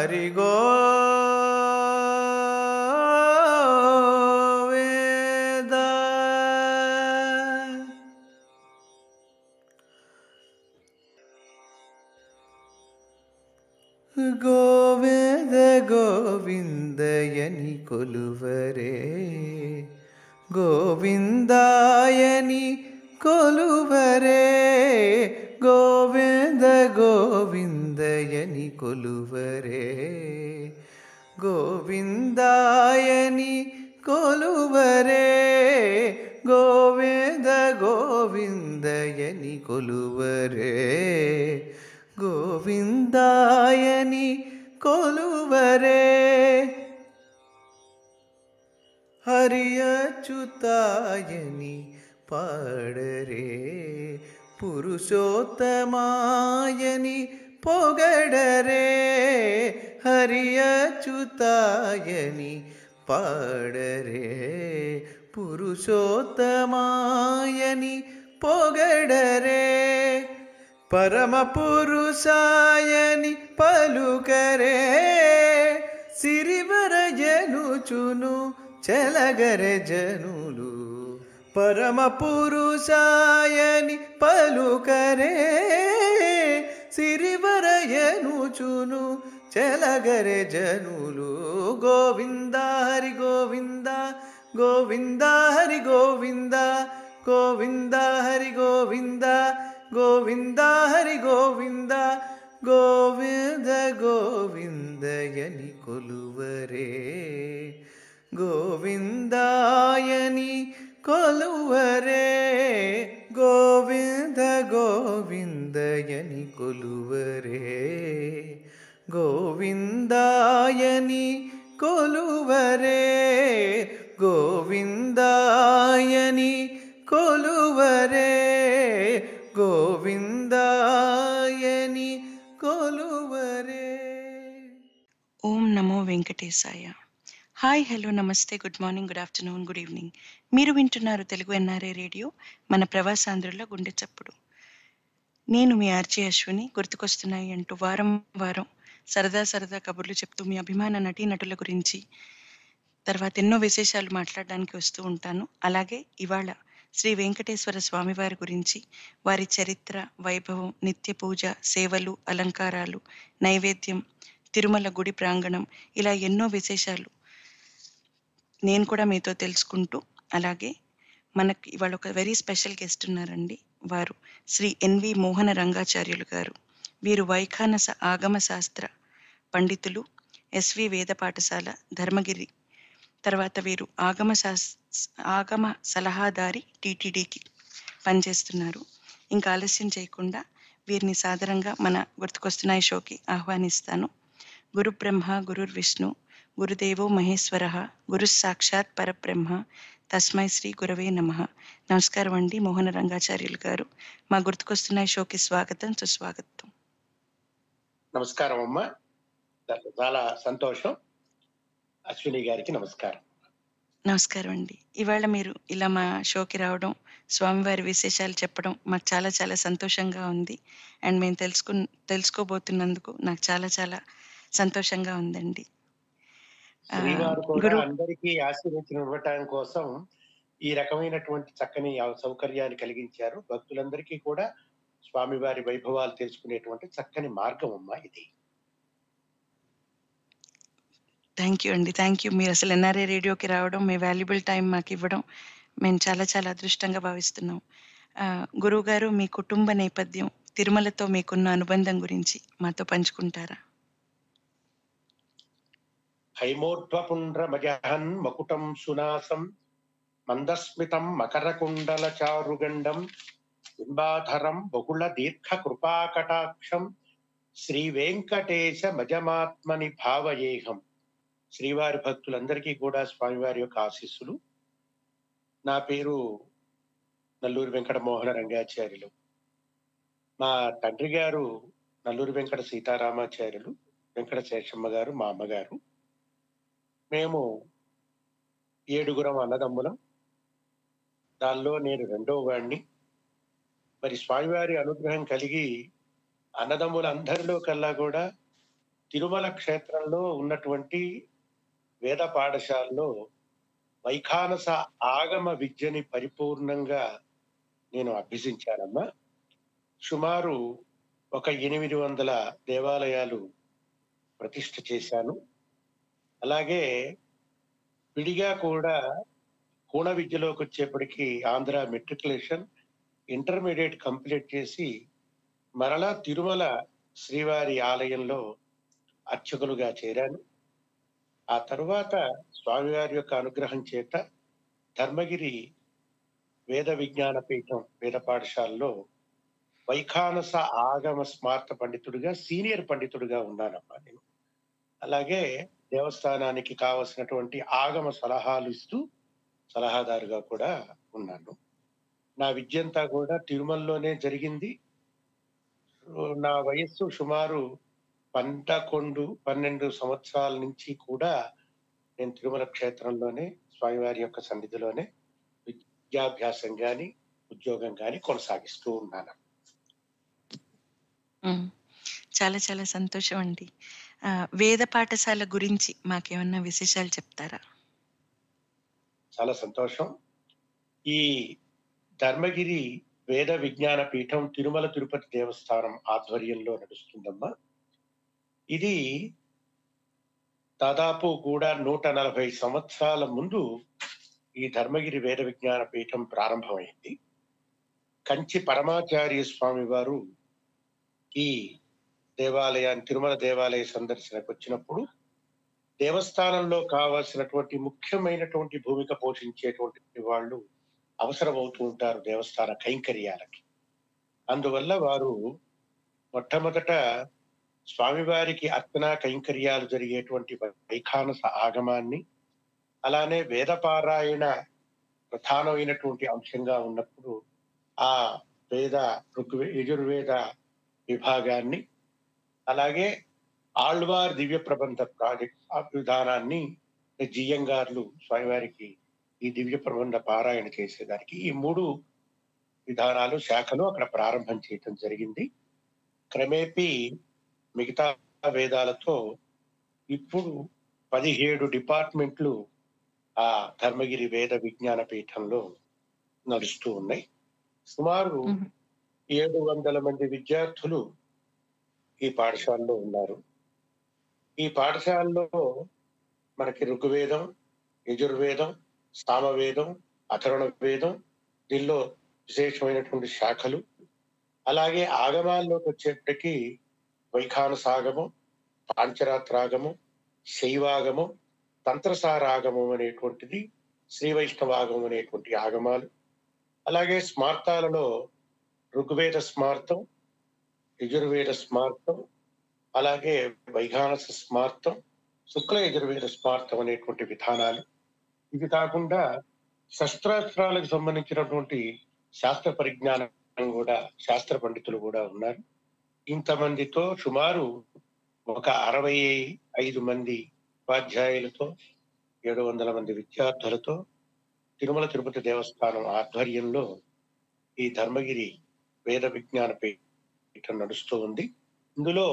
హరి గోవింద గోవింద గోవిందయని కొలువరే గోవిందాయని కొలువరే గోవింద గోవిందయని కొలువరే గోవిందాయని కొలువరే గోవింద గోవిందయని కొలువరే గోవిందాయని కొలువరే హరియచ్యుతాయని పాడరే పురుషోత్తమాయని పొగడరే హరియచ్యుతాయని పాడరే పురుషోత్తమాయని పొగడరే పరమ పురుషాయని పలుకరే సిరివర జనుచును చెలగరె జనులు పరమ పురుషాయని పలుకరే సిరివరయనుచును చెలగరె జనులు గోవింద హరి గోవింద గోవింద హరి గోవింద గోవింద హరి గోవింద గోవింద హరి గోవింద గోవింద గోవిందయని కొలువరే గోవిందాయని కొలువరే గోవింద గోవిందయని కొలువరే గోవిందాయని కొలువరే గోవిందాయని కొలువరే గోవిందాయని కొలువరే ఓం నమో వెంకటేశాయ హాయ్ హలో నమస్తే good morning good afternoon good evening మీరు వింటున్నారు తెలుగు ఎన్ఆర్ఏ రేడియో మన ప్రవాసాంధ్రుల గుండె చప్పుడు నేను మీ ఆర్జే అశ్విని గుర్తుకొస్తున్నాయి అంటూ వారం వారం సరదా సరదా కబుర్లు చెప్తూ మీ అభిమాన నటీ నటుల గురించి తర్వాత ఎన్నో విశేషాలు మాట్లాడడానికి వస్తూ ఉంటాను అలాగే ఇవాళ శ్రీ వెంకటేశ్వర స్వామివారి గురించి వారి చరిత్ర వైభవం నిత్య పూజ సేవలు అలంకారాలు నైవేద్యం తిరుమల గుడి ప్రాంగణం ఇలా ఎన్నో విశేషాలు నేను కూడా మీతో తెలుసుకుంటూ అలాగే మనకి ఇవాళ ఒక వెరీ స్పెషల్ గెస్ట్ ఉన్నారండి వారు శ్రీ ఎన్వి మోహన రంగాచార్యులు గారు వీరు వైఖానస ఆగమ శాస్త్ర పండితులు ఎస్వి వేద పాఠశాల ధర్మగిరి తర్వాత వీరు ఆగమ శాస్ ఆగమ సలహాదారి టీటీడీకి పనిచేస్తున్నారు ఇంకా ఆలస్యం చేయకుండా వీరిని సాదరంగా మన గుర్తుకొస్తున్నాయి షోకి ఆహ్వానిస్తాను గురు బ్రహ్మ గురుర్ విష్ణు గురుదేవో మహేశ్వర గురు సాక్షాత్ పరబ్రహ్మ తస్మై శ్రీ గురవే నమ నమస్కారం అండి మోహన రంగాచార్యులు గారు మా గుర్తుకొస్తున్నాయి షోకి స్వాగతం సుస్వాగతం నమస్కారం అమ్మ చాలా సంతోషం అశ్విని గారికి నమస్కారం నమస్కారం అండి ఇవాళ మీరు ఇలా మా షోకి రావడం స్వామివారి విశేషాలు చెప్పడం మాకు చాలా చాలా సంతోషంగా ఉంది అండ్ మేము తెలుసుకు తెలుసుకోబోతున్నందుకు నాకు చాలా చాలా సంతోషంగా ఉందండి ఆ, శ్రీవారు కూడా గురు అందరికీ ఆశీర్వచనం ఇవ్వటం కోసం ఈ రకమైనటువంటి చక్కని అవ- సౌకర్యాన్ని కలిగించారు భక్తులందరికీ కూడా స్వామివారి వైభవాలు తెలుసుకునేటువంటి చక్కని మార్గం అమ్మా ఇది థ్యాంక్ యూ అండి థ్యాంక్ యూ మీరు అసలు ఎన్ఆర్ఏ రేడియోకి రావడం మీ వాల్యుబుల్ టైం మాకు ఇవ్వడం మేము చాలా చాలా అదృష్టంగా భావిస్తున్నాం ఆ, గురువు గారు మీ కుటుంబ నేపథ్యం తిరుమలతో మీకున్న అనుబంధం గురించి మాతో పంచుకుంటారా హైమోర్ధ్వపుండ్ర మజహన్ మకుటం సునాసం మందస్మితం మకరకుండల చారుగండం బింబాధరం బహుళ దీర్ఘ కృపాకటాక్షం శ్రీ వెంకటేశ మజమాత్మని భావయేహం శ్రీవారి భక్తులందరికీ కూడా స్వామివారి యొక్క ఆశీస్సులు నా పేరు నల్లూరి వెంకట మోహన రంగాచార్యులు మా తండ్రి గారు నల్లూరి వెంకట సీతారామాచార్యులు వెంకట శేషమ్మ గారు మా అమ్మగారు మేము ఏడుగురం అన్నదమ్ములం దానిలో నేను రెండో వాడిని మరి స్వామివారి అనుగ్రహం కలిగి అన్నదమ్ములందరిలో కల్లా కూడా తిరుమల క్షేత్రంలో ఉన్నటువంటి వేద పాఠశాలలో వైఖానస ఆగమ విద్యని పరిపూర్ణంగా నేను అభ్యసించానమ్మా సుమారు ఒక ఎనిమిది వందల దేవాలయాలు ప్రతిష్ఠ చేశాను అలాగే విడిగా కూడా కోణ విద్యలోకి వచ్చేప్పటికి ఆంధ్ర మెట్రికులేషన్ ఇంటర్మీడియట్ కంప్లీట్ చేసి మరలా తిరుమల శ్రీవారి ఆలయంలో అర్చకులుగా చేరాను ఆ తరువాత స్వామివారి యొక్క అనుగ్రహం చేత ధర్మగిరి వేద విజ్ఞాన పీఠం వేద పాఠశాలలో వైఖానస ఆగమ స్మార్త పండితుడిగా సీనియర్ పండితుడిగా ఉన్నానమ్మా నేను అలాగే దేవస్థానానికి కావలసినటువంటి ఆగమ సలహాలు ఇస్తూ సలహాదారుగా కూడా ఉన్నాను నా విద్యంతా కూడా తిరుమలలోనే జరిగింది నా వయస్సు సుమారు పంటకొండు పన్నెండు సంవత్సరాల నుంచి కూడా నేను తిరుమల క్షేత్రంలోనే స్వామివారి యొక్క సన్నిధిలోనే విద్యాభ్యాసం గాని ఉద్యోగం గాని కొనసాగిస్తూ ఉన్నాను ఉమ్, చాలా చాలా సంతోషం అండి ఆ, వేద పాఠశాల గురించి మాకేమన్నా విశేషాలు చెప్తారా చాలా సంతోషం ఈ ధర్మగిరి వేద విజ్ఞాన పీఠం తిరుమల తిరుపతి దేవస్థానం ఆధ్వర్యంలో నడుస్తుందమ్మా ఇది దాదాపు కూడా నూట నలభై సంవత్సరాల ముందు ఈ ధర్మగిరి వేద విజ్ఞాన పీఠం ప్రారంభమైంది కంచి పరమాచార్య స్వామి వారు ఈ దేవాలయాన్ని తిరుమల దేవాలయ సందర్శనకు వచ్చినప్పుడు దేవస్థానంలో కావాల్సినటువంటి ముఖ్యమైనటువంటి భూమిక పోషించేటువంటి వాళ్ళు అవసరమవుతూ ఉంటారు దేవస్థాన కైంకర్యాలకి అందువల్ల వారు మొట్టమొదట స్వామివారికి అర్చనా కైంకర్యాలు జరిగేటువంటి వైఖానస ఆగమాన్ని అలానే వేదపారాయణ ప్రధానమైనటువంటి అంశంగా ఉన్నప్పుడు ఆ వేద ఋగ్వే యజుర్వేద విభాగాన్ని అలాగే ఆళ్వార్ దివ్య ప్రబంధ ప్రాజెక్ట్ ఆ విధానాన్ని జియ్యంగార్లు స్వామివారికి ఈ దివ్య ప్రబంధ పారాయణ చేసేదానికి ఈ మూడు విధానాలు శాఖలు అక్కడ ప్రారంభం చేయటం జరిగింది క్రమేపీ మిగతా వేదాలతో ఇప్పుడు పదిహేడు డిపార్ట్మెంట్లు ఆ ధర్మగిరి వేద విజ్ఞాన పీఠంలో నడుస్తూ ఉన్నాయి సుమారు మ్మ్. ఏడు వందల మంది విద్యార్థులు ఈ పాఠశాలలో ఉన్నారు ఈ పాఠశాలలో మనకి ఋగ్వేదం యజుర్వేదం సామవేదం అథర్వణ వేదం దీనిలో విశేషమైనటువంటి శాఖలు అలాగే ఆగమాల్లోకి వచ్చేప్పటికీ వైఖానసాగమం పాంచరాత్రాగమం శైవాగమం తంత్రసారాగమం అనేటువంటిది శ్రీ వైష్ణవాగమం అనేటువంటి ఆగమాలు అలాగే స్మార్తాలలో ఋగ్వేద స్మార్తం యజుర్వేద స్మార్తం అలాగే వైఘానస స్మార్తం శుక్ల యజుర్వేద స్మార్తం అనేటువంటి విధానాలు ఇవి కాకుండా శస్త్రాస్త్రాలకు సంబంధించినటువంటి శాస్త్ర పరిజ్ఞానం కూడా శాస్త్ర పండితులు కూడా ఉన్నారు ఇంతమందితో సుమారు ఒక అరవై ఐదు మంది ఉపాధ్యాయులతో ఏడు వందల మంది విద్యార్థులతో తిరుమల తిరుపతి దేవస్థానం ఆధ్వర్యంలో ఈ ధర్మగిరి వేద విజ్ఞాన పీఠం నడుస్తూ ఉంది ఇందులో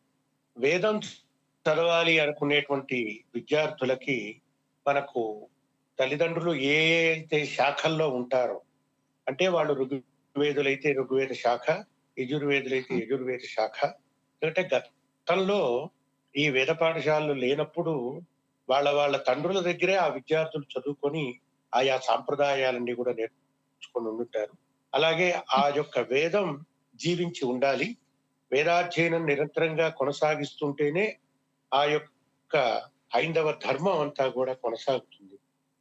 వేదం చదవాలి అనుకునేటువంటి విద్యార్థులకి మనకు తల్లిదండ్రులు ఏ అయితే శాఖల్లో ఉంటారో అంటే వాళ్ళు ఋగ్వేదులైతే ఋగ్వేద శాఖ యజుర్వేదులైతే యజుర్వేద శాఖ ఎందుకంటే గతంలో ఈ వేద పాఠశాలలు లేనప్పుడు వాళ్ళ వాళ్ళ తండ్రుల దగ్గరే ఆ విద్యార్థులు చదువుకొని ఆయా సాంప్రదాయాలన్నీ కూడా నేర్చుకొని ఉండుంటారు అలాగే ఆ యొక్క వేదం జీవించి ఉండాలి వేదాధ్యయనం నిరంతరంగా కొనసాగిస్తుంటేనే ఆ యొక్క హైందవ ధర్మం అంతా కూడా కొనసాగుతుంది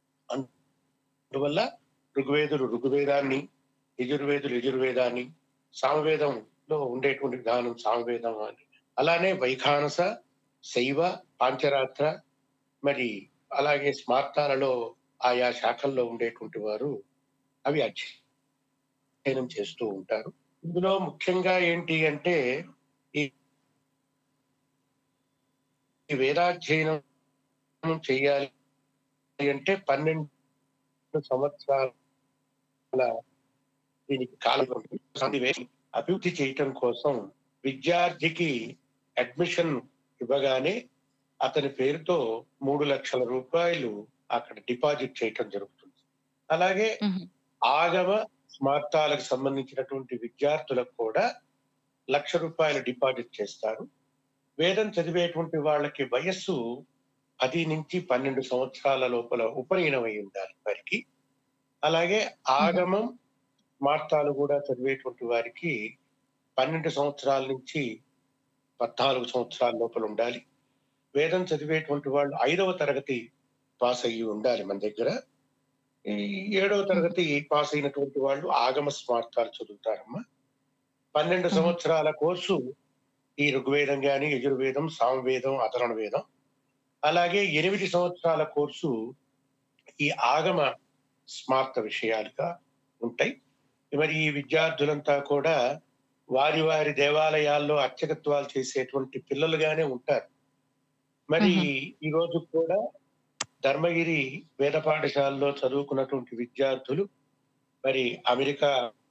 అందువల్ల ఋగ్వేదులు ఋగ్వేదాన్ని యజుర్వేదులు యజుర్వేదాన్ని సామవేదంలో ఉండేటువంటి విధానం సామవేదం అని అలానే వైఖానస శైవ పాంచరాత్ర మరి అలాగే స్మార్తాలలో ఆయా శాఖల్లో ఉండేటువంటి వారు అవి అధ్యయనం చేస్తూ ఉంటారు ఇందులో ముఖ్యంగా ఏంటి అంటే ఈ ఈ వేదాధ్యయనం చేయాలి అంటే పన్నెండు సంవత్సరాల దీనికి కాలం ఉంది. సన్నివేశం అభివృద్ధి చేయటం కోసం విద్యార్థికి అడ్మిషన్ ఇవ్వగానే అతని పేరుతో మూడు లక్షల రూపాయలు అక్కడ డిపాజిట్ చేయటం జరుగుతుంది అలాగే మ్మ్. ఆగమ స్మార్తాలకు సంబంధించినటువంటి విద్యార్థులకు కూడా లక్ష రూపాయలు డిపాజిట్ చేస్తారు వేదం చదివేటువంటి వాళ్ళకి వయస్సు పది నుంచి పన్నెండు సంవత్సరాల లోపల ఉపనయనమై ఉండాలి వారికి అలాగే ఆగమం స్మార్తాలు కూడా చదివేటువంటి వారికి పన్నెండు సంవత్సరాల నుంచి పద్నాలుగు సంవత్సరాల లోపల ఉండాలి వేదం చదివేటువంటి వాళ్ళు ఐదవ తరగతి పాస్ అయ్యి ఉండాలి మన దగ్గర ఈ ఏడవ తరగతి పాస్ అయినటువంటి వాళ్ళు ఆగమ స్మార్తాలు చదువుతారమ్మా పన్నెండు మ్మ్. సంవత్సరాల కోర్సు ఈ ఋగ్వేదం గాని యజుర్వేదం సామవేదం అధరణ వేదం అలాగే ఎనిమిది సంవత్సరాల కోర్సు ఈ ఆగమ స్మార్త విషయాలుగా ఉంటాయి మరి ఈ విద్యార్థులంతా కూడా వారి వారి దేవాలయాల్లో అర్చకత్వాలు చేసేటువంటి పిల్లలుగానే ఉంటారు మరి ఈ రోజు కూడా ధర్మగిరి వేద పాఠశాలలో చదువుకున్నటువంటి విద్యార్థులు మరి అమెరికా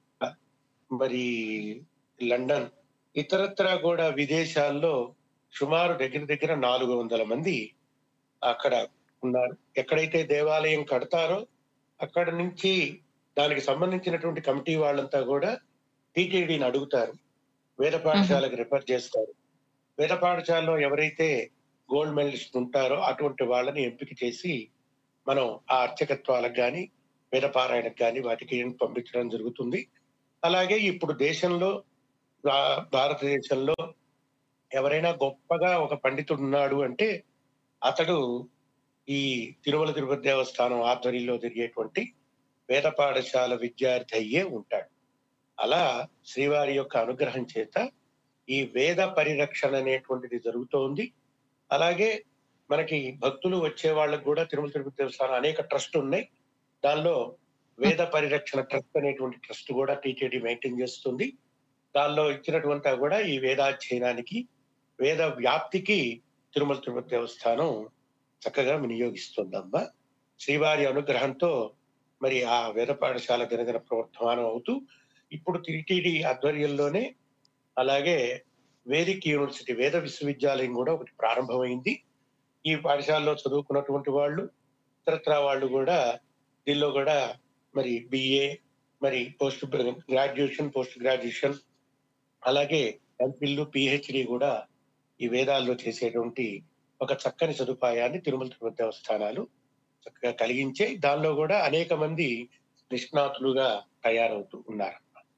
మరి లండన్ ఇతరత్ర కూడా విదేశాల్లో సుమారు దగ్గర దగ్గర నాలుగు వందల మంది అక్కడ ఉన్నారు ఎక్కడైతే దేవాలయం కడతారో అక్కడ నుంచి దానికి సంబంధించినటువంటి కమిటీ వాళ్ళంతా కూడా టీటీడీని అడుగుతారు వేద పాఠశాలకు రిఫర్ చేస్తారు వేద పాఠశాలలో ఎవరైతే గోల్డ్ మెడలిస్ట్ ఉంటారో అటువంటి వాళ్ళని ఎంపిక చేసి మనం ఆ అర్చకత్వాలకు కానీ వేద పారాయణకు కానీ వాటికి పంపించడం జరుగుతుంది అలాగే ఇప్పుడు దేశంలో భా- భారతదేశంలో ఎవరైనా గొప్పగా ఒక పండితుడు ఉన్నాడు అంటే అతడు ఈ తిరుమల తిరుపతి దేవస్థానం ఆధ్వర్యంలో జరిగేటువంటి వేద పాఠశాల విద్యార్థి అయ్యే ఉంటాడు అలా శ్రీవారి యొక్క అనుగ్రహం చేత ఈ వేద పరిరక్షణ అనేటువంటిది జరుగుతోంది అలాగే మనకి భక్తులు వచ్చే వాళ్ళకు కూడా తిరుమల తిరుపతి దేవస్థానం అనేక ట్రస్ట్ ఉన్నాయి దానిలో వేద పరిరక్షణ ట్రస్ట్ అనేటువంటి ట్రస్ట్ కూడా టీటీడీ మెయింటైన్ చేస్తుంది దానిలో ఇచ్చినటువంటి కూడా ఈ వేదాధ్యయనానికి వేద వ్యాప్తికి తిరుమల తిరుపతి దేవస్థానం చక్కగా వినియోగిస్తుందమ్మా శ్రీవారి అనుగ్రహంతో మరి ఆ వేద పాఠశాల దినదిన ప్రవర్తమానం అవుతూ ఇప్పుడు టిటిడి ఆధ్వర్యంలోనే అలాగే వేదిక్ యూనివర్సిటీ వేద విశ్వవిద్యాలయం కూడా ఒకటి ప్రారంభమైంది ఈ పాఠశాలలో చదువుకున్నటువంటి వాళ్ళు ఇతరత్రా వాళ్ళు కూడా దీనిలో కూడా మరి బిఏ మరి పోస్ట్ గ్రాడ్యుయేషన్ పోస్ట్ గ్రాడ్యుయేషన్ అలాగే ఎంఫిల్ పిహెచ్డి కూడా ఈ వేదాల్లో చేసేటువంటి ఒక చక్కని సదుపాయాన్ని తిరుమల తిరుపతి దేవస్థానాలు చక్కగా కలిగించే దానిలో కూడా అనేక మంది నిష్ణాతులుగా తయారవుతూ ఉన్నారు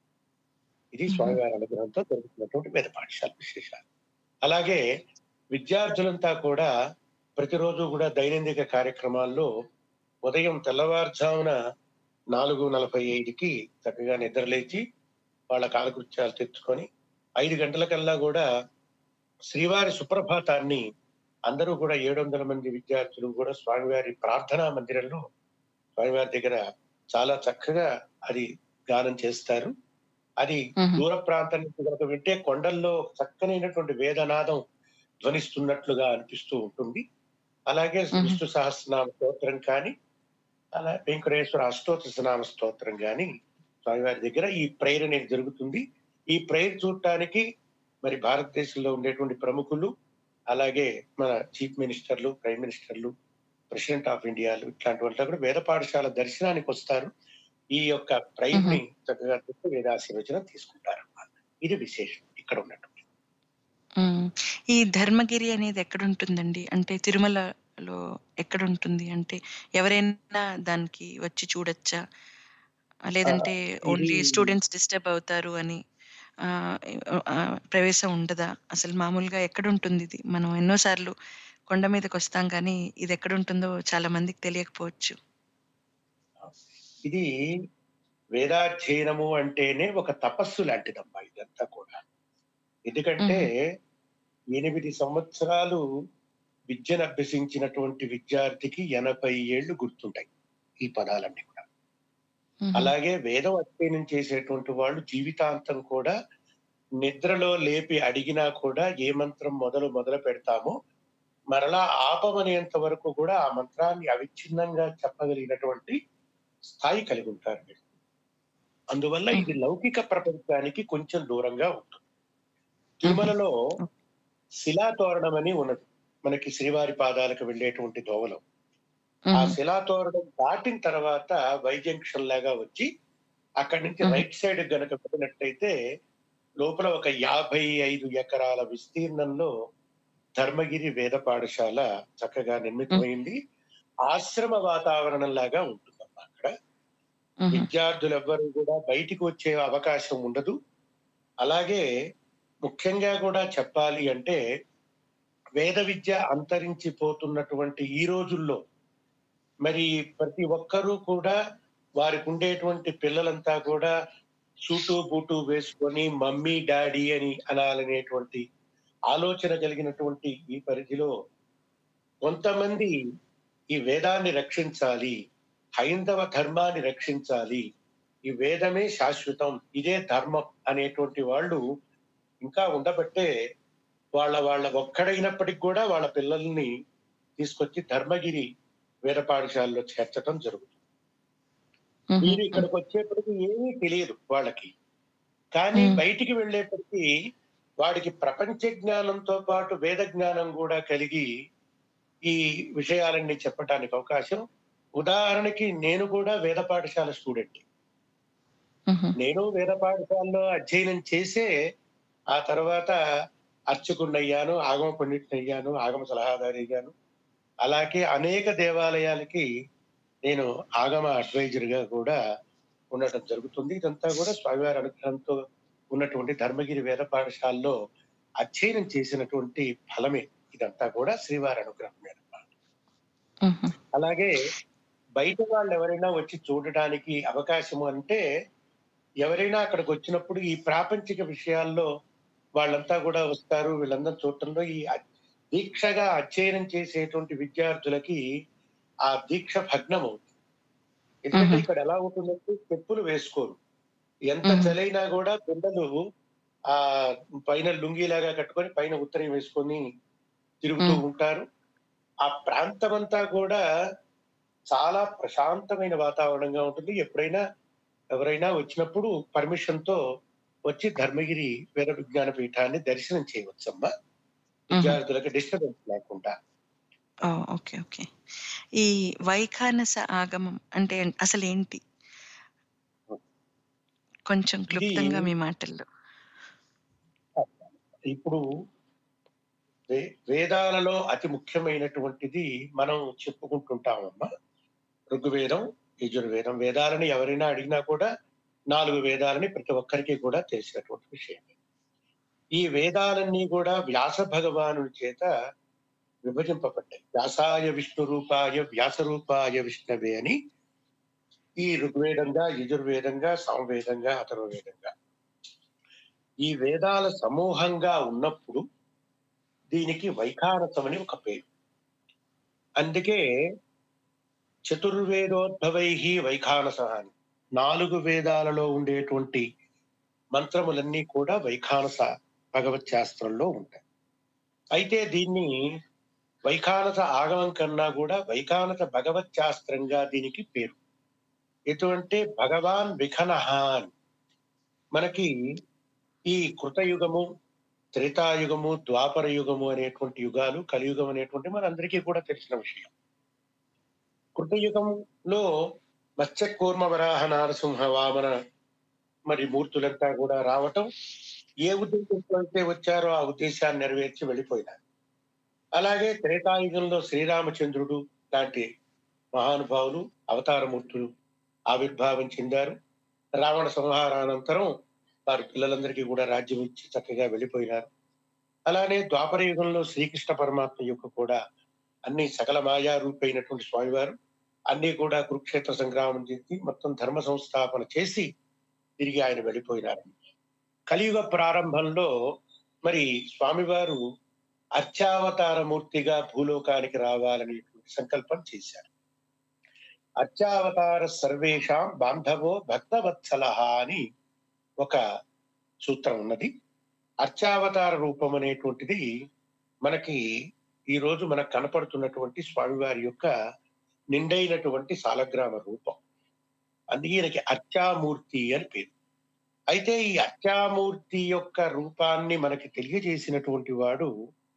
ఇది స్వామివారి అనుగ్రహంతో జరుగుతున్నటువంటి వేద పాఠశాల విశేషాలు అలాగే విద్యార్థులంతా కూడా ప్రతిరోజు కూడా దైనందిక కార్యక్రమాల్లో ఉదయం తెల్లవారుజామున నాలుగు నలభై ఐదుకి చక్కగా నిద్రలేచి వాళ్ళ కాలకృత్యాలు తెచ్చుకొని ఐదు గంటలకల్లా కూడా శ్రీవారి సుప్రభాతాన్ని అందరూ కూడా ఏడు వందల మంది విద్యార్థులు కూడా స్వామివారి ప్రార్థనా మందిరంలో స్వామివారి దగ్గర చాలా చక్కగా అది గానం చేస్తారు అది మ్మ్. దూర ప్రాంతం నుంచి కనుక వింటే కొండల్లో చక్కనైనటువంటి వేదనాదం ధ్వనిస్తున్నట్లుగా అనిపిస్తూ ఉంటుంది అలాగే మ్మ్. విష్ణు సహస్రనామ స్తోత్రం కానీ అలా వెంకటేశ్వర అష్టోత్తరనామ స్తోత్రం కానీ స్వామివారి దగ్గర ఈ ప్రేయర్ అనేది జరుగుతుంది ఈ ప్రేయర్ చూడటానికి మరి భారతదేశంలో ఉండేటువంటి ప్రముఖులు అలాగే మన చీఫ్ మినిస్టర్లు ప్రైమ్ మినిస్టర్లు ప్రెసిడెంట్ ఆఫ్ ఇండియాలు ఇట్లాంటి వాళ్ళంతా కూడా వేద పాఠశాల దర్శనానికి వస్తారు ఈ యొక్క ప్రైజ్ ని చక్కగా చూసి వేదాశీర్వచనం తీసుకుంటారు ఇది విశేషం ఇక్కడ ఉన్నట్టు మ్మ్. ఈ ధర్మగిరి అనేది ఎక్కడ ఉంటుందండి అంటే తిరుమలలో ఎక్కడ ఉంటుంది అంటే ఎవరైనా దానికి వచ్చి చూడొచ్చా లేదంటే ఓన్లీ ఇది- స్టూడెంట్స్ డిస్టర్బ్ అవుతారు అని ఆ, ఆ, ప్రవేశం ఉండదా అసలు మామూలుగా ఎక్కడ ఉంటుంది ఇది మనం ఎన్నోసార్లు కొండ మీదకి వస్తాం కానీ ఇది ఎక్కడ ఉంటుందో చాలా మందికి తెలియకపోవచ్చు ఇది వేదాధ్యయనము అంటేనే ఒక తపస్సు లాంటిదమ్మా ఇదంతా కూడా ఎందుకంటే ఎనిమిది సంవత్సరాలు విద్యను అభ్యసించినటువంటి విద్యార్థికి ఎనభై ఏళ్లు గుర్తుంటాయి ఈ పదాలన్నీ కూడా మ్మ్. అలాగే వేదం అధ్యయనం చేసేటువంటి వాళ్ళు జీవితాంతం కూడా నిద్రలో లేపి అడిగినా కూడా ఏ మంత్రం మొదలు మొదలు పెడతామో మరలా ఆపమనేంత వరకు కూడా ఆ మంత్రాన్ని అవిచ్ఛిన్నంగా చెప్పగలిగినటువంటి స్థాయి కలిగి ఉంటారు వీళ్ళు. అందువల్ల ఇది లౌకిక ప్రపంచానికి కొంచెం దూరంగా ఉంటుంది తిరుమలలో శిలాతోరణం అని ఉన్నది మనకి శ్రీవారి పాదాలకు వెళ్ళేటువంటి దోవలో ఆ మ్మ్. శిలాతోరణం దాటిన తర్వాత వై జంక్షన్ లాగా వచ్చి అక్కడి నుంచి మ్మ్. రైట్ సైడ్ గనక వెళ్ళినట్టయితే లోపల ఒక యాభై ఐదు ఎకరాల విస్తీర్ణంలో ధర్మగిరి వేద పాఠశాల చక్కగా నిర్మితమైంది ఆశ్రమ వాతావరణం లాగా ఉంటుందమ్మా అక్కడ మ్మ్. విద్యార్థులు ఎవ్వరూ కూడా బయటికి వచ్చే అవకాశం ఉండదు అలాగే ముఖ్యంగా కూడా చెప్పాలి అంటే వేద విద్య అంతరించిపోతున్నటువంటి ఈ రోజుల్లో మరి ప్రతి ఒక్కరూ కూడా వారికి ఉండేటువంటి పిల్లలంతా కూడా సూటు బూటు వేసుకొని మమ్మీ డాడీ అని అనాలనేటువంటి ఆలోచన కలిగినటువంటి ఈ పరిధిలో కొంతమంది ఈ వేదాన్ని రక్షించాలి హైందవ ధర్మాన్ని రక్షించాలి ఈ వేదమే శాశ్వతం ఇదే ధర్మం అనేటువంటి వాళ్ళు ఇంకా ఉండబట్టే వాళ్ళ వాళ్ళ ఒక్కడైనప్పటికి కూడా వాళ్ళ పిల్లల్ని తీసుకొచ్చి ధర్మగిరి వేద పాఠశాలలో చేర్చడం జరుగుతుంది మ్మ్. వీరు ఇక్కడికి వచ్చేప్పటికి ఏమీ తెలియదు వాళ్ళకి కానీ మ్మ్. బయటికి వెళ్ళేప్పటికీ వాడికి ప్రపంచ జ్ఞానంతో పాటు వేద జ్ఞానం కూడా కలిగి ఈ విషయాలన్నీ చెప్పడానికి అవకాశం ఉదాహరణకి నేను కూడా వేద పాఠశాల స్టూడెంట్ మ్మ్. నేను వేద పాఠశాలలో అధ్యయనం చేసే ఆ తర్వాత అర్చకుడిని అయ్యాను ఆగమ పండితుని అయ్యాను ఆగమ సలహాదారి అయ్యాను అలాగే అనేక దేవాలయాలకి నేను ఆగమ అడ్వైజర్ గా కూడా ఉండటం జరుగుతుంది ఇదంతా కూడా స్వామివారి అనుగ్రహంతో ఉన్నటువంటి ధర్మగిరి వేద పాఠశాలలో అధ్యయనం చేసినటువంటి ఫలమే ఇదంతా కూడా శ్రీవారి అనుగ్రహం మ్మ్. అలాగే బయట వాళ్ళు ఎవరైనా వచ్చి చూడడానికి అవకాశం అంటే ఎవరైనా అక్కడికి వచ్చినప్పుడు ఈ ప్రాపంచిక విషయాల్లో వాళ్ళంతా కూడా వస్తారు వీళ్ళందరూ చూడటంలో ఈ అ- దీక్షగా అధ్యయనం చేసేటువంటి విద్యార్థులకి ఆ దీక్ష భగ్నం అవుతుంది ఎందుకంటే మ్మ్. ఇక్కడ ఎలా ఉంటుందంటే చెప్పులు వేసుకోరు ఎంత మ్మ్. చలైనా కూడా పిల్లలు ఆ పైన లుంగిలాగా కట్టుకొని పైన ఉత్తరం వేసుకొని తిరుగుతూ మ్మ్. ఉంటారు ఆ ప్రాంతం అంతా కూడా చాలా ప్రశాంతమైన వాతావరణంగా ఉంటుంది ఎప్పుడైనా ఎవరైనా వచ్చినప్పుడు పర్మిషన్ తో వచ్చి ధర్మగిరి వేద విజ్ఞాన పీఠాన్ని దర్శనం చేయవచ్చమ్మా విద్యార్థులకు డిస్టర్బెన్స్ లేకుండా ఓ, ఓకే ఓకే ఈ వైఖానస ఆగమం అంటే అసలు ఏంటి కొంచెం క్లుప్తంగా మీ మాటల్లో ఇప్పుడు వే- వేదాలలో అతి ముఖ్యమైనటువంటిది మనం చెప్పుకుంటుంటామమ్మా ఋగ్వేదం యజుర్వేదం వేదాలని ఎవరైనా అడిగినా కూడా నాలుగు వేదాలని ప్రతి ఒక్కరికి కూడా తెలిసినటువంటి విషయం ఈ వేదాలన్నీ కూడా వ్యాస భగవానుడి చేత విభజింపబడ్డాయి వ్యాసాయ విష్ణు రూపాయ వ్యాస రూపాయ విష్ణవే అని ఈ ఋగ్వేదంగా యజుర్వేదంగా సామవేదంగా అథర్వవేదంగా ఈ వేదాల సమూహంగా ఉన్నప్పుడు దీనికి వైఖానసం అని ఒక పేరు అందుకే చతుర్వేదోద్భవై వైఖానస అని నాలుగు వేదాలలో ఉండేటువంటి మంత్రములన్నీ కూడా వైఖానస భగవత్ శాస్త్రంలో ఉంటాయి అయితే దీన్ని వైఖానస ఆగమం కన్నా కూడా వైఖానస భగవత్ శాస్త్రంగా దీనికి పేరు ఎటువంటి భగవాన్ విఖనహ అని మనకి ఈ కృతయుగము త్రేతాయుగము ద్వాపర యుగము అనేటువంటి యుగాలు కలియుగం అనేటువంటి మనందరికీ కూడా తెలిసిన విషయం కృతయుగంలో మత్స్య కూర్మ వరాహ నారసింహ వామన మరి మూర్తులంతా కూడా రావటం ఏ ఉద్దేశంతో అయితే వచ్చారో ఆ ఉద్దేశాన్ని నెరవేర్చి వెళ్ళిపోయినారు అలాగే త్రేతాయుగంలో శ్రీరామచంద్రుడు లాంటి మహానుభావులు అవతారమూర్తులు ఆవిర్భావం చెందారు రావణ సంహారానంతరం వారి పిల్లలందరికీ కూడా రాజ్యం ఇచ్చి చక్కగా వెళ్ళిపోయినారు అలానే ద్వాపర యుగంలో శ్రీకృష్ణ పరమాత్మ యొక్క కూడా అన్ని సకల మాయా రూపైనటువంటి స్వామివారు అన్ని కూడా కురుక్షేత్ర సంగ్రామం చేసి మొత్తం ధర్మ సంస్థాపన చేసి తిరిగి ఆయన వెళ్ళిపోయినారు కలియుగ ప్రారంభంలో మరి స్వామివారు అర్చావతార మూర్తిగా భూలోకానికి రావాలనేటువంటి సంకల్పం చేశారు అర్చావతార సర్వేషాం బాంధవో భక్తవత్సల అని ఒక సూత్రం ఉన్నది అర్చావతార రూపం అనేటువంటిది మనకి ఈ రోజు మనకు కనపడుతున్నటువంటి స్వామివారి యొక్క నిండైనటువంటి సాలగ్రామ రూపం అందుకే ఈయనకి అర్చామూర్తి అని పేరు అయితే ఈ అర్చామూర్తి యొక్క రూపాన్ని మనకి తెలియజేసినటువంటి వాడు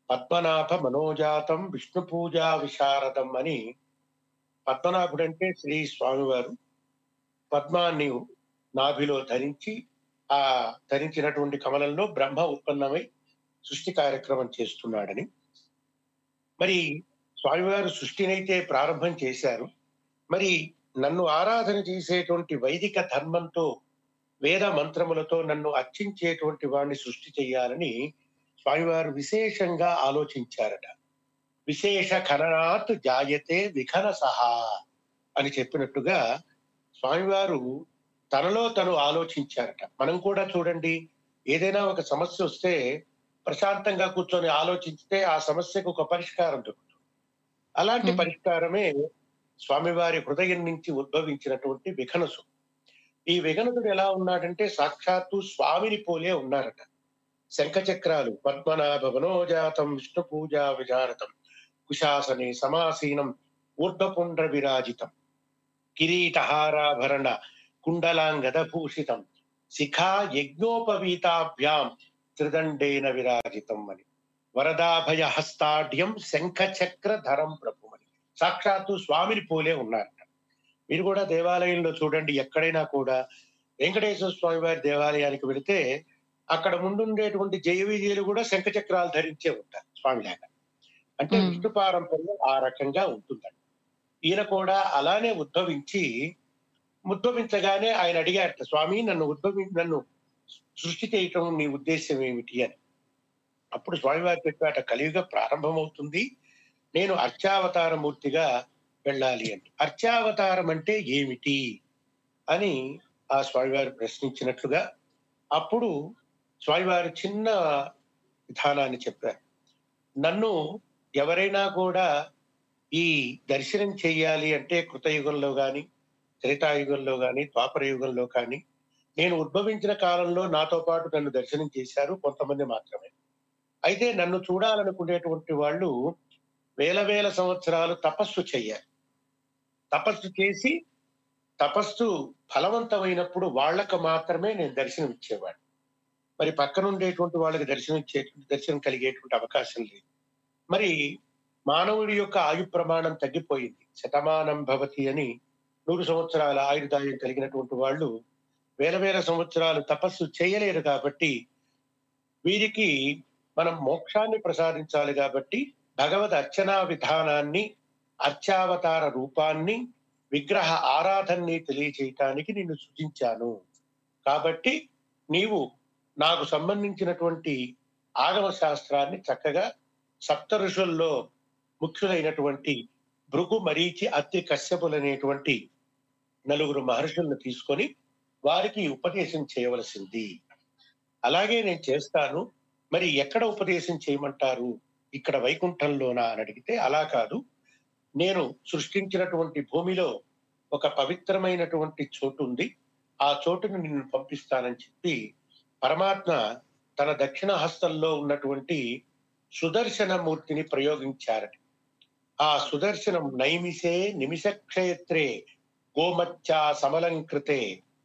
పద్మనాభ మనోజాతం విష్ణు పూజా విశారదం అని పద్మనాభుడు అంటే శ్రీ స్వామివారు పద్మాన్ని నాభిలో ధరించి ఆ ధరించినటువంటి కమలంలో బ్రహ్మ ఉత్పన్నమై సృష్టి కార్యక్రమం చేస్తున్నాడని మరి స్వామివారు సృష్టినైతే ప్రారంభం చేశారు మరి నన్ను ఆరాధన చేసేటువంటి వైదిక ధర్మంతో వేద మంత్రములతో నన్ను అర్చించేటువంటి వాడిని సృష్టి చేయాలని స్వామివారు విశేషంగా ఆలోచించారట విశేష ఖననాత్ జాయతే విఖన సహా అని చెప్పినట్టుగా స్వామివారు తనలో తను ఆలోచించారట మనం కూడా చూడండి ఏదైనా ఒక సమస్య వస్తే ప్రశాంతంగా కూర్చొని ఆలోచిస్తే ఆ సమస్యకు ఒక పరిష్కారం దొరుకుతుంది అలాంటి Hmm. పరిష్కారమే స్వామివారి హృదయం నుంచి ఉద్భవించినటువంటి విఘనసు ఈ విఘనసుడు ఎలా ఉన్నాడంటే సాక్షాత్తు స్వామిని పోలే ఉన్నారట శంఖ చక్రాలు పద్మనాభ మనోజాతం విష్ణు పూజా విచారతం కుశాసనే సమాసీనం ఊర్ధపుండ్ర విరాజితం కిరీటహారాభరణ కుండలాంగద భూషితం శిఖా యజ్ఞోపవీతాభ్యాం త్రిదండేన విరాజితం అని వరదాభయ హస్తాఢ్యం శంఖ చక్ర ధరం ప్రభుమని సాక్షాత్తు స్వామిని పోలే ఉన్నారట మీరు కూడా దేవాలయంలో చూడండి ఎక్కడైనా కూడా వెంకటేశ్వర స్వామి వారి దేవాలయానికి వెళితే అక్కడ ముందుండేటువంటి జయ విజయులు కూడా శంఖ చక్రాలు ధరించే ఉంటారు స్వామిలాగా అంటే Hmm. విష్ణు పారంపర్యం ఆ రకంగా ఉంటుందండి ఈయన కూడా అలానే ఉద్భవించి ఉద్భవించగానే ఆయన అడిగారట స్వామి నన్ను ఉద్భవి నన్ను సృష్టి చేయటం నీ ఉద్దేశం ఏమిటి అని అప్పుడు స్వామివారి చెప్పాట కలియుగ ప్రారంభమవుతుంది నేను అర్చావతార మూర్తిగా వెళ్ళాలి అని అర్చావతారం అంటే ఏమిటి అని ఆ స్వామివారు ప్రశ్నించినట్లుగా అప్పుడు స్వామివారు చిన్న విధానాన్ని చెప్పారు నన్ను ఎవరైనా కూడా ఈ దర్శనం చేయాలి అంటే కృతయుగంలో గాని త్రేతాయుగంలో గాని ద్వాపర యుగంలో కానీ నేను ఉద్భవించిన కాలంలో నాతో పాటు నన్ను దర్శనం చేశారు కొంతమంది మాత్రమే అయితే నన్ను చూడాలనుకునేటువంటి వాళ్ళు వేల వేల సంవత్సరాలు తపస్సు చెయ్యాలి తపస్సు చేసి తపస్సు ఫలవంతమైనప్పుడు వాళ్ళకు మాత్రమే నేను దర్శనం ఇచ్చేవాడు మరి పక్కన ఉండేటువంటి వాళ్ళకి దర్శనం ఇచ్చే దర్శనం కలిగేటువంటి అవకాశం లేదు మరి మానవుడి యొక్క ఆయు ప్రమాణం తగ్గిపోయింది శతమానం భవతి అని నూరు సంవత్సరాల ఆయుర్దాయం కలిగినటువంటి వాళ్ళు వేల వేల సంవత్సరాలు తపస్సు చేయలేరు కాబట్టి వీరికి మనం మోక్షాన్ని ప్రసాదించాలి కాబట్టి భగవద్ అర్చనా విధానాన్ని అర్చావతార రూపాన్ని విగ్రహ ఆరాధనని తెలియచేయటానికి నిన్ను సృజించాను కాబట్టి నీవు నాకు సంబంధించినటువంటి ఆగమ శాస్త్రాన్ని చక్కగా సప్త ఋషుల్లో ముఖ్యులైనటువంటి భృగు మరీచి అత్తి కశ్యపులనేటువంటి నలుగురు మహర్షులను తీసుకొని వారికి ఉపదేశం చేయవలసింది అలాగే నేను చేస్తాను మరి ఎక్కడ ఉపదేశం చేయమంటారు ఇక్కడ వైకుంఠంలోనా అని అడిగితే అలా కాదు నేను సృష్టించినటువంటి భూమిలో ఒక పవిత్రమైనటువంటి చోటు ఉంది ఆ చోటును నిన్ను పంపిస్తానని చెప్పి పరమాత్మ తన దక్షిణ హస్తంలో ఉన్నటువంటి సుదర్శన మూర్తిని ప్రయోగించారట ఆ సుదర్శనం నైమిషే నిమిషక్షేత్రే గోమచ్చా సమలంకృతే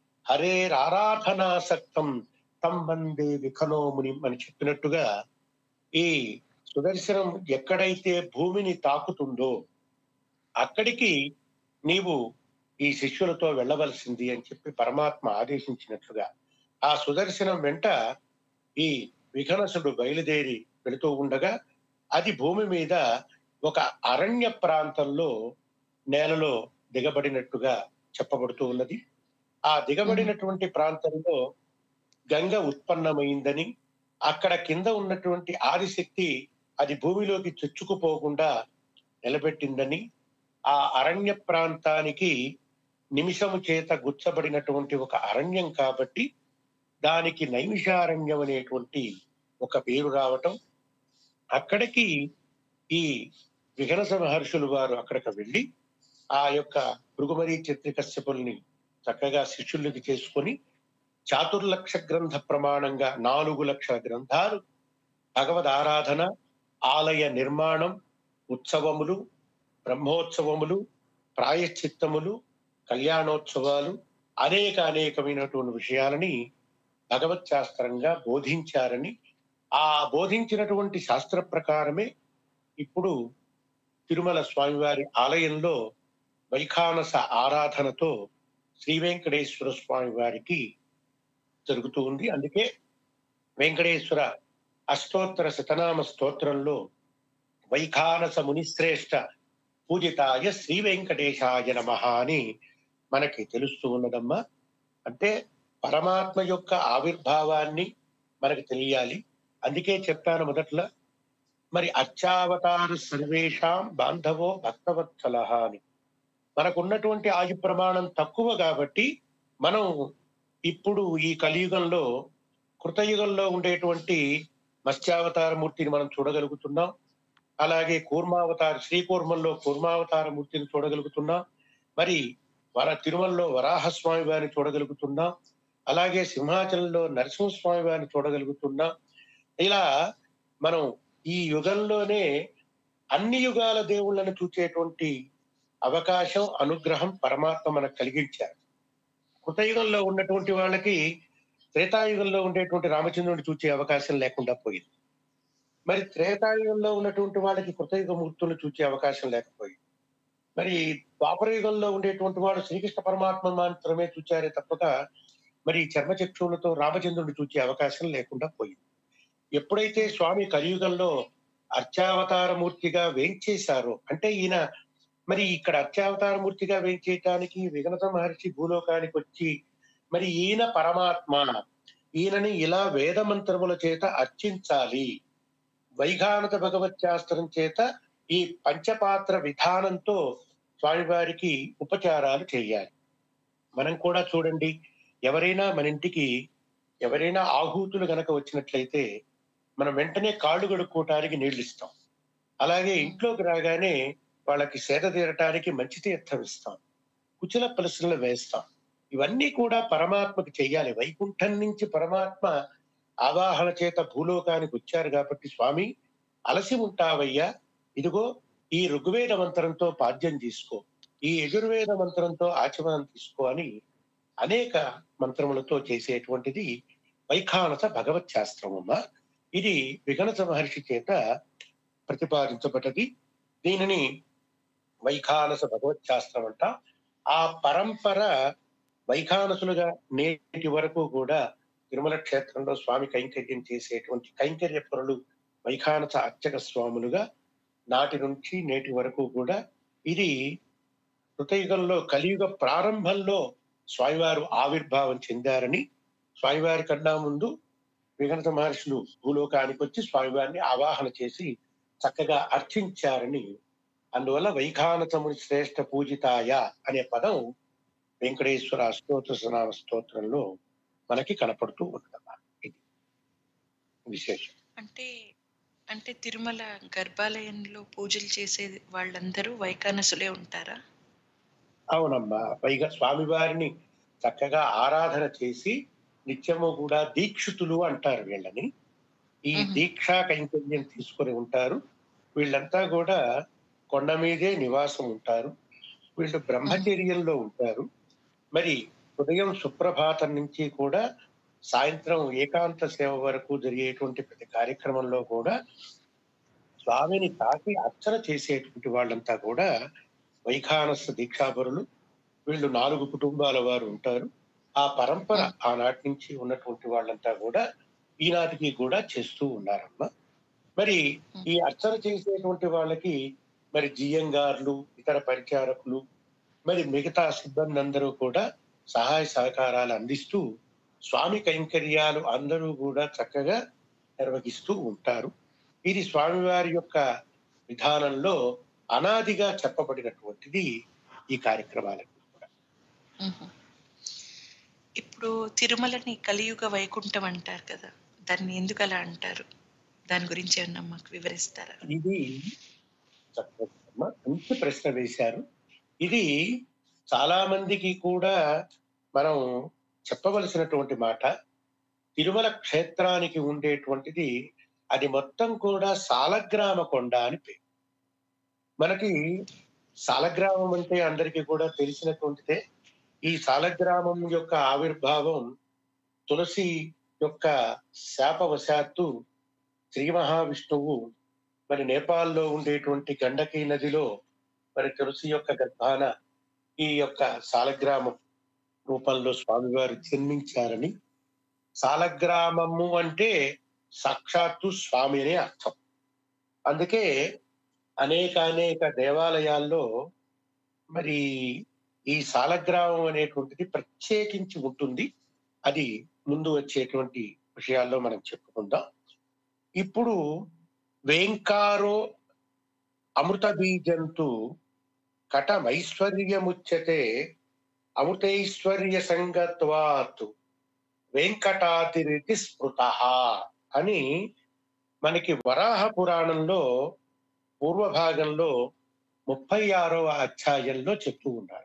హరేరారాధనాసక్తం తం వందే విఖనోముని అని చెప్పినట్టుగా ఈ సుదర్శనం ఎక్కడైతే భూమిని తాకుతుందో అక్కడికి నీవు ఈ శిష్యులతో వెళ్ళవలసింది అని చెప్పి పరమాత్మ ఆదేశించినట్లుగా ఆ సుదర్శనం వెంట ఈ విఘనసుడు బయలుదేరి వెళుతూ ఉండగా అది భూమి మీద ఒక అరణ్య ప్రాంతంలో నేలలో దిగబడినట్టుగా చెప్పబడుతూ ఉన్నది ఆ దిగబడినటువంటి ప్రాంతంలో గంగ ఉత్పన్నమైందని అక్కడ కింద ఉన్నటువంటి ఆదిశక్తి అది భూమిలోకి చొచ్చుకుపోకుండా నిలబెట్టిందని ఆ అరణ్య ప్రాంతానికి నిమిషము చేత గుచ్చబడినటువంటి ఒక అరణ్యం కాబట్టి దానికి నైమిషారణ్యం అనేటువంటి ఒక పేరు రావటం అక్కడికి ఈ విఘనస మహర్షులు వారు అక్కడికి వెళ్ళి ఆ యొక్క భృగుమరి చిత్రికశ్యపుల్ని చక్కగా శిష్యులకి చేసుకొని చాతుర్లక్ష గ్రంథ ప్రమాణంగా నాలుగు లక్షల గ్రంథాలు భగవద్ ఆరాధన ఆలయ నిర్మాణం ఉత్సవములు బ్రహ్మోత్సవములు ప్రాయశ్చిత్తములు కళ్యాణోత్సవాలు అనేక అనేకమైనటువంటి విషయాలని భగవత్ శాస్త్రంగా బోధించారని ఆ బోధించినటువంటి శాస్త్ర ప్రకారమే ఇప్పుడు తిరుమల స్వామివారి ఆలయంలో వైఖానస ఆరాధనతో శ్రీ వెంకటేశ్వర స్వామి వారికి జరుగుతూ ఉంది అందుకే వెంకటేశ్వర అష్టోత్తర శతనామ స్తోత్రంలో వైఖానస మునిశ్రేష్ఠ పూజితాయ శ్రీ వెంకటేశాయ నమ అని మనకి తెలుస్తూ ఉన్నదమ్మా అంటే పరమాత్మ యొక్క ఆవిర్భావాన్ని మనకు తెలియాలి అందుకే చెప్పాను మొదట్లో మరి అర్చావతార సర్వేషాం బాంధవో భక్తవత్సల అని మనకున్నటువంటి ఆయు ప్రమాణం తక్కువ కాబట్టి మనం ఇప్పుడు ఈ కలియుగంలో కృతయుగంలో ఉండేటువంటి మత్స్యావతార మూర్తిని మనం చూడగలుగుతున్నాం అలాగే కూర్మావతార శ్రీకూర్మంలో కూర్మావతార మూర్తిని చూడగలుగుతున్నాం మరి మన తిరుమలలో వరాహస్వామి వారిని చూడగలుగుతున్నాం అలాగే సింహాచలంలో నరసింహస్వామి వారిని చూడగలుగుతున్నాం ఇలా మనం ఈ యుగంలోనే అన్ని యుగాల దేవుళ్ళను చూచేటువంటి అవకాశం అనుగ్రహం పరమాత్మ మనకు కలిగించారు కృతయుగంలో ఉన్నటువంటి వాళ్ళకి త్రేతాయుగంలో ఉండేటువంటి రామచంద్రుడిని చూసే అవకాశం లేకుండా పోయింది మరి త్రేతాయుగంలో ఉన్నటువంటి వాళ్ళకి కృతయుగ మూర్తులను చూసే అవకాశం లేకపోయింది మరి ద్వాపర యుగంలో ఉండేటువంటి వాడు శ్రీకృష్ణ పరమాత్మ మాత్రమే చూచారే తప్పక మరి చర్మచక్షువులతో రామచంద్రుడిని చూసే అవకాశం లేకుండా పోయింది ఎప్పుడైతే స్వామి కలియుగంలో అర్చావతార మూర్తిగా వేంచేశారో అంటే ఈయన మరి ఇక్కడ అర్చావతార మూర్తిగా వేంచేయటానికి విఘ్నత మహర్షి భూలోకానికి వచ్చి మరి ఈయన పరమాత్మ ఈయనని ఇలా వేద మంత్రముల చేత అర్చించాలి వైఘానత భగవత్ శాస్త్రం చేత ఈ పంచపాత్ర విధానంతో స్వామివారికి ఉపచారాలు చేయాలి మనం కూడా చూడండి ఎవరైనా మన ఇంటికి ఎవరైనా ఆహూతులు గనక వచ్చినట్లయితే మనం వెంటనే కాళ్ళు కడుక్కోవటానికి నీళ్లు ఇస్తాం అలాగే ఇంట్లోకి రాగానే వాళ్ళకి సేద తీరటానికి మంచి తీర్థం ఇస్తాం కుచల ప్రశ్నలు వేస్తాం ఇవన్నీ కూడా పరమాత్మకి చెయ్యాలి వైకుంఠం నుంచి పరమాత్మ ఆవాహన చేత భూలోకానికి వచ్చారు కాబట్టి స్వామి అలసి ఉంటావయ్యా ఇదిగో ఈ ఋగ్వేద మంత్రంతో పాద్యం తీసుకో ఈ యజుర్వేద మంత్రంతో ఆచమనం తీసుకో అని అనేక మంత్రములతో చేసేటువంటిది వైఖానస భగవత్ శాస్త్రమమ్మ ఇది విఘనస మహర్షి చేత ప్రతిపాదించబడ్డది దీనిని వైఖానస భగవత్ శాస్త్రం అంట ఆ పరంపర వైఖానసులుగా నేటి వరకు కూడా తిరుమల క్షేత్రంలో స్వామి కైంకర్యం చేసేటువంటి కైంకర్య పరులు వైఖానస అర్చక స్వాములుగా నాటి నుంచి నేటి వరకు కూడా ఇది కృతయుగంలో కలియుగ ప్రారంభంలో స్వామివారు ఆవిర్భావం చెందారని స్వామివారి కన్నా ముందు విఘనత మహర్షులు భూలోకానికి వచ్చి స్వామివారిని ఆవాహన చేసి చక్కగా అర్చించారని అందువల్ల వైఖానతముని శ్రేష్ఠ పూజితాయ అనే పదం వెంకటేశ్వర అష్టోత్తర నామ స్తోత్రంలో మనకి కనపడుతూ ఉంటుందన్నమాట ఇది విశేషం అంటే అంటే తిరుమల గర్భాలయంలో పూజలు చేసే వాళ్ళందరూ వైకానసులే ఉంటారా అవునమ్మా పైగా స్వామివారిని చక్కగా ఆరాధన చేసి నిత్యము కూడా దీక్షితులు అంటారు వీళ్ళని ఈ మ్మ్. దీక్షా కైంకర్యం తీసుకొని ఉంటారు వీళ్ళంతా కూడా కొండ మీదే నివాసం ఉంటారు వీళ్ళు బ్రహ్మచర్యంలో ఉంటారు మరి ఉదయం సుప్రభాతం నుంచి కూడా సాయంత్రం ఏకాంత సేవ వరకు జరిగేటువంటి ప్రతి కార్యక్రమంలో కూడా స్వామిని తాకి అర్చన చేసేటువంటి వాళ్ళంతా కూడా వైఖానస దీక్షాపరులు వీళ్ళు నాలుగు కుటుంబాల వారు ఉంటారు ఆ పరంపర ఆనాటి నుంచి ఉన్నటువంటి వాళ్ళంతా కూడా ఈనాటికి కూడా చేస్తూ ఉన్నారమ్మా మరి ఈ అర్చన చేసేటువంటి వాళ్ళకి మరి జియంగార్లు ఇతర పరిచారకులు మరి మిగతా సిబ్బంది అందరూ కూడా సహాయ సహకారాలు అందిస్తూ స్వామి కైంకర్యాలు అందరూ కూడా చక్కగా నిర్వహిస్తూ ఉంటారు ఇది స్వామివారి యొక్క విధానంలో అనాదిగా చెప్పబడినటువంటిది ఈ కార్యక్రమాలకు కూడా మ్మ్. ఇప్పుడు తిరుమలని కలియుగ వైకుంఠం అంటారు కదా దాన్ని ఎందుకు అలా అంటారు దాని గురించి ఏమన్నా మాకు వివరిస్తారా ఇది చక్కగా మంచి ప్రశ్న వేశారు ఇది చాలా మందికి కూడా మనం చెప్పవలసినటువంటి మాట తిరుమల క్షేత్రానికి ఉండేటువంటిది అది మొత్తం కూడా సాలగ్రామ కొండ అని పేరు మనకి సాలగ్రామం అంటే అందరికీ కూడా తెలిసినటువంటిదే ఈ సాలగ్రామం యొక్క ఆవిర్భావం తులసి యొక్క శాపవశాత్తు శ్రీ మహావిష్ణువు మరి నేపాల్లో ఉండేటువంటి గండకీ నదిలో మరి తులసి యొక్క గర్భాన ఈ యొక్క సాలగ్రామం రూపంలో స్వామివారు జన్మించారని సాలగ్రామము అంటే సాక్షాత్తు స్వామి అనే అర్థం అందుకే అనేక అనేక దేవాలయాల్లో మరి ఈ సాలగ్రామం అనేటువంటిది ప్రత్యేకించి ఉంటుంది అది ముందు వచ్చేటువంటి విషయాల్లో మనం చెప్పుకుందాం ఇప్పుడు వేంకారో అమృత బీజంతు కటమైశ్వర్యముచ్యతే అమృతైశ్వర్య సంగత్వాత్ వెంకటాతిరితి స్మృత అని మనకి వరాహ పురాణంలో పూర్వ భాగంలో ముప్పై ఆరవ అధ్యాయంలో చెప్తూ ఉన్నారు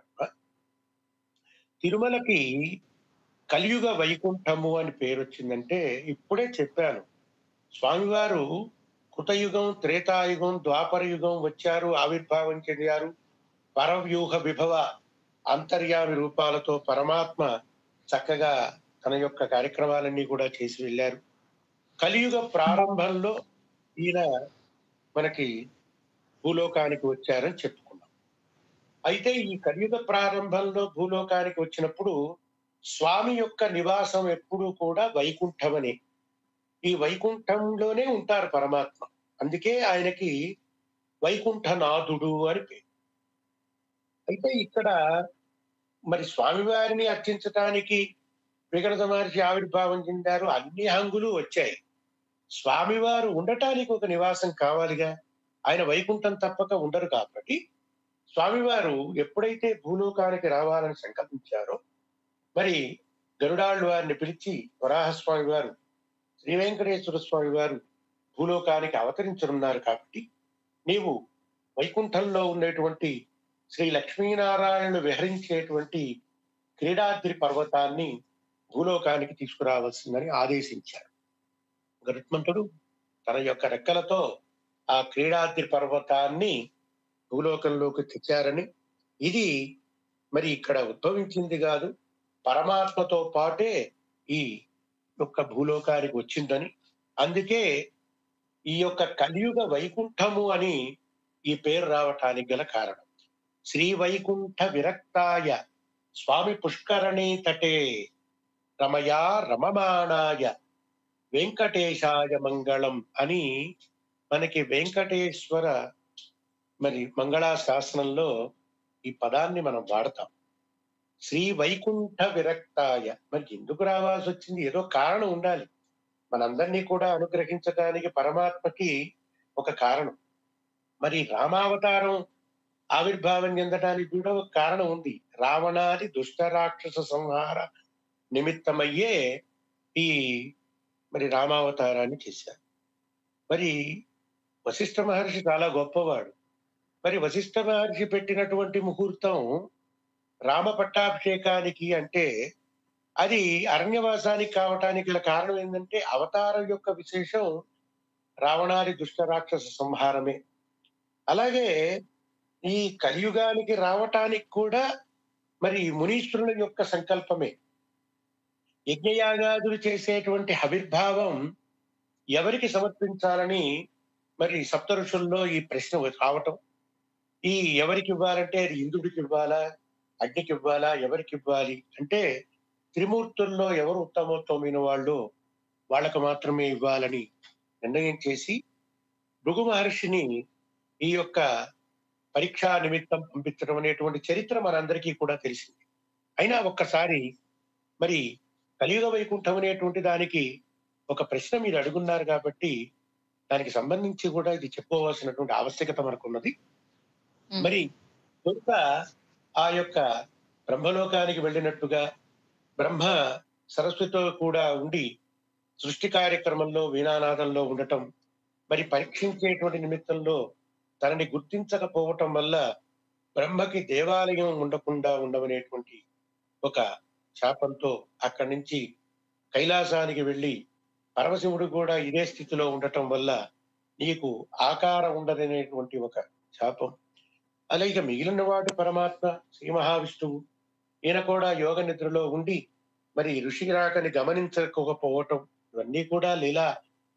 తిరుమలకి కలియుగ వైకుంఠము అని పేరు వచ్చిందంటే ఇప్పుడే చెప్పాను స్వామివారు కృతయుగం త్రేతాయుగం ద్వాపర యుగం వచ్చారు ఆవిర్భావం చెందారు పరవ్యూహ విభవ అంతర్యామి రూపాలతో పరమాత్మ చక్కగా తన యొక్క కార్యక్రమాలన్నీ కూడా చేసి వెళ్ళారు కలియుగ ప్రారంభంలో ఈయన మనకి భూలోకానికి వచ్చారని చెప్పుకున్నాం అయితే ఈ కలియుగ ప్రారంభంలో భూలోకానికి వచ్చినప్పుడు స్వామి యొక్క నివాసం ఎప్పుడూ కూడా వైకుంఠమని ఈ వైకుంఠంలోనే ఉంటారు పరమాత్మ అందుకే ఆయనకి వైకుంఠనాథుడు అని పేరు అయితే ఇక్కడ మరి స్వామివారిని అర్చించటానికి విగణత మహర్షి ఆవిర్భావం చెందారు అన్ని హంగులు వచ్చాయి స్వామివారు ఉండటానికి ఒక నివాసం కావాలిగా ఆయన వైకుంఠం తప్పక ఉండరు కాబట్టి స్వామివారు ఎప్పుడైతే భూలోకానికి రావాలని సంకల్పించారో మరి గరుడాళ్ళు వారిని పిలిచి వరాహస్వామి వారు శ్రీ వెంకటేశ్వర స్వామి వారు భూలోకానికి అవతరించనున్నారు కాబట్టి నీవు వైకుంఠంలో ఉండేటువంటి శ్రీ లక్ష్మీనారాయణులు విహరించేటువంటి క్రీడాద్రి పర్వతాన్ని భూలోకానికి తీసుకురావాల్సిందని ఆదేశించారు గరుత్మంతుడు తన యొక్క రెక్కలతో ఆ క్రీడాద్రి పర్వతాన్ని భూలోకంలోకి తెచ్చారని ఇది మరి ఇక్కడ ఉద్భవించింది కాదు పరమాత్మతో పాటే ఈ యొక్క భూలోకానికి వచ్చిందని అందుకే ఈ యొక్క కలియుగ వైకుంఠము అని ఈ పేరు రావటానికి గల కారణం శ్రీ వైకుంఠ విరక్తాయ స్వామి పుష్కరణీ తటే రమయా రమమాణాయ వెంకటేశాయ మంగళం అని మనకి వెంకటేశ్వర మరి మంగళా శాసనంలో ఈ పదాన్ని మనం వాడతాం శ్రీ వైకుంఠ విరక్తాయ మరి ఎందుకు రావాల్సి వచ్చింది ఏదో కారణం ఉండాలి మనందరినీ కూడా అనుగ్రహించడానికి పరమాత్మకి ఒక కారణం మరి రామావతారం ఆవిర్భావం చెందడానికి కూడా ఒక కారణం ఉంది రావణాది దుష్ట రాక్షస సంహార నిమిత్తమయ్యే ఈ మరి రామావతారాన్ని చేశారు మరి వశిష్ఠ మహర్షి చాలా గొప్పవాడు మరి వశిష్ఠ మహర్షి పెట్టినటువంటి ముహూర్తం రామ పట్టాభిషేకానికి అంటే అది అరణ్యవాసానికి కావటానికి గల కారణం ఏంటంటే అవతారం యొక్క విశేషం రావణాది దుష్ట రాక్షస సంహారమే అలాగే ఈ కలియుగానికి రావటానికి కూడా మరి మునీశ్వరుల యొక్క సంకల్పమే యజ్ఞయాగాదులు చేసేటువంటి హవిర్భావం ఎవరికి సమర్పించాలని మరి సప్త ఋషుల్లో ఈ ప్రశ్న రావటం ఈ ఎవరికి ఇవ్వాలంటే అది ఇంద్రుడికి ఇవ్వాలా అగ్నికి ఇవ్వాలా ఎవరికి ఇవ్వాలి అంటే త్రిమూర్తుల్లో ఎవరు ఉత్తమోత్తమైన వాళ్ళు వాళ్ళకు మాత్రమే ఇవ్వాలని నిర్ణయం చేసి భృగు మహర్షిని ఈ యొక్క పరీక్షా నిమిత్తం పంపించడం అనేటువంటి చరిత్ర మనందరికీ కూడా తెలిసింది అయినా ఒక్కసారి మరి కలియుగ వైకుంఠం అనేటువంటి దానికి ఒక ప్రశ్న మీరు అడుగున్నారు కాబట్టి దానికి సంబంధించి కూడా ఇది చెప్పుకోవాల్సినటువంటి ఆవశ్యకత మనకున్నది మరి దొంగ ఆ యొక్క బ్రహ్మలోకానికి వెళ్ళినట్టుగా బ్రహ్మ సరస్వతితో కూడా ఉండి సృష్టి కార్యక్రమంలో వీణానాదంలో ఉండటం మరి పరీక్షించేటువంటి నిమిత్తంలో తనని గుర్తించకపోవటం వల్ల బ్రహ్మకి దేవాలయం ఉండకుండా ఉండవనేటువంటి ఒక శాపంతో అక్కడి నుంచి కైలాసానికి వెళ్ళి పరమశివుడు కూడా ఇదే స్థితిలో ఉండటం వల్ల నీకు ఆకారం ఉండదనేటువంటి ఒక శాపం అలాగే మిగిలిన వాడు పరమాత్మ శ్రీ మహావిష్ణువు ఈయన కూడా యోగ నిద్రలో ఉండి మరి ఋషి రాకని గమనించకపోవటం ఇవన్నీ కూడా లీలా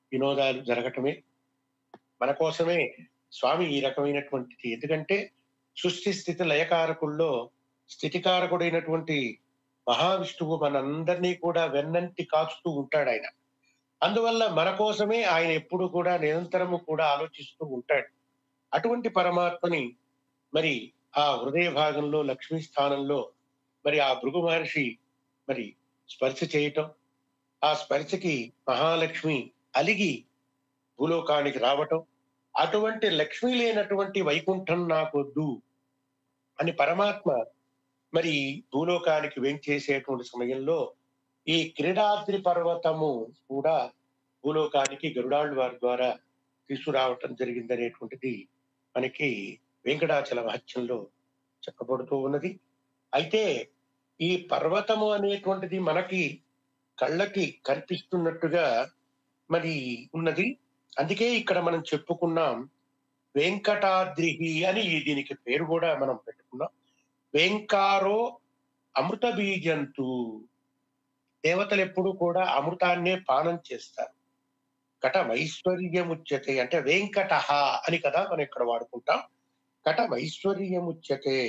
వినోదాలు జరగటమే మన కోసమే స్వామి ఈ రకమైనటువంటిది ఎందుకంటే సృష్టి స్థితి లయకారకుల్లో స్థితికారకుడైనటువంటి మహావిష్ణువు మనందరినీ కూడా వెన్నంటి కాచుతూ ఉంటాడు ఆయన అందువల్ల మన కోసమే ఆయన ఎప్పుడు కూడా నిరంతరము కూడా ఆలోచిస్తూ ఉంటాడు అటువంటి పరమాత్మని మరి ఆ హృదయ భాగంలో లక్ష్మీ స్థానంలో మరి ఆ భృగు మహర్షి మరి స్పర్శ చేయటం ఆ స్పర్శకి మహాలక్ష్మి అలిగి భూలోకానికి రావటం అటువంటి లక్ష్మి లేనటువంటి వైకుంఠం నాకొద్దు అని పరమాత్మ మరి భూలోకానికి వెంచేసేటువంటి సమయంలో ఈ క్రీడాద్రి పర్వతము కూడా భూలోకానికి గరుడాళ్ళ వారి ద్వారా తీసుకురావటం జరిగిందనేటువంటిది మనకి వెంకటాచల మహత్యంలో చెప్పబడుతూ ఉన్నది అయితే ఈ పర్వతము అనేటువంటిది మనకి కళ్ళకి కనిపిస్తున్నట్టుగా మరి ఉన్నది అందుకే ఇక్కడ మనం చెప్పుకున్నాం వెంకటాద్రిహి అని ఈ దీనికి పేరు కూడా మనం పెట్టుకున్నాం వెంకారో అమృత బీజంతు దేవతలు ఎప్పుడు కూడా అమృతాన్నే పానం చేస్తారు కటమైశ్వర్యముచ్యతే అంటే వెంకట అని కదా మనం ఇక్కడ వాడుకుంటాం కటమైశ్వర్యముచ్యతే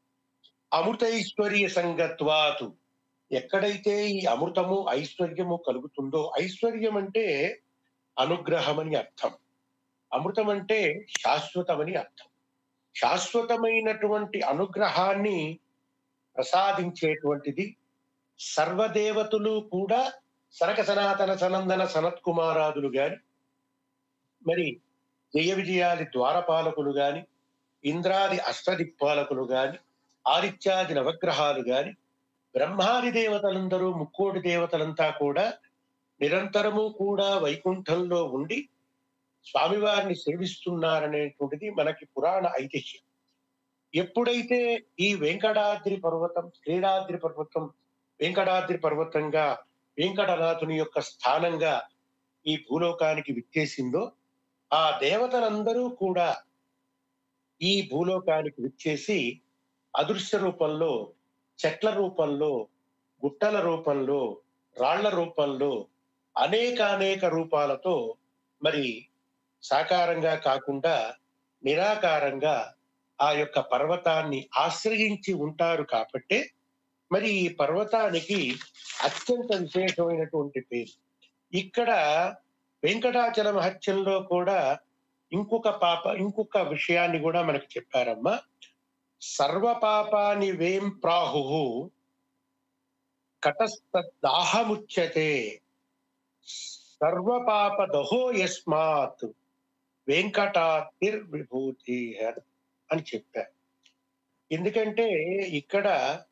అమృతైశ్వర్య సంగత్వాతు ఎక్కడైతే ఈ అమృతము ఐశ్వర్యము కలుగుతుందో ఐశ్వర్యం అంటే అనుగ్రహం అని అర్థం అమృతం అంటే శాశ్వతమని అర్థం శాశ్వతమైనటువంటి అనుగ్రహాన్ని ప్రసాదించేటువంటిది సర్వదేవతలు కూడా సనక సనాతన సనందన సనత్ కుమారాదులు గాని మరి జయ విజయాది ద్వారపాలకులు గాని ఇంద్రాది అష్టదిక్పాలకులు గాని ఆదిత్యాది నవగ్రహాలు గాని బ్రహ్మాది దేవతలందరూ ముక్కోటి దేవతలంతా కూడా నిరంతరము కూడా వైకుంఠంలో ఉండి స్వామివారిని సేవిస్తున్నారనేటువంటిది మనకి పురాణ ఐతిహ్యం ఎప్పుడైతే ఈ వెంకటాద్రి పర్వతం క్రీడాద్రి పర్వతం వెంకటాద్రి పర్వతంగా వెంకటనాథుని యొక్క స్థానంగా ఈ భూలోకానికి విచ్చేసిందో ఆ దేవతలందరూ కూడా ఈ భూలోకానికి విచ్చేసి అదృశ్య రూపంలో చెట్ల రూపంలో గుట్టల రూపంలో రాళ్ల రూపంలో అనేక అనేక రూపాలతో మరి సాకారంగా కాకుండా నిరాకారంగా ఆ యొక్క పర్వతాన్ని ఆశ్రయించి ఉంటారు కాబట్టే మరి ఈ పర్వతానికి అత్యంత విశేషమైనటువంటి పేరు ఇక్కడ వెంకటాచల మహత్యంలో కూడా ఇంకొక పాప ఇంకొక విషయాన్ని కూడా మనకు చెప్పారమ్మా సర్వ పాపాని వేం ప్రాహు కటస్థాహముచ్యతే సర్వ పాప దహో యస్మాత్ వెంకటాతిర్ విభూతి అని చెప్పారు ఎందుకంటే ఇక్కడ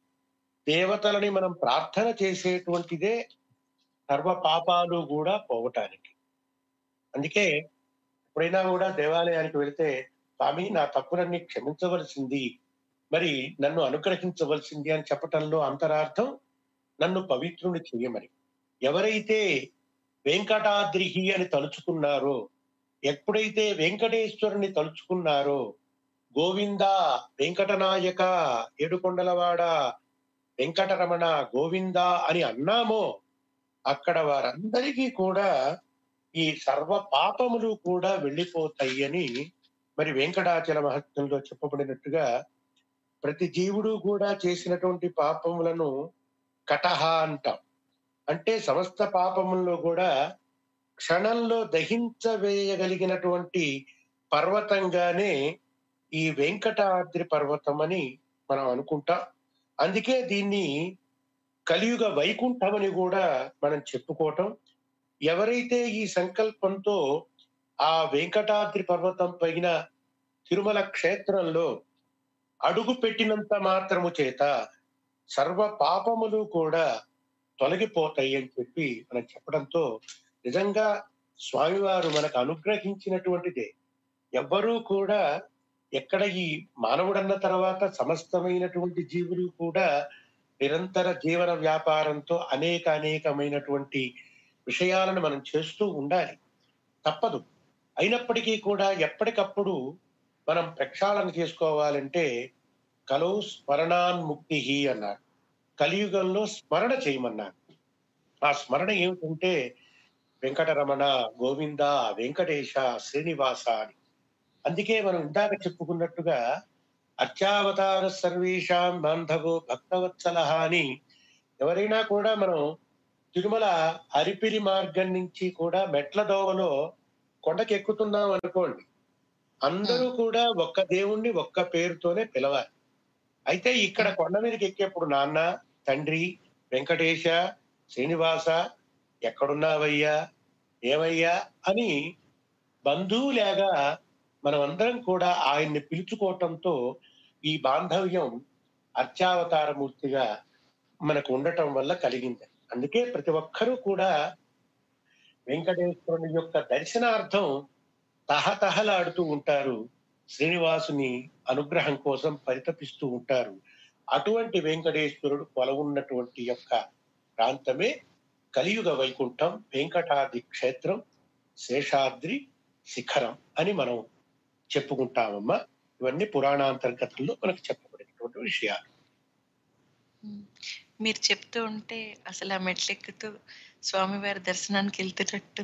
దేవతలని మనం ప్రార్థన చేసేటువంటిదే సర్వ పాపాలు కూడా పోవటానికి అందుకే ఎప్పుడైనా కూడా దేవాలయానికి వెళితే స్వామి నా తప్పులన్నీ క్షమించవలసింది మరి నన్ను అనుగ్రహించవలసింది అని చెప్పటంలో అంతరార్థం నన్ను పవిత్రుని చెయ్యమని ఎవరైతే వెంకటాద్రిహి అని తలుచుకున్నారో ఎప్పుడైతే వెంకటేశ్వరుని తలుచుకున్నారో గోవింద వెంకటనాయక ఏడుకొండలవాడ వెంకటరమణ గోవింద అని అన్నామో అక్కడ వారందరికీ కూడా ఈ సర్వ పాపములు కూడా వెళ్ళిపోతాయి అని మరి వెంకటాచల మహత్యంలో చెప్పబడినట్టుగా ప్రతి జీవుడు కూడా చేసినటువంటి పాపములను కటహ అంటాం అంటే సమస్త పాపముల్లో కూడా క్షణంలో దహించవేయగలిగినటువంటి పర్వతంగానే ఈ వెంకటాద్రి పర్వతం అని మనం అనుకుంటాం అందుకే దీన్ని కలియుగ వైకుంఠం అని కూడా మనం చెప్పుకోవటం ఎవరైతే ఈ సంకల్పంతో ఆ వెంకటాద్రి పర్వతం పైన తిరుమల క్షేత్రంలో అడుగు పెట్టినంత మాత్రము చేత సర్వ పాపములు కూడా తొలగిపోతాయి అని చెప్పి మనం చెప్పడంతో నిజంగా స్వామివారు మనకు అనుగ్రహించినటువంటిదే ఎవ్వరూ కూడా ఎక్కడ ఈ మానవుడన్న తర్వాత సమస్తమైనటువంటి జీవులు కూడా నిరంతర జీవన వ్యాపారంతో అనేక అనేకమైనటువంటి విషయాలను మనం చేస్తూ ఉండాలి తప్పదు అయినప్పటికీ కూడా ఎప్పటికప్పుడు మనం ప్రక్షాళన చేసుకోవాలంటే కలో స్మరణాన్ముక్తి అన్నారు కలియుగంలో స్మరణ చేయమన్నారు ఆ స్మరణ ఏమిటంటే వెంకటరమణ గోవింద వెంకటేశ శ్రీనివాస అని అందుకే మనం ఇందాక చెప్పుకున్నట్టుగా అర్చావతార సర్వేషాం బాంధవో భక్తవత్సల అని ఎవరైనా కూడా మనం తిరుమల అరిపిరి మార్గం నుంచి కూడా మెట్ల దోవలో కొండకి ఎక్కుతున్నాం అనుకోండి అందరూ కూడా ఒక్క దేవుణ్ణి ఒక్క పేరుతోనే పిలవాలి అయితే ఇక్కడ కొండ మీదకి ఎక్కేప్పుడు నాన్న తండ్రి వెంకటేశ శ్రీనివాస ఎక్కడున్నావయ్యా ఏమయ్యా అని బంధువులాగా మనం అందరం కూడా ఆయన్ని పిలుచుకోవటంతో ఈ బాంధవ్యం అర్చావతారమూర్తిగా మనకు ఉండటం వల్ల కలిగింది అందుకే ప్రతి ఒక్కరూ కూడా వెంకటేశ్వరుని యొక్క దర్శనార్థం తహతహలాడుతూ ఉంటారు శ్రీనివాసుని అనుగ్రహం కోసం పరితపిస్తూ ఉంటారు అటువంటి వెంకటేశ్వరుడు కొలవున్నటువంటి యొక్క ప్రాంతమే కలియుగ వైకుంఠం వెంకటాద్రి క్షేత్రం శేషాద్రి శిఖరం అని మనం చెప్పుకుంటామమ్మా ఇవన్నీ పురాణాంతర్గతంలో మనకు చెప్పబడినటువంటి విషయాలు మీరు చెప్తూ ఉంటే అసలు ఆ మెట్లెక్కుతూ స్వామివారి దర్శనానికి వెళ్తున్నట్టు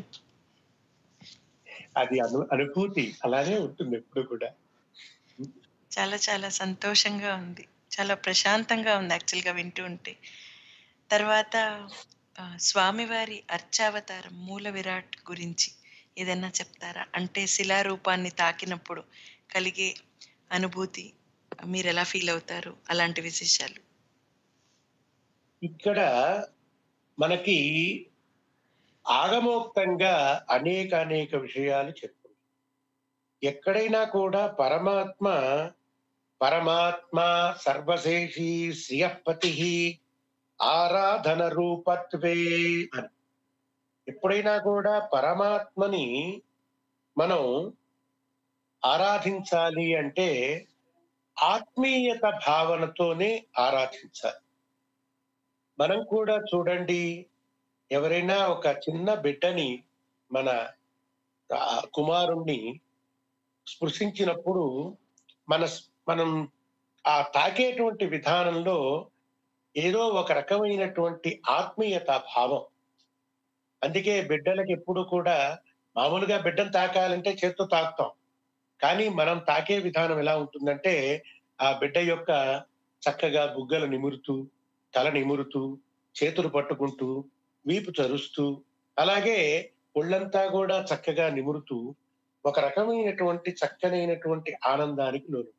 అది అను అనుభూతి అలానే ఉంటుంది ఎప్పుడు కూడా చాలా చాలా సంతోషంగా ఉంది చాలా ప్రశాంతంగా ఉంది యాక్చువల్గా వింటూ ఉంటే తర్వాత ఆ, స్వామివారి అర్చావతారం మూల విరాట్ గురించి ఏదైనా చెప్తారా అంటే శిలారూపాన్ని తాకినప్పుడు కలిగే అనుభూతి మీరు ఎలా ఫీల్ అవుతారు అలాంటి విశేషాలు ఇక్కడ మనకి ఆగమోక్తంగా అనేక అనేక విషయాలు చెప్తుంది ఎక్కడైనా కూడా పరమాత్మ పరమాత్మ సర్వశేషి శ్రియపతి ఆరాధన రూపత్వే అని ఎప్పుడైనా కూడా పరమాత్మని మనం ఆరాధించాలి అంటే ఆత్మీయత భావనతోనే ఆరాధించాలి మనం కూడా చూడండి ఎవరైనా ఒక చిన్న బిడ్డని మన ఆ, కుమారుణ్ణి స్పృశించినప్పుడు మన మనం ఆ తాకేటువంటి విధానంలో ఏదో ఒక రకమైనటువంటి ఆత్మీయత భావం అందుకే బిడ్డలకు ఎప్పుడు కూడా మామూలుగా బిడ్డను తాకాలంటే చేత్తో తాకుతాం కానీ మనం తాకే విధానం ఎలా ఉంటుందంటే ఆ బిడ్డ యొక్క చక్కగా బుగ్గలు నిమురుతూ తల నిమురుతూ చేతులు పట్టుకుంటూ వీపు చరుస్తూ అలాగే ఒళ్ళంతా కూడా చక్కగా నిమురుతూ ఒక రకమైనటువంటి చక్కనైనటువంటి ఆనందానికి లోను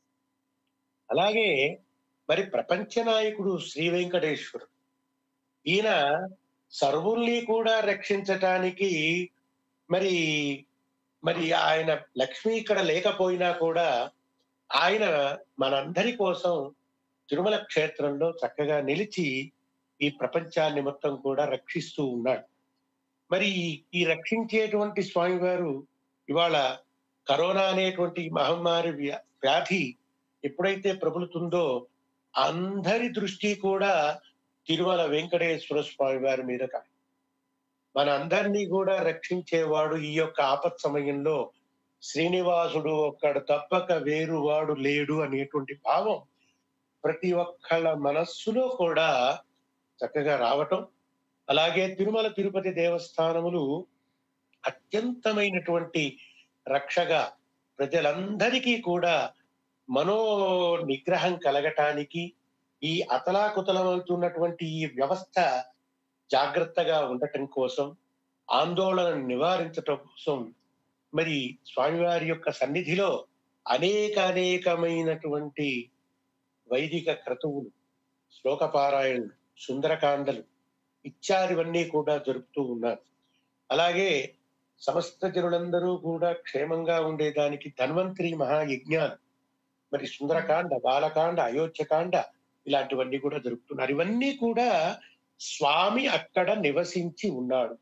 అలాగే మరి ప్రపంచ నాయకుడు శ్రీ వెంకటేశ్వరుడు ఈయన సర్వుల్ని కూడా రక్షించటానికి మరి మరి ఆయన లక్ష్మి ఇక్కడ లేకపోయినా కూడా ఆయన మనందరి కోసం తిరుమల క్షేత్రంలో చక్కగా నిలిచి ఈ ప్రపంచాన్ని మొత్తం కూడా రక్షిస్తూ ఉన్నాడు మరి ఈ- ఈ రక్షించేటువంటి స్వామివారు ఇవాళ కరోనా అనేటువంటి మహమ్మారి వ్యా- వ్యాధి ఎప్పుడైతే ప్రబలుతుందో అందరి దృష్టి కూడా తిరుమల వెంకటేశ్వర స్వామి వారి మీద కాదు మన అందరినీ కూడా రక్షించేవాడు ఈ యొక్క ఆపత్ సమయంలో శ్రీనివాసుడు ఒక్కడు తప్పక వేరువాడు లేడు అనేటువంటి భావం ప్రతి ఒక్కళ్ళ మనస్సులో కూడా చక్కగా రావటం అలాగే తిరుమల తిరుపతి దేవస్థానములు అత్యంతమైనటువంటి రక్షగా ప్రజలందరికీ కూడా మనో నిగ్రహం కలగటానికి ఈ అతలాకుతలమవుతున్నటువంటి ఈ వ్యవస్థ జాగ్రత్తగా ఉండటం కోసం ఆందోళనను నివారించటం కోసం మరి స్వామివారి యొక్క సన్నిధిలో అనేక అనేకమైనటువంటి వైదిక క్రతువులు శ్లోకపారాయణలు సుందరకాండలు ఇత్యాదివన్నీ కూడా జరుపుతూ ఉన్నారు అలాగే సమస్త జనులందరూ కూడా క్షేమంగా ఉండేదానికి ధన్వంతరి మహాయజ్ఞాలు మరి సుందరకాండ బాలకాండ అయోధ్యకాండ ఇలాంటివన్నీ కూడా జరుపుతున్నారు ఇవన్నీ కూడా స్వామి అక్కడ నివసించి ఉన్నాడు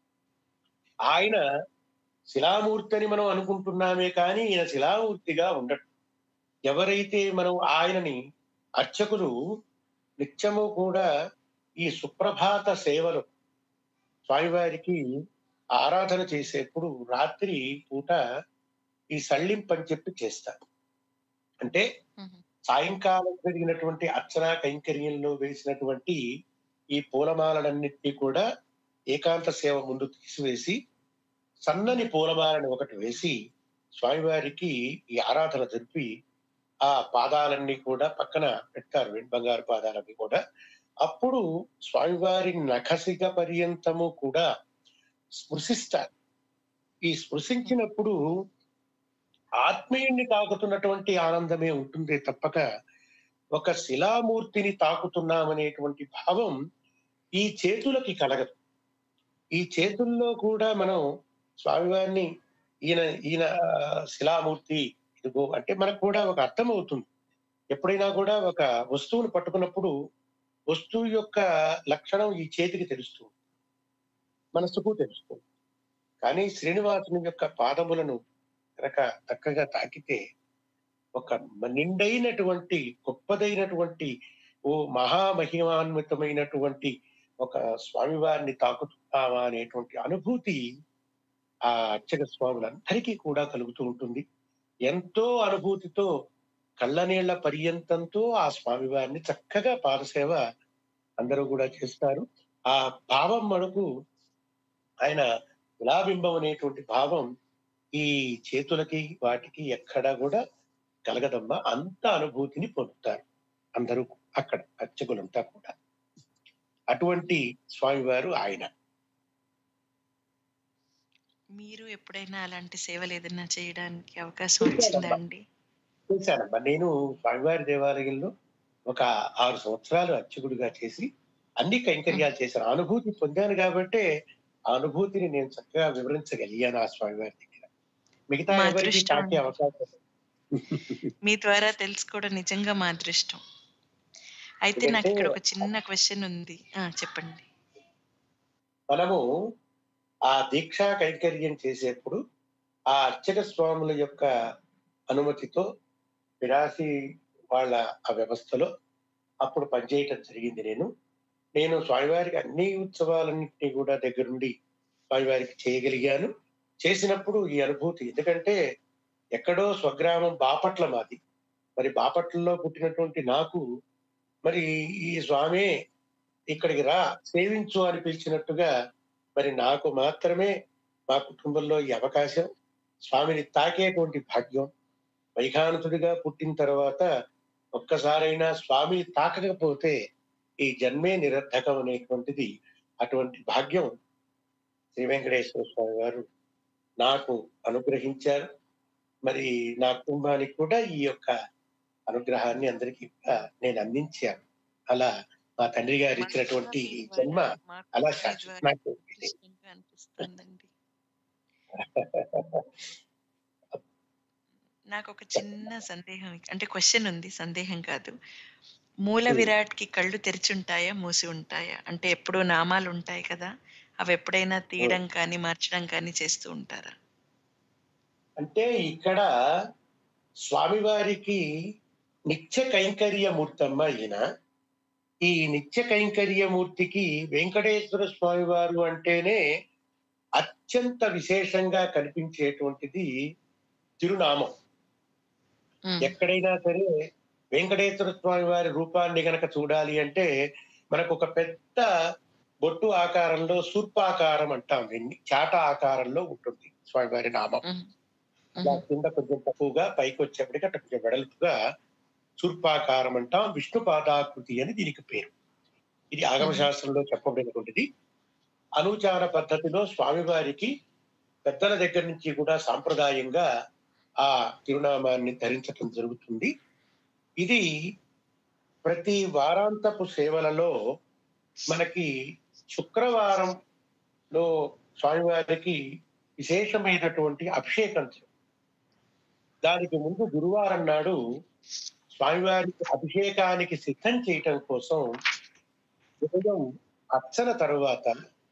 ఆయన శిలామూర్తి అని మనం అనుకుంటున్నామే కానీ ఈయన శిలామూర్తిగా ఉండడు ఎవరైతే మనం ఆయనని అర్చకులు నిత్యము కూడా ఈ సుప్రభాత సేవలు స్వామివారికి ఆరాధన చేసేప్పుడు రాత్రి పూట ఈ సళ్ళింపు అని చెప్పి చేస్తారు అంటే మ్మ్. సాయంకాలం జరిగినటువంటి అర్చనా కైంకర్యంలో వేసినటువంటి ఈ పూలమాలలన్నిటినీ కూడా ఏకాంత సేవ ముందు తీసివేసి సన్నని పూలమాలని ఒకటి వేసి స్వామివారికి ఈ ఆరాధన జరిపి ఆ పాదాలన్నీ కూడా పక్కన పెడతారు వెండి బంగారు పాదాలన్నీ కూడా అప్పుడు స్వామివారి నఖసిక పర్యంతము కూడా స్పృశిస్తారు ఈ స్పృశించినప్పుడు ఆత్మీయుణ్ణి తాకుతున్నటువంటి ఆనందమే ఉంటుందే తప్పక ఒక శిలామూర్తిని తాకుతున్నామనేటువంటి భావం ఈ చేతులకి కలగదు ఈ చేతుల్లో కూడా మనం స్వామివారిని ఈయన ఈయన ఆ, శిలామూర్తి ఇదిగో అంటే మనకు కూడా ఒక అర్థం అవుతుంది ఎప్పుడైనా కూడా ఒక వస్తువును పట్టుకున్నప్పుడు వస్తువు యొక్క లక్షణం ఈ చేతికి తెలుస్తుంది మనసుకు తెలుస్తుంది కానీ శ్రీనివాసుని యొక్క పాదములను కనుక చక్కగా తాకితే ఒక నిండైనటువంటి గొప్పదైనటువంటి ఓ మహామహిమాన్వితమైనటువంటి ఒక స్వామివారిని తాకుతున్నామా అనేటువంటి అనుభూతి ఆ అర్చక స్వాములందరికీ కూడా కలుగుతూ ఉంటుంది ఎంతో అనుభూతితో కళ్ళనీళ్ల పర్యంతంతో ఆ స్వామివారిని చక్కగా పాదసేవ అందరూ కూడా చేస్తారు ఆ భావం మనకు ఆయన గులాబింబం అనేటువంటి భావం ఈ చేతులకి వాటికి ఎక్కడా కూడా కలగదమ్మా అంత అనుభూతిని పొందుతారు అందరూ అక్కడ అర్చకులంతా కూడా అటువంటి స్వామివారు ఆయన మీరు ఎప్పుడైనా అలాంటి సేవలు ఏదైనా చేయడానికి అవకాశం వచ్చిందా అండి చేశానమ్మా నేను స్వామివారి దేవాలయంలో ఒక ఆరు సంవత్సరాలు అర్చకుడిగా చేసి అన్ని కైంకర్యాలు చేశాను అనుభూతి పొందాను కాబట్టే ఆ అనుభూతిని నేను చక్కగా వివరించగలిగాను ఆ స్వామివారి దగ్గర మిగతా మా ఎవరికి అదృష్టం తాకే అండి. అవకాశం మీ ద్వారా తెలుసుకోవడం నిజంగా మా అదృష్టం అయితే నాకు ఇక్కడ ఒక చిన్న క్వశ్చన్ ఉంది ఆ, చెప్పండి మనము ఆ దీక్షా కైంకర్యం చేసేప్పుడు ఆ అర్చక స్వాముల యొక్క అనుమతితో విరాసి వాళ్ళ ఆ వ్యవస్థలో అప్పుడు పనిచేయటం జరిగింది నేను నేను స్వామివారికి అన్ని ఉత్సవాలన్నింటినీ కూడా దగ్గరుండి స్వామివారికి చేయగలిగాను చేసినప్పుడు ఈ అనుభూతి ఎందుకంటే ఎక్కడో స్వగ్రామం బాపట్ల మాది మరి బాపట్లలో పుట్టినటువంటి నాకు మరి ఈ స్వామి ఇక్కడికి రా సేవించు అని పిలిచినట్టుగా మరి నాకు మాత్రమే మా కుటుంబంలో ఈ అవకాశం స్వామిని తాకేటువంటి భాగ్యం వైఖానతుడిగా పుట్టిన తర్వాత ఒక్కసారైనా స్వామిని తాకకపోతే ఈ జన్మే నిరర్ధకం అనేటువంటిది అటువంటి భాగ్యం శ్రీ వెంకటేశ్వర స్వామి వారు నాకు అనుగ్రహించారు మరి నా కుటుంబానికి కూడా ఈ యొక్క అనుగ్రహాన్ని అందరికీ కూడా నేను అందించాను అలా మా తండ్రి గారు ఇచ్చినటువంటి ఈ జన్మ మాకు అలా మీ శాశ్వత ద్వారా నాకు అదృష్టంగా అనిపిస్తుందండి నాకు ఒక చిన్న సందేహం అంటే క్వశ్చన్ ఉంది సందేహం కాదు మూల Hmm. విరాట్ కి కళ్ళు తెరిచి ఉంటాయా మూసి ఉంటాయా అంటే ఎప్పుడూ నామాలు ఉంటాయి కదా అవి ఎప్పుడైనా తీయడం కానీ మార్చడం కానీ చేస్తూ ఉంటారా అంటే ఇక్కడ స్వామివారికి నిత్య కైంకర్య మూర్తమ్మ ఈయన ఈ నిత్య కైంకర్య మూర్తికి వెంకటేశ్వర స్వామి వారు అంటేనే అత్యంత విశేషంగా కనిపించేటువంటిది తిరునామం Hmm. ఎక్కడైనా సరే వెంకటేశ్వర స్వామి వారి రూపాన్ని గనక చూడాలి అంటే మనకు ఒక పెద్ద బొట్టు ఆకారంలో సూర్పాకారం అంటాం దీన్ని చాట ఆకారంలో ఉంటుంది స్వామివారి నామం Hmm. అలా కింద కొంచెం తక్కువగా పైకి వచ్చేప్పటికి అట్లా కొంచెం వెడల్పుగా సూర్పాకారం అంటాం విష్ణు పాదాకృతి అని దీనికి పేరు ఇది ఆగమ Mhm. శాస్త్రంలో చెప్పబడినటువంటిది అనుచార పద్ధతిలో స్వామివారికి పెద్దల దగ్గర నుంచి కూడా సాంప్రదాయంగా ఆ తిరునామాన్ని ధరించటం జరుగుతుంది ఇది ప్రతి వారాంతపు సేవలలో మనకి శుక్రవారంలో స్వామివారికి విశేషమైనటువంటి అభిషేకం జరుగుతుంది. దానికి ముందు గురువారం నాడు స్వామివారికి అభిషేకానికి సిద్ధం చేయటం కోసం ఉదయం అర్చన తరువాత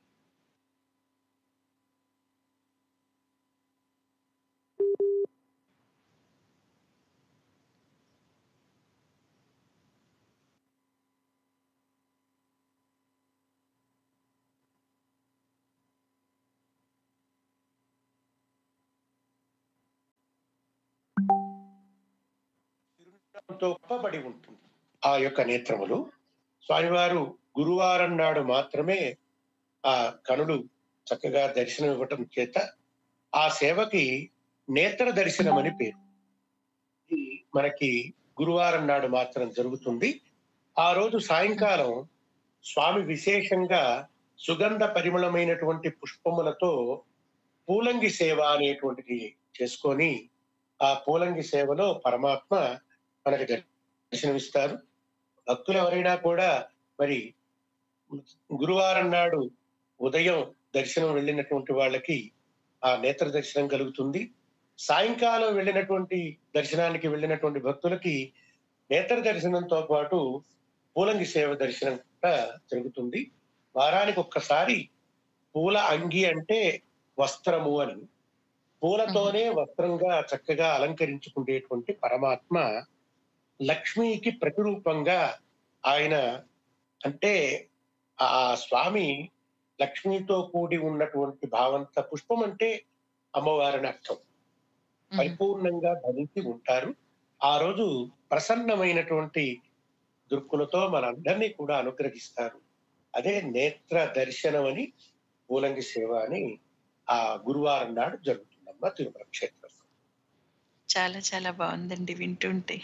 తో కప్పబడి ఉంటుంది ఆ యొక్క నేత్రములు స్వామివారు గురువారం నాడు మాత్రమే ఆ కనులు చక్కగా దర్శనం ఇవ్వటం చేత ఆ సేవకి నేత్ర దర్శనం అని పేరు ఇది మనకి గురువారం నాడు మాత్రం జరుగుతుంది ఆ రోజు సాయంకాలం స్వామి విశేషంగా సుగంధ పరిమళమైనటువంటి పుష్పములతో పూలంగి సేవ అనేటువంటిది చేసుకొని ఆ పూలంగి సేవలో పరమాత్మ మనకి దర్శనమిస్తారు భక్తులు ఎవరైనా కూడా మరి గురువారం నాడు ఉదయం దర్శనం వెళ్ళినటువంటి వాళ్ళకి ఆ నేత్ర దర్శనం కలుగుతుంది సాయంకాలం వెళ్ళినటువంటి దర్శనానికి వెళ్ళినటువంటి భక్తులకి నేత్ర దర్శనంతో పాటు పూలంగి సేవ దర్శనం కూడా జరుగుతుంది వారానికి ఒక్కసారి పూల అంగి అంటే వస్త్రము అని పూలతోనే వస్త్రంగా చక్కగా అలంకరించుకునేటువంటి పరమాత్మ లక్ష్మికి ప్రతిరూపంగా ఆయన అంటే ఆ స్వామి లక్ష్మితో కూడి ఉన్నటువంటి భావంత పుష్పం అంటే అమ్మవారిని అర్థం పరిపూర్ణంగా ధరించి ఉంటారు ఆ రోజు ప్రసన్నమైనటువంటి దృక్కులతో మనందరినీ కూడా అనుగ్రహిస్తారు అదే నేత్ర దర్శనం అని పూలంగి సేవ అని ఆ గురువారం నాడు జరుగుతుందమ్మా తిరుమల క్షేత్రం చాలా చాలా బాగుందండి వింటుంటే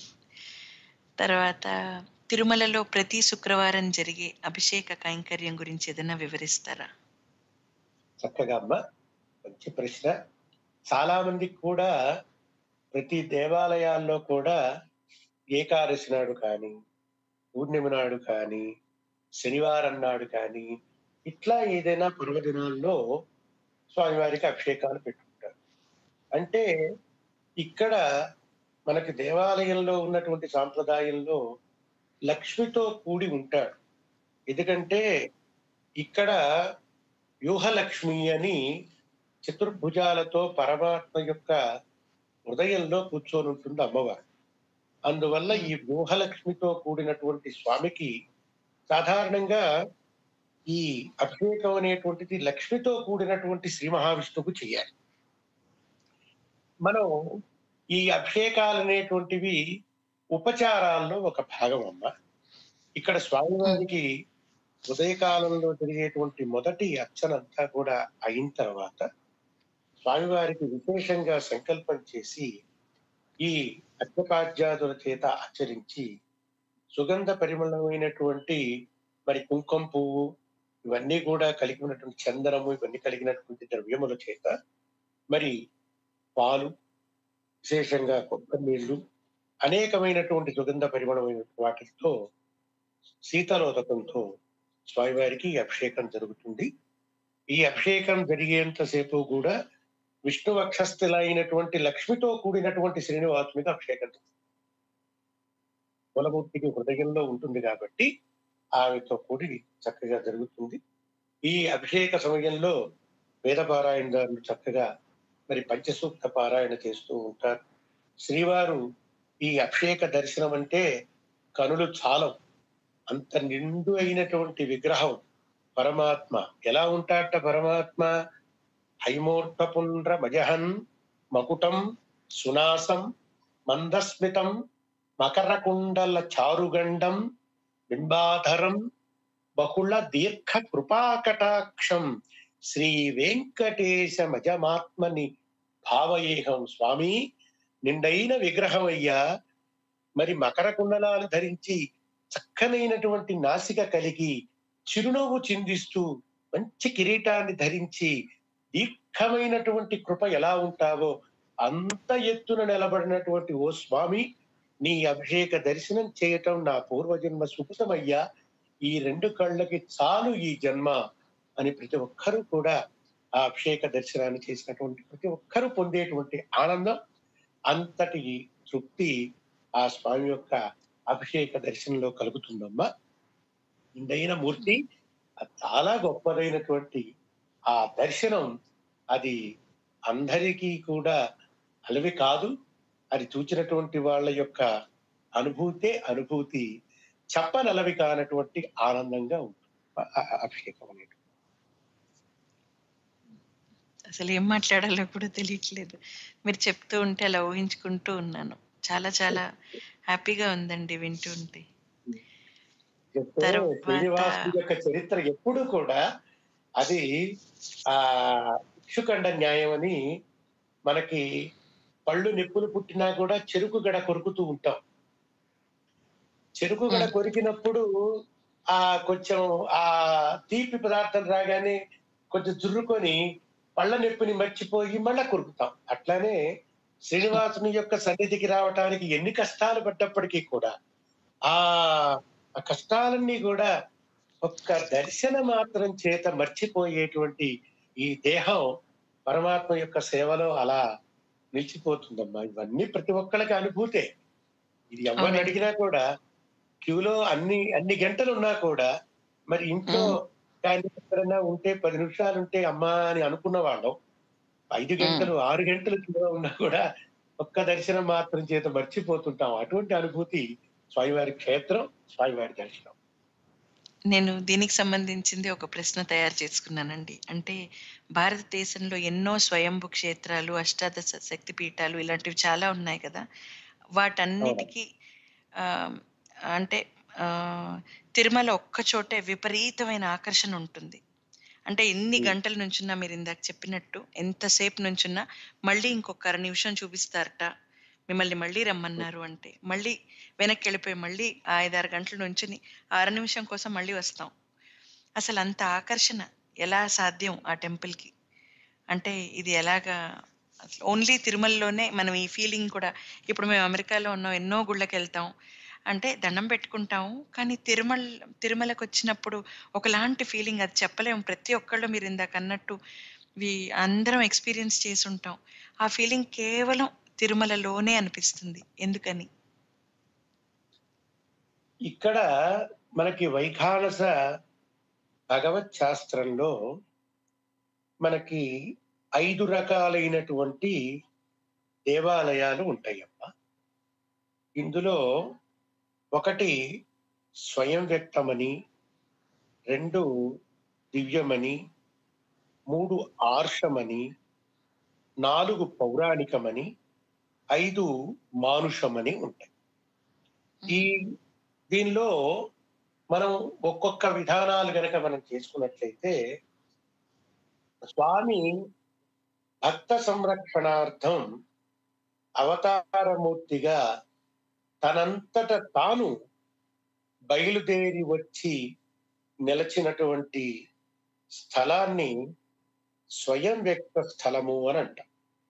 తర్వాత తిరుమలలో ప్రతి శుక్రవారం జరిగే అభిషేక కైంకర్యం గురించి ఏదైనా వివరిస్తారా చక్కగా అమ్మ మంచి ప్రశ్న చాలా మందికి కూడా ప్రతి దేవాలయాల్లో కూడా ఏకాదశి నాడు కానీ పూర్ణిమ నాడు కానీ శనివారం నాడు కానీ ఇట్లా ఏదైనా పర్వదినాల్లో స్వామివారికి అభిషేకాలు పెట్టుకుంటారు అంటే ఇక్కడ మనకి దేవాలయంలో ఉన్నటువంటి సాంప్రదాయంలో లక్ష్మితో కూడి ఉంటాడు ఎందుకంటే ఇక్కడ వ్యూహలక్ష్మి అని చతుర్భుజాలతో పరమాత్మ యొక్క హృదయంలో కూర్చొని ఉంటుంది అమ్మవారు అందువల్ల ఈ వ్యూహలక్ష్మితో కూడినటువంటి స్వామికి సాధారణంగా ఈ అభిషేకం అనేటువంటిది లక్ష్మితో కూడినటువంటి శ్రీ మహావిష్ణువుకు చేయాలి మనం ఈ అభిషేకాలు అనేటువంటివి ఉపచారాల్లో ఒక భాగం అమ్మ ఇక్కడ స్వామివారికి ఉదయకాలంలో జరిగేటువంటి మొదటి అర్చనంతా కూడా అయిన తర్వాత స్వామివారికి విశేషంగా సంకల్పం చేసి ఈ అర్ఘపాద్యాదుల చేత ఆచరించి సుగంధ పరిమళమైనటువంటి మరి కుంకుమ పువ్వు ఇవన్నీ కూడా కలిగి ఉన్నటువంటి చందనము ఇవన్నీ కలిగినటువంటి ద్రవ్యముల చేత మరి పాలు విశేషంగా కొబ్బరి నీళ్లు అనేకమైనటువంటి సుగంధ పరిమళమైన వాటితో శీతలోదకంతో స్వామివారికి ఈ అభిషేకం జరుగుతుంది ఈ అభిషేకం జరిగేంతసేపు కూడా విష్ణు వక్షస్థులైనటువంటి లక్ష్మితో కూడినటువంటి శ్రీనివాసునికి అభిషేకం జరుగుతుంది. కులమూర్తికి హృదయంలో ఉంటుంది కాబట్టి ఆమెతో కూడి చక్కగా జరుగుతుంది ఈ అభిషేక సమయంలో వేద పారాయణదారులు చక్కగా మరి పంచసూక్త పారాయణ చేస్తూ ఉంటారు శ్రీవారు ఈ అభిషేక దర్శనం అంటే కనులు చాలం అంత నిండు అయినటువంటి విగ్రహం పరమాత్మ ఎలా ఉంటాడట పరమాత్మ హైమూర్ధపుండ్ర మజహన్ మకుటం సునాసం మందస్మితం మకర కుండల చారుగండం బింబాధరం బహుళ దీర్ఘ కృపాకటాక్షం శ్రీ వెంకటేశ మజమాత్మని భావయేహం స్వామి నిండైన విగ్రహం అయ్యా మరి మకర కుండలాలు ధరించి చక్కనైనటువంటి నాసిక కలిగి చిరునవ్వు చిందిస్తూ మంచి కిరీటాన్ని ధరించి దీర్ఘమైనటువంటి కృప ఎలా ఉంటావో అంత ఎత్తున నిలబడినటువంటి ఓ స్వామి నీ అభిషేక దర్శనం చేయటం నా పూర్వజన్మ సుకృతమయ్యా ఈ రెండు కళ్ళకి చాలు ఈ జన్మ అని ప్రతి ఒక్కరూ కూడా ఆ అభిషేక దర్శనాన్ని చేసినటువంటి ప్రతి ఒక్కరూ పొందేటువంటి ఆనందం అంతటి తృప్తి ఆ స్వామి యొక్క అభిషేక దర్శనంలో కలుగుతుందమ్మా ఇందైన మూర్తి అది చాలా గొప్పదైనటువంటి ఆ దర్శనం అది అందరికీ కూడా అలవి కాదు అది చూచినటువంటి వాళ్ళ యొక్క అనుభూతే అనుభూతి చెప్పనలవి కానటువంటి ఆనందంగా ఉంటుంది ఆ- ఆ- అభిషేకం అనేది అసలు ఏం మాట్లాడాలో కూడా తెలియట్లేదు మీరు చెప్తూ ఉంటే అలా ఊహించుకుంటూ ఉన్నాను చాలా చాలా హ్యాపీగా ఉందండి వింటూ ఉంటే చెప్తే తర్వాత- శ్రీనివాసుడి యొక్క చరిత్ర ఎప్పుడూ కూడా అది ఆ ఇక్షుకండ న్యాయం అని మనకి పళ్ళు నిప్పులు పుట్టినా కూడా చెరుకు గడ కొరుకుతూ ఉంటాం చెరుకు గడ మ్మ్. కొరికినప్పుడు ఆ కొంచెం ఆ తీపి పదార్థం రాగానే కొంచెం జుర్రుకొని పళ్ళ నొప్పిని మర్చిపోయి మళ్ళా కొరుకుతాం అట్లానే శ్రీనివాసుని యొక్క సన్నిధికి రావటానికి ఎన్ని కష్టాలు పడ్డప్పటికీ కూడా ఆ ఆ కష్టాలన్నీ కూడా ఒక్క దర్శన మాత్రం చేత మర్చిపోయేటువంటి ఈ దేహం పరమాత్మ యొక్క సేవలో అలా నిలిచిపోతుందమ్మా ఇవన్నీ ప్రతి ఒక్కళ్ళకి అనుభూతే ఇది ఎవరిని అవునండి. అడిగినా కూడా క్యూలో అన్ని అన్ని గంటలు ఉన్నా కూడా మరి ఇంట్లో కానీ ఎక్కడన్నా ఉంటే పది నిమిషాలు ఉంటే అమ్మా అని అనుకున్న వాళ్ళం ఐదు గంటలు ఆరు గంటలు క్యూలో ఉన్నా కూడా ఒక్క దర్శనం మాత్రం చేత మర్చిపోతుంటాం అటువంటి అనుభూతి స్వామివారి క్షేత్రం స్వామివారి దర్శనం నేను దీనికి సంబంధించింది ఒక ప్రశ్న తయారు చేసుకున్నానండి అంటే భారతదేశంలో ఎన్నో స్వయంభు క్షేత్రాలు అష్టాదశ శక్తి పీఠాలు ఇలాంటివి చాలా ఉన్నాయి కదా వాటన్నిటికీ ఆ, అంటే ఆ, తిరుమల ఒక్క చోటే విపరీతమైన ఆకర్షణ ఉంటుంది అంటే ఎన్ని Hmm. గంటల నుంచున్నా మీరు ఇందాక చెప్పినట్టు ఎంతసేపు నుంచున్నా మళ్ళీ ఇంకొక అర నిమిషం చూపిస్తారట మిమ్మల్ని మళ్ళీ రమ్మన్నారు అంటే మళ్ళీ వెనక్కి వెళ్ళిపోయి మళ్ళీ ఆ ఐదారు గంటల నుంచుని ఆ అర నిమిషం కోసం మళ్ళీ వస్తాం అసలు అంత ఆకర్షణ ఎలా సాధ్యం ఆ టెంపుల్కి అంటే ఇది ఎలాగా అసలు ఓన్లీ తిరుమలలోనే మనం ఈ ఫీలింగ్ కూడా ఇప్పుడు మేము అమెరికాలో ఉన్నాం ఎన్నో గుళ్ళకి వెళ్తాం అంటే దండం పెట్టుకుంటాము కానీ తిరుమల తిరుమలకు వచ్చినప్పుడు ఒకలాంటి ఫీలింగ్ అది చెప్పలేము ప్రతి ఒక్కళ్ళు మీరు ఇందాక అన్నట్టు వి అందరం ఎక్స్పీరియన్స్ చేసి ఉంటాం ఆ ఫీలింగ్ కేవలం తిరుమలలోనే అనిపిస్తుంది ఎందుకని ఇక్కడ మనకి వైఖానస భగవత్ శాస్త్రంలో మనకి ఐదు రకాలైనటువంటి దేవాలయాలు ఉంటాయమ్మా ఇందులో ఒకటి స్వయం వ్యక్తమని రెండు దివ్యమని మూడు ఆర్షమని నాలుగు పౌరాణికమని ఐదు మానుషమని ఉంటాయి ఈ దీనిలో మనం ఒక్కొక్క విధానాలు గనక మనం చేసుకున్నట్లయితే స్వామి భక్త సంరక్షణార్థం అవతారమూర్తిగా తనంతట తాను బయలుదేరి వచ్చి నిలచినటువంటి స్థలాన్ని స్వయం వ్యక్త స్థలము అని అంటాం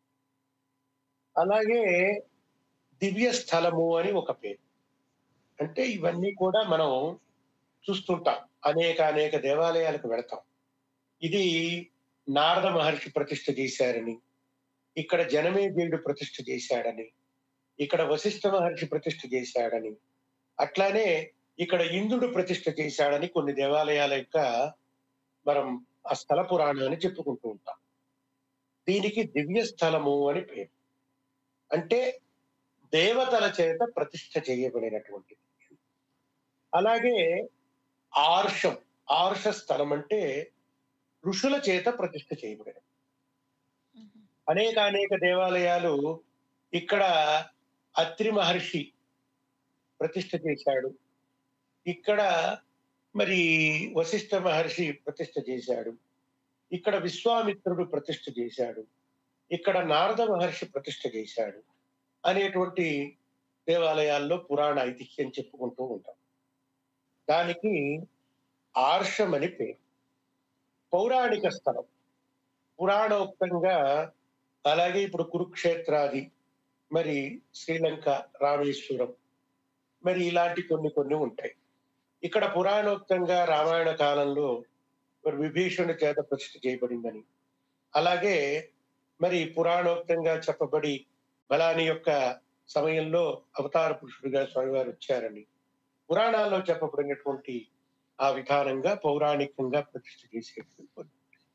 అలాగే దివ్య స్థలము అని ఒక పేరు అంటే ఇవన్నీ కూడా మనం చూస్తుంటాం అనేక అనేక దేవాలయాలకు వెళతాం ఇది నారద మహర్షి ప్రతిష్ఠ చేశారని ఇక్కడ జనమేజయుడు ప్రతిష్ఠ చేశాడని ఇక్కడ వశిష్ఠ మహర్షి ప్రతిష్ఠ చేశాడని అట్లానే ఇక్కడ ఇంద్రుడు ప్రతిష్ఠ చేశాడని కొన్ని దేవాలయాల యొక్క మనం ఆ స్థల పురాణాన్ని చెప్పుకుంటూ ఉంటాం దీనికి దివ్య స్థలము అని పేరు అంటే దేవతల చేత ప్రతిష్ఠ చేయబడినటువంటిది అలాగే ఆర్షం ఆర్ష స్థలం అంటే ఋషుల చేత ప్రతిష్ఠ చేయబడినది అనేక అనేక దేవాలయాలు ఇక్కడ అత్రి మహర్షి ప్రతిష్ఠ చేశాడు ఇక్కడ మరి వశిష్ఠ మహర్షి ప్రతిష్ఠ చేశాడు ఇక్కడ విశ్వామిత్రుడు ప్రతిష్ఠ చేశాడు ఇక్కడ నారద మహర్షి ప్రతిష్ఠ చేశాడు అనేటువంటి దేవాలయాల్లో పురాణ ఐతిహ్యం చెప్పుకుంటూ ఉంటాం దానికి ఆర్షం అని పేరు పౌరాణిక స్థలం పురాణోక్తంగా అలాగే ఇప్పుడు కురుక్షేత్రాది మరి శ్రీలంక రామేశ్వరం మరి ఇలాంటి కొన్ని కొన్ని ఉంటాయి ఇక్కడ పురాణోక్తంగా రామాయణ కాలంలో మరి విభీషణుడి చేత ప్రతిష్ఠ చేయబడిందని అలాగే మరి పురాణోక్తంగా చెప్పబడి బలాని యొక్క సమయంలో అవతార పురుషుడిగా స్వామివారు వచ్చారని పురాణాల్లో చెప్పబడినటువంటి ఆ విధానంగా పౌరాణికంగా ప్రతిష్ఠ చేసేటువంటి కొన్ని.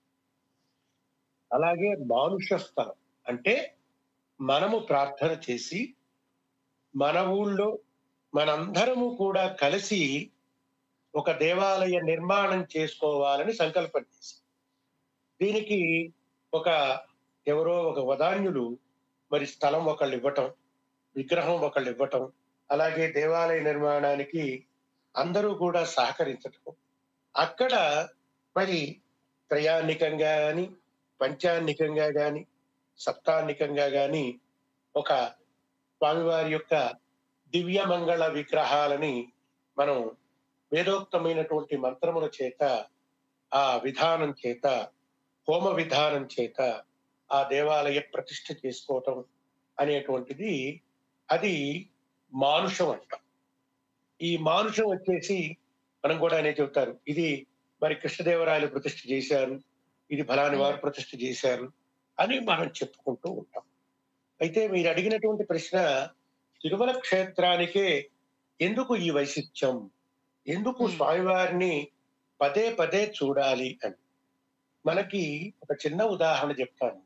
అలాగే మానుష స్థలం అంటే మనము ప్రార్థన చేసి మన ఊళ్ళో మనందరము కూడా కలిసి ఒక దేవాలయ నిర్మాణం చేసుకోవాలని సంకల్పం చేసి దీనికి ఒక ఎవరో ఒక వదాన్యులు మరి స్థలం ఒకళ్ళు ఇవ్వటం విగ్రహం ఒకళ్ళు ఇవ్వటం అలాగే దేవాలయ నిర్మాణానికి అందరూ కూడా సహకరించటం అక్కడ మరి త్రయాన్నికంగా గాని పంచాన్నికంగా గాని సప్తాన్నికంగా గాని ఒక స్వామివారి యొక్క దివ్య మంగళ విగ్రహాలని మనం వేదోక్తమైనటువంటి మంత్రముల చేత ఆ విధానం చేత హోమ విధానం చేత ఆ దేవాలయ ప్రతిష్ఠ చేసుకోవటం అనేటువంటిది అది మానుషం అంటాం ఈ మానుషం వచ్చేసి మనం కూడా అనే చెబుతారు ఇది మరి కృష్ణదేవరాయలు ప్రతిష్ఠ చేశారు ఇది ఫలాని వారు ప్రతిష్ఠ చేశారు అని మనం చెప్పుకుంటూ ఉంటాం అయితే మీరు అడిగినటువంటి ప్రశ్న తిరుమల క్షేత్రానికే ఎందుకు ఈ వైశిష్ట్యం ఎందుకు Hmm. స్వామివారిని పదే పదే చూడాలి అని మనకి ఒక చిన్న ఉదాహరణ చెప్తాను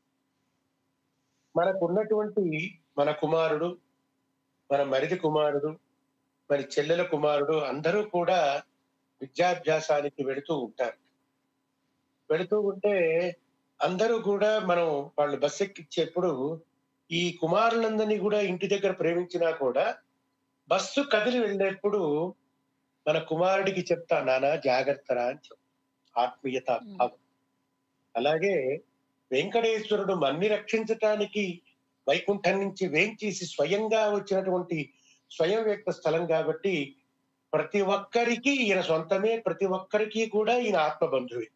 మనకున్నటువంటి మన కుమారుడు మన మరిది కుమారుడు మరి చెల్లెల కుమారుడు అందరూ కూడా విద్యాభ్యాసానికి వెళుతూ ఉంటారు వెళుతూ ఉంటే అందరూ కూడా మనం వాళ్ళు బస్ ఎక్కిచ్చేప్పుడు ఈ కుమారులందరినీ కూడా ఇంటి దగ్గర ప్రేమించినా కూడా బస్సు కదిలి వెళ్ళేప్పుడు మన కుమారుడికి చెప్తా నానా జాగ్రత్తరా అని చెప్తా ఆత్మీయత భావం అలాగే వెంకటేశ్వరుడు మన్ని రక్షించటానికి వైకుంఠం నుంచి వేంచేసి స్వయంగా వచ్చినటువంటి స్వయం వ్యక్త స్థలం కాబట్టి ప్రతి ఒక్కరికి ఈయన సొంతమే ప్రతి ఒక్కరికి కూడా ఈయన ఆత్మబంధువే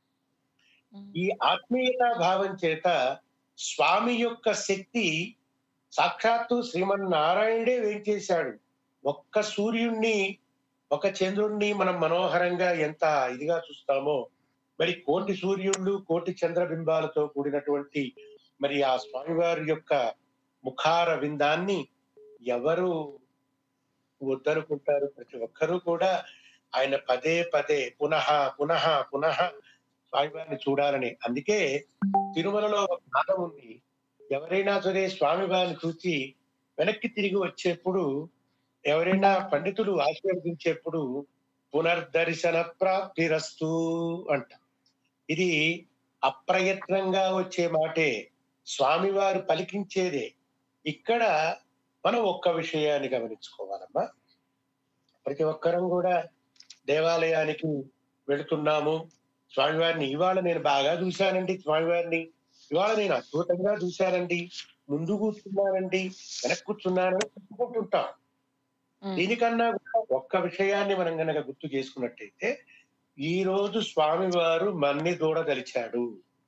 ఈ ఆత్మీయతా భావం చేత స్వామి యొక్క శక్తి సాక్షాత్తు శ్రీమన్నారాయణుడే వేంచేశాడు ఒక్క సూర్యుణ్ణి ఒక చంద్రుణ్ణి మనం మనోహరంగా ఎంత ఇదిగా చూస్తామో మరి కోటి సూర్యుళ్ళు కోటి చంద్రబింబాలతో కూడినటువంటి మరి ఆ స్వామివారి యొక్క ముఖార విందాన్ని ఎవరు వద్దనుకుంటారు ప్రతి ఒక్కరూ కూడా ఆయన పదే పదే పునః పునః పునః స్వామివారిని చూడాలని అందుకే తిరుమలలో ఒక నాదం ఉంది ఎవరైనా సరే స్వామివారిని చూసి వెనక్కి తిరిగి వచ్చేప్పుడు ఎవరైనా పండితులు ఆశీర్వదించేప్పుడు పునర్దర్శన ప్రాప్తిరస్తు అంట ఇది అప్రయత్నంగా వచ్చే మాటే స్వామివారు పలికించేదే ఇక్కడ మనం ఒక్క విషయాన్ని గమనించుకోవాలమ్మా ప్రతి ఒక్కరం కూడా దేవాలయానికి వెళుతున్నాము స్వామివారిని ఇవాళ నేను బాగా చూశానండి స్వామివారిని ఇవాళ నేను అద్భుతంగా చూశానండి ముందు కూర్చున్నానండి వెనక్కి కూర్చున్నానని చెప్పుకుంటుంటాం దీనికన్నా కూడా ఒక్క విషయాన్ని మనం గనక గుర్తు చేసుకున్నట్టయితే ఈ రోజు స్వామివారు మన్ని దూడదలిచాడు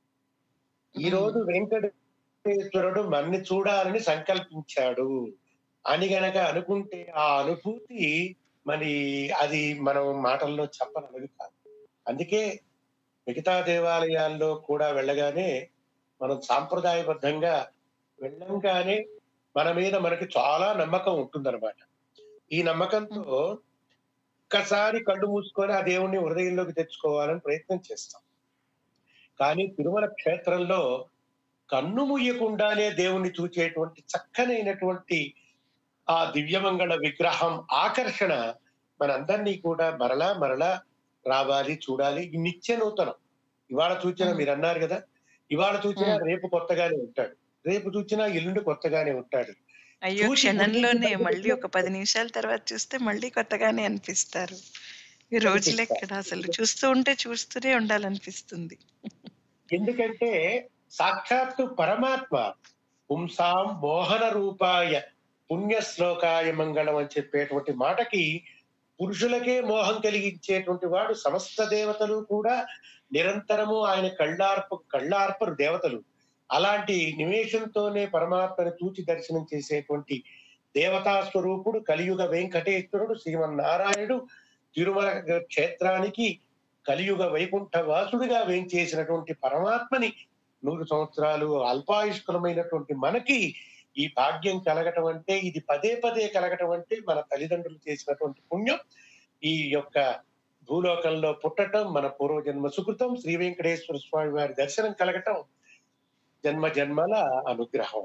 ఈ రోజు వెంకటేశ్వరుడు మన్ని చూడాలని సంకల్పించాడు అని గనక అనుకుంటే ఆ అనుభూతి మరి అది మనం మాటల్లో చెప్పనది కాదు అందుకే మిగతా దేవాలయాల్లో కూడా వెళ్ళగానే మనం సాంప్రదాయబద్ధంగా వెళ్ళంగానే మన మీద మనకి చాలా నమ్మకం ఉంటుందన్నమాట ఈ నమ్మకంతో ఒక్కసారి కళ్ళు మూసుకొని ఆ దేవుణ్ణి హృదయంలోకి తెచ్చుకోవాలని ప్రయత్నం చేస్తాం కానీ తిరుమల క్షేత్రంలో కన్ను ముయ్యకుండానే దేవుణ్ణి చూచేటువంటి చక్కనైనటువంటి ఆ దివ్యమంగళ విగ్రహం ఆకర్షణ మనందరినీ కూడా మరలా మరలా రావాలి చూడాలి ఈ నిత్య నూతనం ఇవాళ చూచినా Hmm. మీరు అన్నారు కదా ఇవాళ చూచినా Hmm. రేపు కొత్తగానే ఉంటాడు రేపు చూచినా ఎల్లుండి కొత్తగానే ఉంటాడు అయ్యో చూసి క్షణంలోనే గుర్తించి మళ్ళీ ఒక పది నిమిషాల తర్వాత చూస్తే మళ్ళీ కొత్తగానే అనిపిస్తారు ఈ రోజులు ఎక్కడ అసలు చూస్తూ ఉంటే చూస్తూనే ఉండాలనిపిస్తుంది ఎందుకంటే సాక్షాత్తు పరమాత్మ పుంసాం మోహన రూపాయ పుణ్య శ్లోకాయ మంగళం అని చెప్పేటువంటి మాటకి పురుషులకే మోహం కలిగించేటువంటి వాడు సమస్త దేవతలు కూడా నిరంతరము ఆయన కళ్ళార్ప కళ్ళార్పరు దేవతలు అలాంటి నిమేషంతోనే పరమాత్మను చూచి దర్శనం చేసేటువంటి దేవతా స్వరూపుడు కలియుగ వెంకటేశ్వరుడు శ్రీమన్నారాయణుడు తిరుమల క్షేత్రానికి కలియుగ వైకుంఠ వాసుడిగా వేంచేసినటువంటి పరమాత్మని నూరు సంవత్సరాలు అల్పాయుష్కులమైనటువంటి మనకి ఈ భాగ్యం కలగటం అంటే ఇది పదే పదే కలగటం అంటే మన తల్లిదండ్రులు చేసినటువంటి పుణ్యం ఈ యొక్క భూలోకంలో పుట్టటం మన పూర్వజన్మ సుకృతం శ్రీ వెంకటేశ్వర స్వామి వారి దర్శనం కలగటం జన్మ జన్మల అనుగ్రహం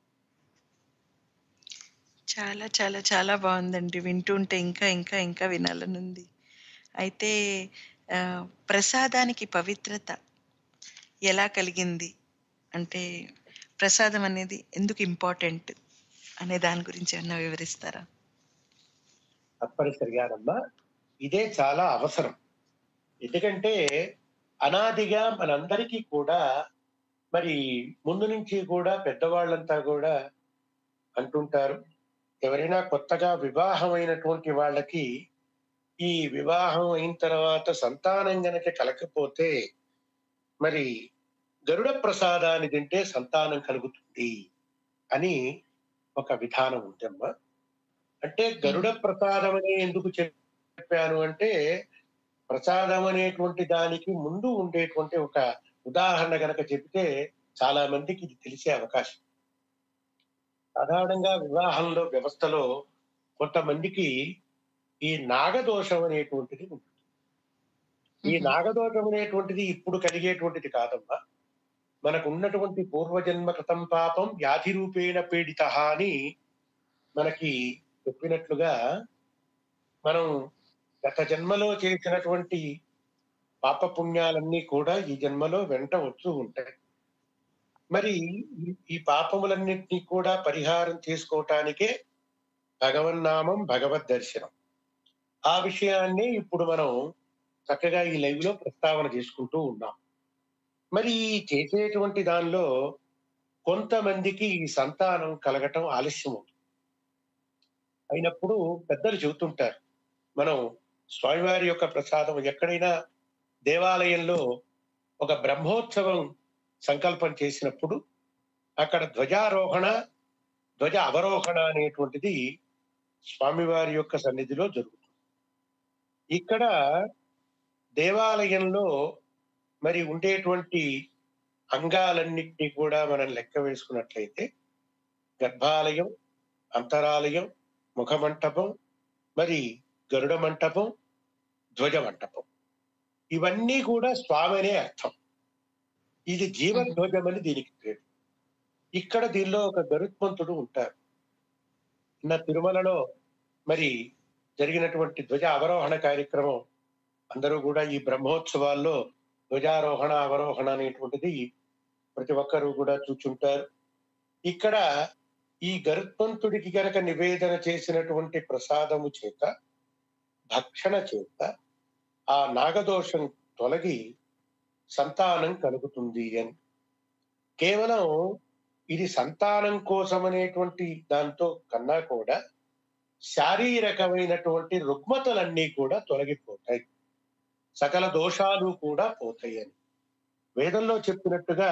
చాలా చాలా చాలా బాగుందండి వింటుంటే ఇంకా ఇంకా ఇంకా వినాలనుంది అయితే ఆ, ప్రసాదానికి పవిత్రత ఎలా కలిగింది అంటే ప్రసాదం అనేది ఎందుకు ఇంపార్టెంట్ అనే దాని గురించి ఏమన్నా వివరిస్తారా తప్పనిసరిగానమ్మా ఇదే చాలా అవసరం ఎందుకంటే అనాదిగా మనందరికీ కూడా మరి ముందు నుంచి కూడా పెద్దవాళ్ళంతా కూడా అంటుంటారు ఎవరైనా కొత్తగా వివాహమైనటువంటి వాళ్ళకి ఈ వివాహం అయిన తర్వాత సంతానం గనక కలకపోతే మరి గరుడ ప్రసాదాన్ని తింటే సంతానం కలుగుతుంది అని ఒక విధానం ఉందమ్మా అంటే గరుడ ప్రసాదం అనే ఎందుకు చెప్పాను అంటే ప్రసాదం అనేటువంటి దానికి ముందు ఉండేటువంటి ఒక ఉదాహరణ గనక చెబితే చాలా మందికి ఇది తెలిసే అవకాశం సాధారణంగా వివాహంలో వ్యవస్థలో కొంతమందికి ఈ నాగదోషం అనేటువంటిది ఉంటుంది ఈ నాగదోషం అనేటువంటిది ఇప్పుడు కలిగేటువంటిది కాదమ్మా మనకు ఉన్నటువంటి పూర్వజన్మ కృతం పాపం వ్యాధి రూపేణ పీడిత అని మనకి చెప్పినట్లుగా మనం గత జన్మలో చేసినటువంటి పాప పుణ్యాలన్నీ కూడా ఈ జన్మలో వెంట వస్తూ ఉంటాయి మరి ఈ- ఈ పాపములన్నింటినీ కూడా పరిహారం చేసుకోవటానికే భగవన్నామం భగవద్ దర్శనం ఆ విషయాన్ని ఇప్పుడు మనం చక్కగా ఈ లైవ్ లో ప్రస్తావన చేసుకుంటూ ఉన్నాం మరి ఈ చేసేటువంటి దానిలో కొంతమందికి ఈ సంతానం కలగటం ఆలస్యం అవుతుంది అయినప్పుడు పెద్దలు చెబుతుంటారు మనం స్వామివారి యొక్క ప్రసాదం ఎక్కడైనా దేవాలయంలో ఒక బ్రహ్మోత్సవం సంకల్పం చేసినప్పుడు అక్కడ ధ్వజారోహణ ధ్వజ అవరోహణ అనేటువంటిది స్వామివారి యొక్క సన్నిధిలో జరుగుతుంది ఇక్కడ దేవాలయంలో మరి ఉండేటువంటి అంగాలన్నింటినీ కూడా మనం లెక్క వేసుకున్నట్లయితే గర్భాలయం అంతరాలయం ముఖమంటపం మరి గరుడ మంటపం ధ్వజ మంటపం ఇవన్నీ కూడా స్వామి అనే అర్థం ఇది జీవధ్వజం అని దీనికి పేరు ఇక్కడ దీనిలో ఒక గరుత్మంతుడు ఉంటారు నిన్న తిరుమలలో మరి జరిగినటువంటి ధ్వజ అవరోహణ కార్యక్రమం అందరూ కూడా ఈ బ్రహ్మోత్సవాల్లో ధ్వజారోహణ అవరోహణ అనేటువంటిది ప్రతి ఒక్కరూ కూడా చూచుంటారు ఇక్కడ ఈ గరుత్మంతుడికి గనక నివేదన చేసినటువంటి ప్రసాదము చేత భక్షణ చేత ఆ నాగదోషం తొలగి సంతానం కలుగుతుంది అని కేవలం ఇది సంతానం కోసం అనేటువంటి దాంతో కన్నా కూడా శారీరకమైనటువంటి రుగ్మతలన్నీ కూడా తొలగిపోతాయి సకల దోషాలు కూడా పోతాయి అని వేదంలో చెప్పినట్టుగా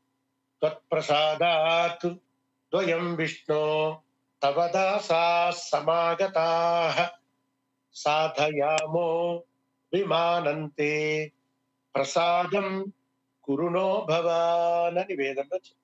త్వత్ప్రసాదాత్ ద్వయం విష్ణు తవదాసా సమాగతా సాధయామో విమానంతే ప్రసాదం కురునో భవానని వేదంలో చెప్పి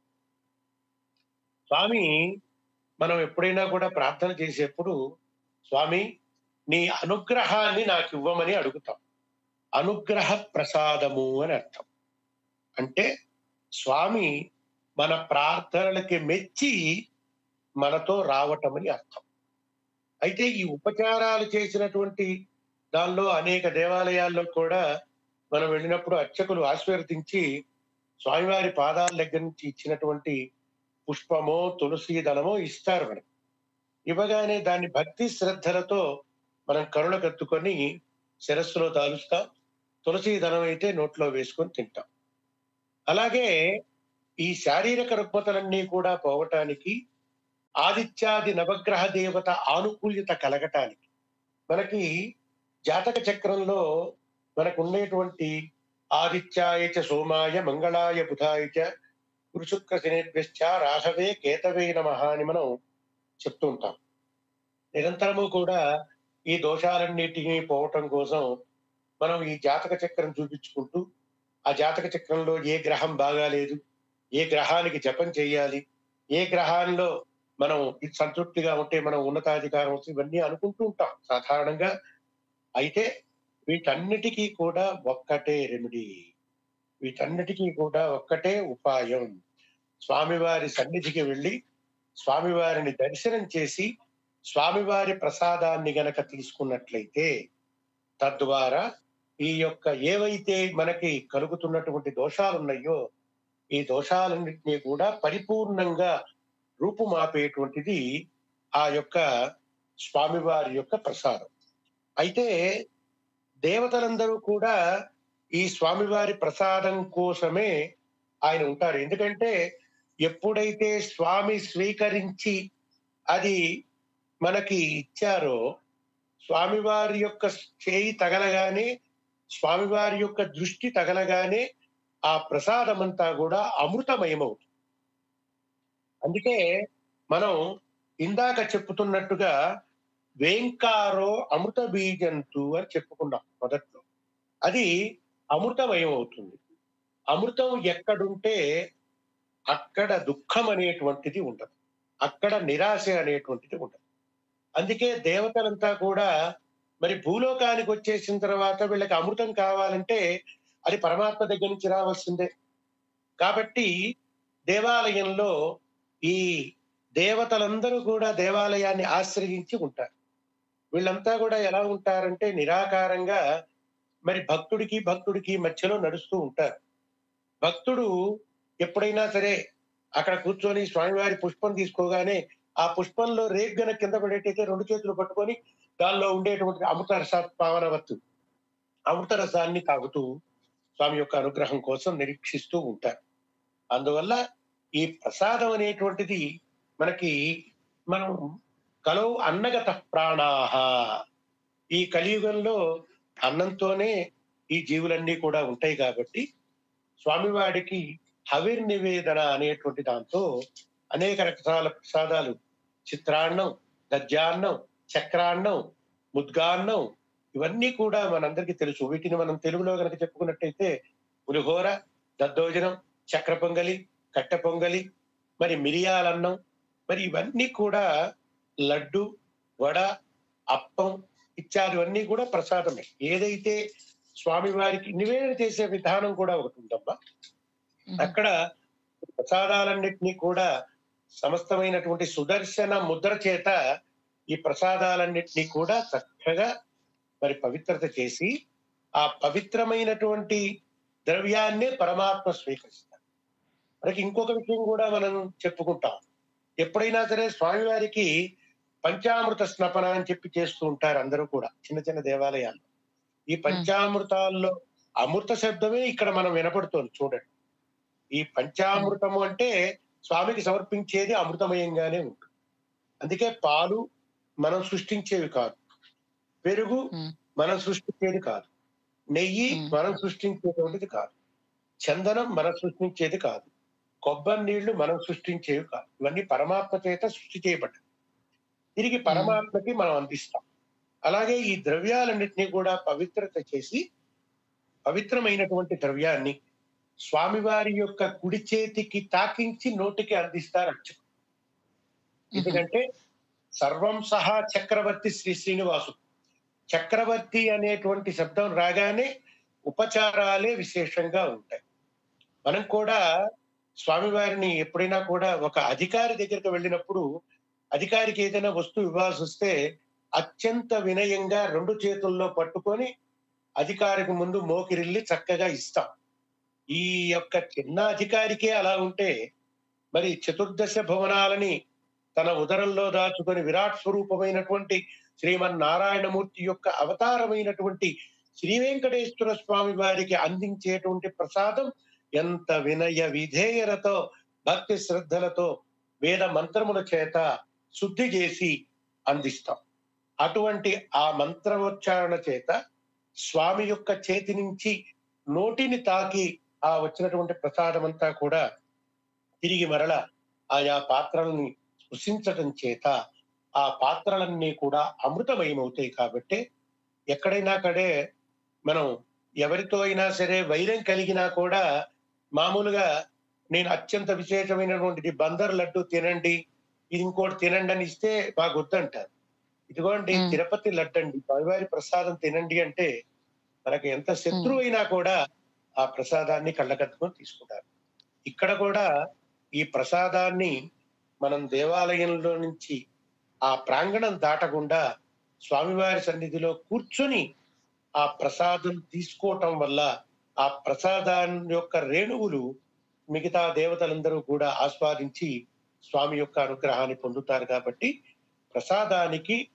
స్వామి మనం ఎప్పుడైనా కూడా ప్రార్థన చేసేప్పుడు స్వామి నీ అనుగ్రహాన్ని నాకు ఇవ్వమని అడుగుతాం అనుగ్రహ ప్రసాదము అని అర్థం అంటే స్వామి మన ప్రార్థనలకి మెచ్చి మనతో రావటం అని అర్థం అయితే ఈ ఉపచారాలు చేసినటువంటి దానిలో అనేక దేవాలయాల్లో కూడా మనం వెళ్ళినప్పుడు అర్చకులు ఆశీర్వదించి స్వామివారి పాదాల దగ్గర నుంచి ఇచ్చినటువంటి పుష్పమో తులసి దళమో ఇస్తారు మనకి ఇవ్వగానే దాన్ని భక్తి శ్రద్ధలతో మనం కరుణ కత్తుకొని శిరస్సులో దాలుస్తాం తులసి దళం అయితే నోట్లో వేసుకొని తింటాం అలాగే ఈ శారీరక రుగ్మతలన్నీ కూడా పోవటానికి ఆదిత్యాది నవగ్రహ దేవత ఆనుకూల్యత కలగటానికి మనకి జాతక చక్రంలో మనకు ఉండేటువంటి ఆదిత్యాయ చ సోమాయ మంగళాయ బుధాయ చ గురుశుక్ర శనిభ్యశ్చ రాఘవే కేతవే నమ అని మనం చెప్తూ ఉంటాం నిరంతరము కూడా ఈ దోషాలన్నిటినీ పోవటం కోసం మనం ఈ జాతక చక్రం చూపించుకుంటూ ఆ జాతక చక్రంలో ఏ గ్రహం బాగాలేదు ఏ గ్రహానికి జపం చేయాలి ఏ గ్రహాల్లో మనం ఇది సంతృప్తిగా ఉంటే మనం ఉన్నతాధికారం వస్తుంది ఇవన్నీ అనుకుంటూ ఉంటాం సాధారణంగా అయితే వీటన్నిటికీ కూడా ఒక్కటే రెమెడీ వీటన్నిటికీ కూడా ఒక్కటే ఉపాయం స్వామివారి సన్నిధికి వెళ్ళి స్వామివారిని దర్శనం చేసి స్వామివారి ప్రసాదాన్ని గనక తీసుకున్నట్లయితే తద్వారా ఈ యొక్క ఏవైతే మనకి కలుగుతున్నటువంటి దోషాలు ఉన్నాయో ఈ దోషాలన్నింటినీ కూడా పరిపూర్ణంగా రూపుమాపేటువంటిది ఆ యొక్క స్వామివారి యొక్క ప్రసాదం అయితే దేవతలందరూ కూడా ఈ స్వామివారి ప్రసాదం కోసమే ఆయన ఉంటారు ఎందుకంటే ఎప్పుడైతే స్వామి స్వీకరించి అది మనకి ఇచ్చారో స్వామివారి యొక్క చేయి తగలగానే స్వామివారి యొక్క దృష్టి తగలగానే ఆ ప్రసాదం అంతా కూడా అమృతమయమవుతుంది అందుకే మనం ఇందాక చెప్పుతున్నట్టుగా వేంకారో అమృత బీజంతు అని చెప్పుకున్నాం మొదట్లో అది అమృతమయం అవుతుంది అమృతం ఎక్కడుంటే అక్కడ దుఃఖం అనేటువంటిది ఉండదు అక్కడ నిరాశ అనేటువంటిది ఉండదు అందుకే దేవతలంతా కూడా మరి భూలోకానికి వచ్చేసిన తర్వాత వీళ్ళకి అమృతం కావాలంటే అది పరమాత్మ దగ్గర నుంచి రావాల్సిందే కాబట్టి దేవాలయంలో ఈ దేవతలందరూ కూడా దేవాలయాన్ని ఆశ్రయించి ఉంటారు వీళ్ళంతా కూడా ఎలా ఉంటారంటే నిరాకారంగా మరి భక్తుడికి భక్తుడికి మధ్యలో నడుస్తూ ఉంటారు భక్తుడు ఎప్పుడైనా సరే అక్కడ కూర్చొని స్వామివారి పుష్పం తీసుకోగానే ఆ పుష్పంలో రేగ్గన కింద పడేటైతే రెండు చేతులు పట్టుకొని దానిలో ఉండేటువంటి అమృత రస పావనవత్తు అమృత రసాన్ని తాగుతూ స్వామి యొక్క అనుగ్రహం కోసం నిరీక్షిస్తూ ఉంటారు అందువల్ల ఈ ప్రసాదం అనేటువంటిది మనకి మనం కలవు అన్నగత ప్రాణాహ ఈ కలియుగంలో అన్నంతోనే ఈ జీవులన్నీ కూడా ఉంటాయి కాబట్టి స్వామివాడికి హవిర్ నివేదన అనేటువంటి దాంతో అనేక రకాల ప్రసాదాలు చిత్రాన్నం దజ్జాన్నం చక్రాన్నం ముద్గాన్నం ఇవన్నీ కూడా మనందరికీ తెలుసు వీటిని మనం తెలుగులో కనుక చెప్పుకున్నట్టయితే పులిహోర దద్దోజనం చక్ర పొంగలి కట్టె పొంగలి మరి మిరియాలన్నం మరి ఇవన్నీ కూడా లడ్డు వడ అప్పం ఇత్యాదివన్నీ కూడా ప్రసాదమే ఏదైతే స్వామివారికి నివేదన చేసే విధానం కూడా ఒకటి ఉందమ్మా అక్కడ ప్రసాదాలన్నిటినీ కూడా సమస్తమైనటువంటి సుదర్శన ముద్ర చేత ఈ ప్రసాదాలన్నిటినీ కూడా చక్కగా మరి పవిత్రత చేసి ఆ పవిత్రమైనటువంటి ద్రవ్యాన్నే పరమాత్మ స్వీకరిస్తారు మనకి ఇంకొక విషయం కూడా మనం చెప్పుకుంటాం ఎప్పుడైనా సరే స్వామివారికి పంచామృత స్నపన అని చెప్పి చేస్తూ ఉంటారు అందరూ కూడా చిన్న చిన్న దేవాలయాల్లో ఈ పంచామృతాల్లో అమృత శబ్దమే ఇక్కడ మనం వినపడుతోంది చూడండి ఈ పంచామృతము అంటే స్వామికి సమర్పించేది అమృతమయంగానే ఉంటుంది అందుకే పాలు మనం సృష్టించేవి కాదు పెరుగు మ్మ్. మనం సృష్టించేది కాదు నెయ్యి మ్మ్. మనం సృష్టించేటువంటిది కాదు చందనం మనం సృష్టించేది కాదు కొబ్బరి నీళ్లు మనం సృష్టించేవి కాదు ఇవన్నీ పరమాత్మ చేత సృష్టి చేయబడ్డాయి తిరిగి పరమాత్మకి మనం అందిస్తాం అలాగే ఈ ద్రవ్యాలన్నింటినీ కూడా పవిత్రత చేసి పవిత్రమైనటువంటి ద్రవ్యాన్ని స్వామివారి యొక్క కుడి చేతికి తాకించి నోటికి అందిస్తారు అర్చకుడు ఎందుకంటే సర్వం సహా చక్రవర్తి శ్రీ శ్రీనివాసు చక్రవర్తి అనేటువంటి శబ్దం రాగానే ఉపచారాలే విశేషంగా ఉంటాయి మనం కూడా స్వామివారిని ఎప్పుడైనా కూడా ఒక అధికారి దగ్గరికి వెళ్ళినప్పుడు అధికారికి ఏదైనా వస్తువు ఇవ్వాల్సి వస్తే అత్యంత వినయంగా రెండు చేతుల్లో పట్టుకొని అధికారికి ముందు మోకిరిల్లి చక్కగా ఇస్తాం ఈ యొక్క చిన్న అధికారికే అలా ఉంటే మరి చతుర్దశ భువనాలని తన ఉదరంలో దాచుకొని విరాట్ స్వరూపమైనటువంటి శ్రీమన్నారాయణమూర్తి యొక్క అవతారమైనటువంటి శ్రీ వెంకటేశ్వర స్వామి వారికి అందించేటువంటి ప్రసాదం ఎంత వినయ విధేయలతో భక్తి శ్రద్ధలతో వేద మంత్రముల చేత శుద్ధి చేసి అందిస్తాం అటువంటి ఆ మంత్రోచ్చారణ చేత స్వామి యొక్క చేతి నుంచి నోటిని తాకి ఆ వచ్చినటువంటి ప్రసాదం అంతా కూడా తిరిగి మరల ఆయా పాత్రల్ని స్పృశించటం చేత ఆ పాత్రలన్నీ కూడా అమృతమయమవుతాయి కాబట్టి ఎక్కడైనా కడే మనం ఎవరితో అయినా సరే వైరం కలిగినా కూడా మామూలుగా నేను అత్యంత విశేషమైనటువంటిది బందర్ లడ్డు తినండి ఇది ఇంకోటి తినండి అని ఇస్తే బాగా వద్దంటారు ఇదిగోండి మ్మ్. తిరుపతి లడ్డు అండి స్వామివారి ప్రసాదం తినండి అంటే మనకి ఎంత శత్రువు అయినా కూడా ఆ ప్రసాదాన్ని కళ్ళకత్తుకొని తీసుకుంటారు ఇక్కడ కూడా ఈ ప్రసాదాన్ని మనం దేవాలయంలో నుంచి ఆ ప్రాంగణం దాటకుండా స్వామివారి సన్నిధిలో కూర్చొని ఆ ప్రసాదం తీసుకోవటం వల్ల ఆ ప్రసాదాన్ని యొక్క రేణువులు మిగతా దేవతలందరూ కూడా ఆస్వాదించి స్వామి యొక్క అనుగ్రహాన్ని పొందుతారు కాబట్టి ప్రసాదానికి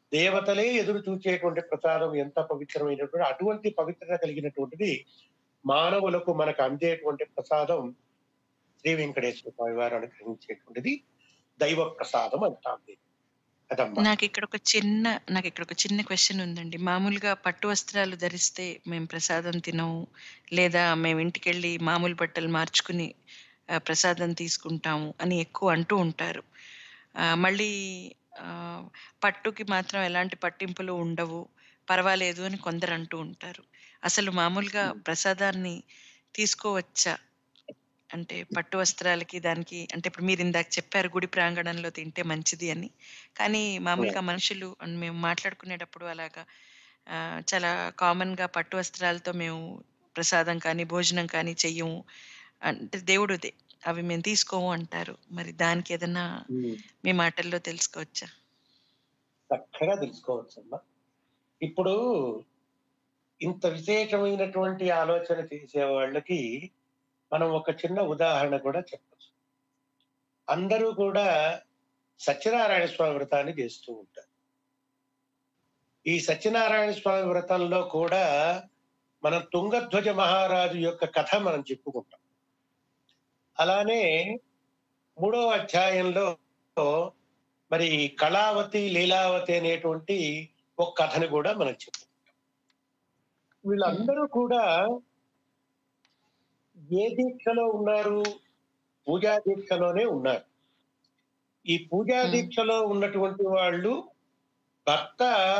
దేవతలే ఎదురు చూచేటువంటి ప్రసాదం ఎంత పవిత్రమైనటువంటి అటువంటి పవిత్రత కలిగినటువంటిది మానవులకు మనకు అందేటువంటి ప్రసాదం శ్రీ వెంకటేశ్వర స్వామి వారు అనుగ్రహించేటువంటిది దైవ ప్రసాదం అంటాం దీన్ని. అదమ్మా నాకు ఇక్కడ ఒక చిన్న నాకు ఇక్కడ ఒక చిన్న క్వశ్చన్ ఉందండి మామూలుగా పట్టు వస్త్రాలు ధరిస్తే మేము ప్రసాదం తినము లేదా మేము ఇంటికి వెళ్ళి మామూలు బట్టలు మార్చుకుని ఆ, ప్రసాదం తీసుకుంటాము అని ఎక్కువ అంటూ ఉంటారు ఆ, మళ్ళీ ఆ, పట్టుకి మాత్రం ఎలాంటి పట్టింపులు ఉండవు పర్వాలేదు అని కొందరు అంటూ ఉంటారు అసలు మామూలుగా ప్రసాదాన్ని తీసుకోవచ్చా అంటే పట్టు వస్త్రాలకి దానికి అంటే ఇప్పుడు మీరు ఇందాక చెప్పారు గుడి ప్రాంగణంలో తింటే మంచిది అని కానీ మామూలుగా మనుషులు అన్- మేము మాట్లాడుకునేటప్పుడు అలాగా ఆ, చాలా కామన్ గా పట్టు వస్త్రాలతో మేము ప్రసాదం కానీ భోజనం కానీ చెయ్యము అంటే దేవుడుదే అవి మేము తీసుకోము అంటారు మరి దానికి ఏదన్నా మీ మాటల్లో తెలుసుకోవచ్చా చక్కగా తెలుసుకోవచ్చమ్మా ఇప్పుడు ఇంత విశేషమైనటువంటి ఆలోచన చేసే వాళ్ళకి మనం ఒక చిన్న ఉదాహరణ కూడా చెప్పచ్చు అందరూ కూడా సత్యనారాయణ స్వామి వ్రతాన్ని చేస్తూ ఉంటారు ఈ సత్యనారాయణ స్వామి వ్రతంలో కూడా మనం తుంగధ్వజ మహారాజు యొక్క కథ మనం చెప్పుకుంటాం అలానే మూడో అధ్యాయంలో మరి కళావతి లీలావతి అనేటువంటి ఒక కథను కూడా మనం చెప్పుకుంటాం వీళ్ళందరూ కూడా ఏ దీక్షలో ఉన్నారు పూజా దీక్షలోనే ఉన్నారు ఈ పూజా Hmm. దీక్షలో ఉన్నటువంటి వాళ్ళు భర్త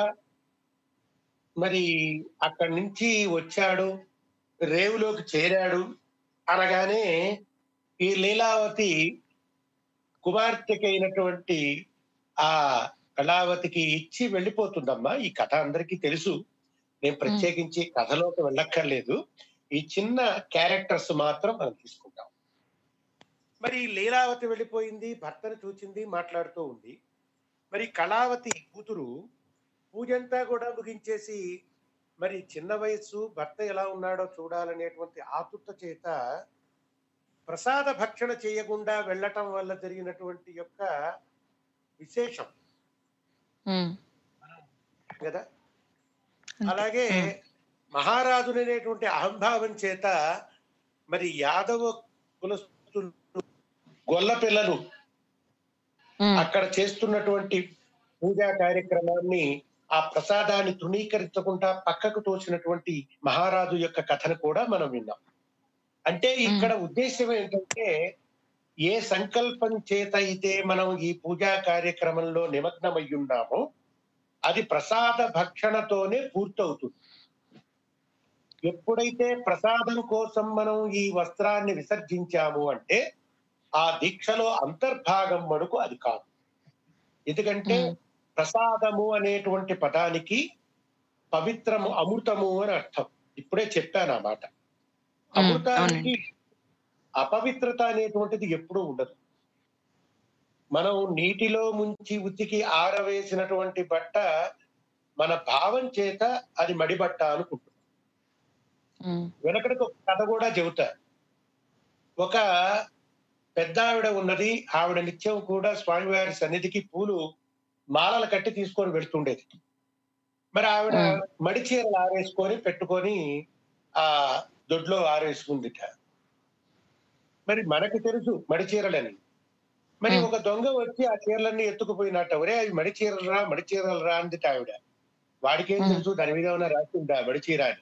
మరి అక్కడి నుంచి వచ్చాడు రేవులోకి చేరాడు అనగానే ఈ లీలావతి కుమార్తెకి అయినటువంటి ఆ కళావతికి ఇచ్చి వెళ్ళిపోతుందమ్మా ఈ కథ అందరికీ తెలుసు నేను ప్రత్యేకించి కథలోకి వెళ్ళక్కర్లేదు ఈ చిన్న క్యారెక్టర్స్ మాత్రం మనం తీసుకుంటాం మరి ఈ లీలావతి వెళ్ళిపోయింది భర్తను చూచింది మాట్లాడుతూ ఉంది మరి కళావతి కూతురు పూజంతా కూడా ముగించేసి మరి చిన్న వయస్సు భర్త ఎలా ఉన్నాడో చూడాలనేటువంటి ఆతుర్త చేత ప్రసాద భక్షణ చేయకుండా వెళ్ళటం వల్ల జరిగినటువంటి యొక్క విశేషం ఉమ్, కదా అంతే. అలాగే ఉమ్, మహారాజుననేటువంటి అహంభావం చేత మరి యాదవ కులస్తులు గొల్ల పిల్లలు ఉమ్, అక్కడ చేస్తున్నటువంటి పూజా కార్యక్రమాన్ని ఆ ప్రసాదాన్ని తృణీకరించకుండా పక్కకు తోసినటువంటి మహారాజు యొక్క కథను కూడా మనం విన్నాం అంటే ఇక్కడ ఉద్దేశం ఏంటంటే ఏ సంకల్పం చేత అయితే మనం ఈ పూజా కార్యక్రమంలో నిమగ్నమై ఉన్నామో అది ప్రసాద భక్షణతోనే పూర్తవుతుంది ఎప్పుడైతే ప్రసాదం కోసం మనం ఈ వస్త్రాన్ని విసర్జించాము అంటే ఆ దీక్షలో అంతర్భాగం మడుకు అది కాదు ఎందుకంటే ఉమ్, ప్రసాదము అనేటువంటి పదానికి పవిత్రము అమృతము అని అర్థం ఇప్పుడే చెప్పాను ఆ మాట ఉమ్, అమృతానికి అవునండి అపవిత్రత అనేటువంటిది ఎప్పుడూ ఉండదు మనం నీటిలో ముంచి ఉతికి ఆరవేసినటువంటి బట్ట మన భావం చేత అది మడిబట్ట అనుకుంటుంది ఉమ్, వెనకడికి ఒక కథ కూడా చెబుతారు ఒక పెద్ద ఆవిడ ఉన్నది ఆవిడ నిత్యం కూడా స్వామివారి సన్నిధికి పూలు మాలలు కట్టి తీసుకొని వెళ్తుండేది మరి ఆవిడ Hmm. మడి చీరలు ఆరేసుకొని పెట్టుకొని ఆ దొడ్లో ఆరేసుకుందిట మరి మనకు తెలుసు మడి చీరలని మరి Hmm. ఒక దొంగ వచ్చి ఆ చీరలన్నీ ఎత్తుకుపోయినట్ట ఒరే అవి మడి చీరలు రా మడి చీరలు రా అందిట ఆవిడ వాడికేం Hmm. తెలుసు దాని మీద ఉన్న రాసిందా మడి చీర అని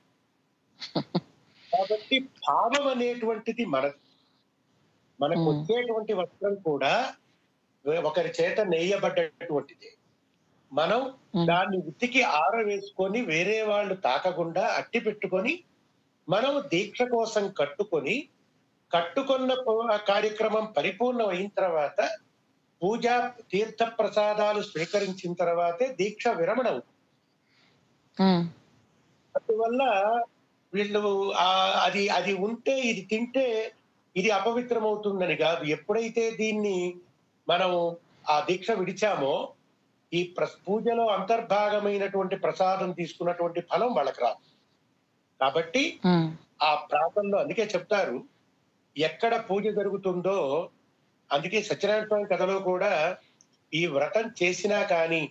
కాబట్టి భావం అనేటువంటిది మనది మనకు Hmm. వచ్చేటువంటి వస్త్రం కూడా ఒకరి చేత నెయ్యబడ్డటువంటిది మనం ఉమ్, దాన్ని ఉతికి ఆరవేసుకొని వేరే వాళ్ళు తాకకుండా అట్టి పెట్టుకొని మనం దీక్ష కోసం కట్టుకొని కట్టుకున్న ప- కార్యక్రమం పరిపూర్ణం అయిన తర్వాత పూజా తీర్థ ప్రసాదాలు స్వీకరించిన తర్వాతే దీక్ష విరమణ అవుతుంది. ఉమ్, అందువల్ల వీళ్ళు ఆ అది అది ఉంటే ఇది తింటే ఇది అపవిత్రమవుతుందని కాదు ఎప్పుడైతే దీన్ని మనం ఆ దీక్ష విడిచామో ఈ ప్ర- పూజలో అంతర్భాగమైనటువంటి ప్రసాదం తీసుకున్నటువంటి ఫలం వాళ్ళకి రాదు కాబట్టి ఉమ్, ఆ ప్రాంతంలో అందుకే చెప్తారు ఎక్కడ పూజ జరుగుతుందో అందుకే సత్యనారాయణ స్వామి కథలో కూడా ఈ వ్రతం చేసినా కానీ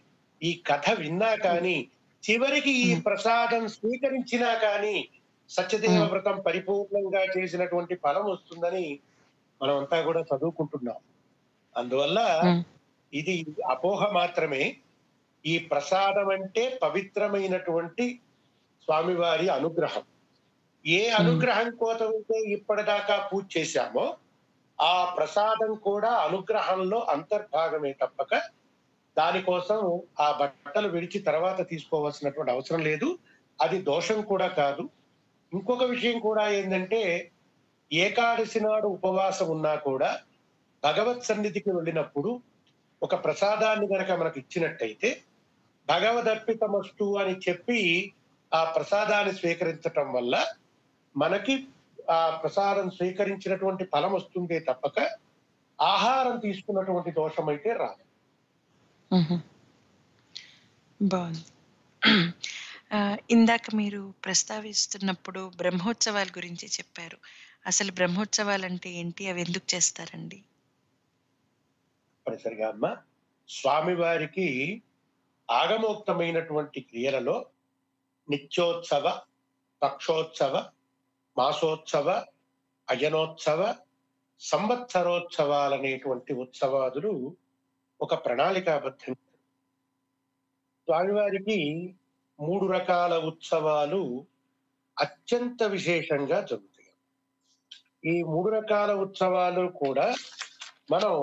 ఈ కథ విన్నా కానీ చివరికి ఈ మ్మ్. ప్రసాదం స్వీకరించినా కానీ సత్యదేవ మ్మ్. వ్రతం పరిపూర్ణంగా చేసినటువంటి ఫలం వస్తుందని మనమంతా కూడా చదువుకుంటున్నాం అందువల్ల మ్మ్. ఇది అపోహ మాత్రమే ఈ ప్రసాదం అంటే పవిత్రమైనటువంటి స్వామివారి అనుగ్రహం ఏ అనుగ్రహం కోసమైతే ఇప్పటిదాకా పూజ చేశామో ఆ ప్రసాదం కూడా అనుగ్రహంలో అంతర్భాగమే తప్పక దానికోసం ఆ బట్టలు విడిచి తర్వాత తీసుకోవాల్సినటువంటి అవసరం లేదు అది దోషం కూడా కాదు ఇంకొక విషయం కూడా ఏంటంటే ఏకాదశి నాడు ఉపవాసం ఉన్నా కూడా భగవత్ సన్నిధికి వెళ్ళినప్పుడు ఒక ప్రసాదాన్ని గనక మనకు ఇచ్చినట్టయితే భగవదర్పితమస్తు అని చెప్పి ఆ ప్రసాదాన్ని స్వీకరించటం వల్ల మనకి ఆ ప్రసాదం స్వీకరించినటువంటి ఫలం వస్తుందే తప్పక ఆహారం తీసుకున్నటువంటి దోషం అయితే రాదు మ్మ్. బాగుంది ఆ, ఇందాక మీరు ప్రస్తావిస్తున్నప్పుడు బ్రహ్మోత్సవాల గురించి చెప్పారు అసలు బ్రహ్మోత్సవాలు అంటే ఏంటి అవి ఎందుకు చేస్తారండి తప్పనిసరిగా అమ్మ స్వామివారికి ఆగమోక్తమైనటువంటి క్రియలలో నిత్యోత్సవ పక్షోత్సవ మాసోత్సవ అయనోత్సవ సంవత్సరోత్సవాలనేటువంటి ఉత్సవాదులు ఒక ప్రణాళికాబద్ధంగా స్వామివారికి మూడు రకాల ఉత్సవాలు అత్యంత విశేషంగా జరుగుతాయి ఈ మూడు రకాల ఉత్సవాలు కూడా మనం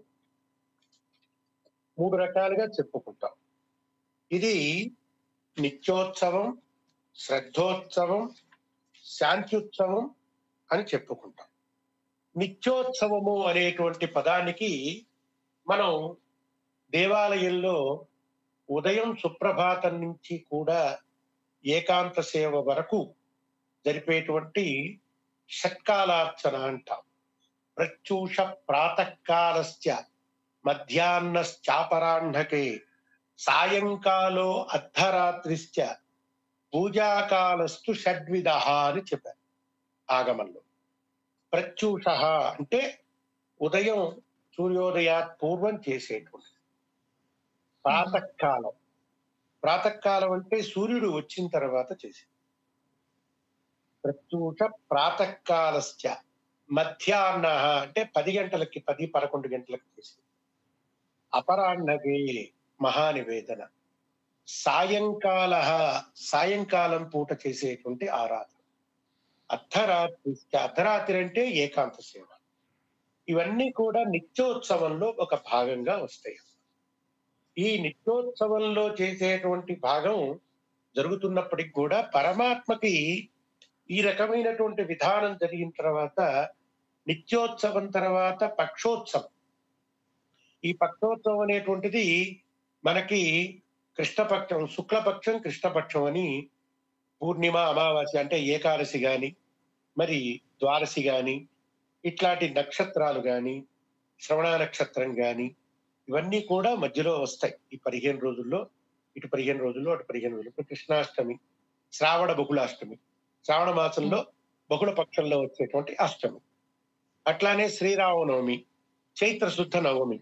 మూడు రకాలుగా చెప్పుకుంటాం ఇది నిత్యోత్సవం శ్రద్ధోత్సవం శాంత్యుత్సవం అని చెప్పుకుంటాం నిత్యోత్సవము అనేటువంటి పదానికి మనం దేవాలయంలో ఉదయం సుప్రభాతం నుంచి కూడా ఏకాంత సేవ వరకు జరిపేటువంటి షట్కాలార్చన అంటాం ప్రత్యూష ప్రాతకాలస్య మధ్యాహ్నశ్చాపరాహ్నకే సాయంకాలో అర్ధరాత్రిశ్చ పూజాకాలస్తు షడ్విధ అని చెప్పారు ఆగమంలో ప్రత్యూష అంటే ఉదయం సూర్యోదయాత్ పూర్వం చేసేటువంటి ప్రాతకాలం ప్రాతకాలం అంటే సూర్యుడు వచ్చిన తర్వాత చేసేది ప్రత్యూష ప్రాతకాలశ్చ మధ్యాహ్న అంటే పది గంటలకి పది పదకొండు గంటలకు చేసేది అపరాహ్నగే మహానివేదన సాయంకాల సాయంకాలం పూట చేసేటువంటి ఆరాధన అర్ధరాత్రి అర్ధరాత్రి అంటే ఏకాంత సేవ ఇవన్నీ కూడా నిత్యోత్సవంలో ఒక భాగంగా వస్తాయి ఈ నిత్యోత్సవంలో చేసేటువంటి భాగం జరుగుతున్నప్పటికి కూడా పరమాత్మకి ఈ రకమైనటువంటి విధానం జరిగిన తర్వాత నిత్యోత్సవం తర్వాత పక్షోత్సవం ఈ పక్షోత్సవం అనేటువంటిది మనకి కృష్ణపక్షం శుక్లపక్షం కృష్ణపక్షం అని పూర్ణిమ అమావాస్య అంటే ఏకాదశి గాని మరి ద్వాదశి గాని ఇట్లాంటి నక్షత్రాలు గాని శ్రవణ నక్షత్రం గాని ఇవన్నీ కూడా మధ్యలో వస్తాయి ఈ పదిహేను రోజుల్లో ఇటు పదిహేను రోజుల్లో అటు పదిహేను రోజులు ఇప్పుడు కృష్ణాష్టమి శ్రావణ బహుళాష్టమి శ్రావణ మాసంలో బహుళ పక్షంలో వచ్చేటువంటి అష్టమి అట్లానే శ్రీరామనవమి చైత్ర శుద్ధ నవమి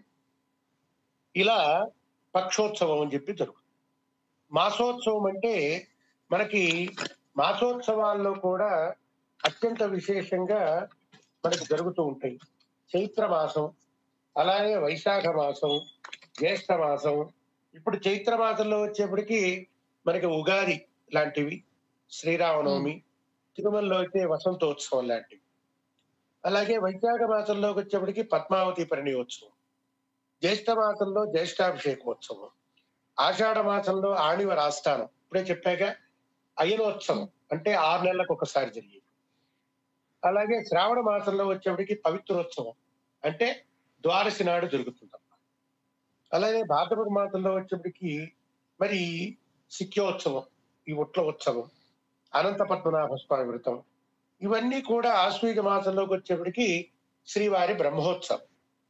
ఇలా పక్షోత్సవం అని చెప్పి జరుగుతుంది మాసోత్సవం అంటే మనకి మాసోత్సవాల్లో కూడా అత్యంత విశేషంగా మనకి జరుగుతూ ఉంటాయి చైత్ర మాసం అలాగే వైశాఖ మాసం జ్యేష్ఠ మాసం ఇప్పుడు చైత్ర మాసంలో వచ్చేప్పటికి మనకి ఉగాది లాంటివి శ్రీరామనవమి తిరుమలలో అయితే వసంతోత్సవం లాంటివి అలాగే వైశాఖ మాసంలోకి వచ్చేప్పటికి పద్మావతి పరిణయోత్సవం జ్యేష్ఠ మాసంలో జ్యేష్ఠాభిషేకోత్సవం ఆషాఢ మాసంలో ఆణివ రాస్తానం ఇప్పుడే చెప్పాక అయనోత్సవం అంటే ఆరు నెలలకు ఒకసారి జరిగేది అలాగే శ్రావణ మాసంలో వచ్చేప్పటికి పవిత్రోత్సవం అంటే ద్వాదశి నాడు జరుగుతుంది అలాగే భాద్రపద మాసంలో వచ్చేప్పటికి మరి సిక్యోత్సవం ఈ ఉట్ల ఉత్సవం అనంత పద్మనాభ స్వామి వ్రతం ఇవన్నీ కూడా ఆశ్వీజ మాసంలోకి వచ్చేప్పటికి శ్రీవారి బ్రహ్మోత్సవం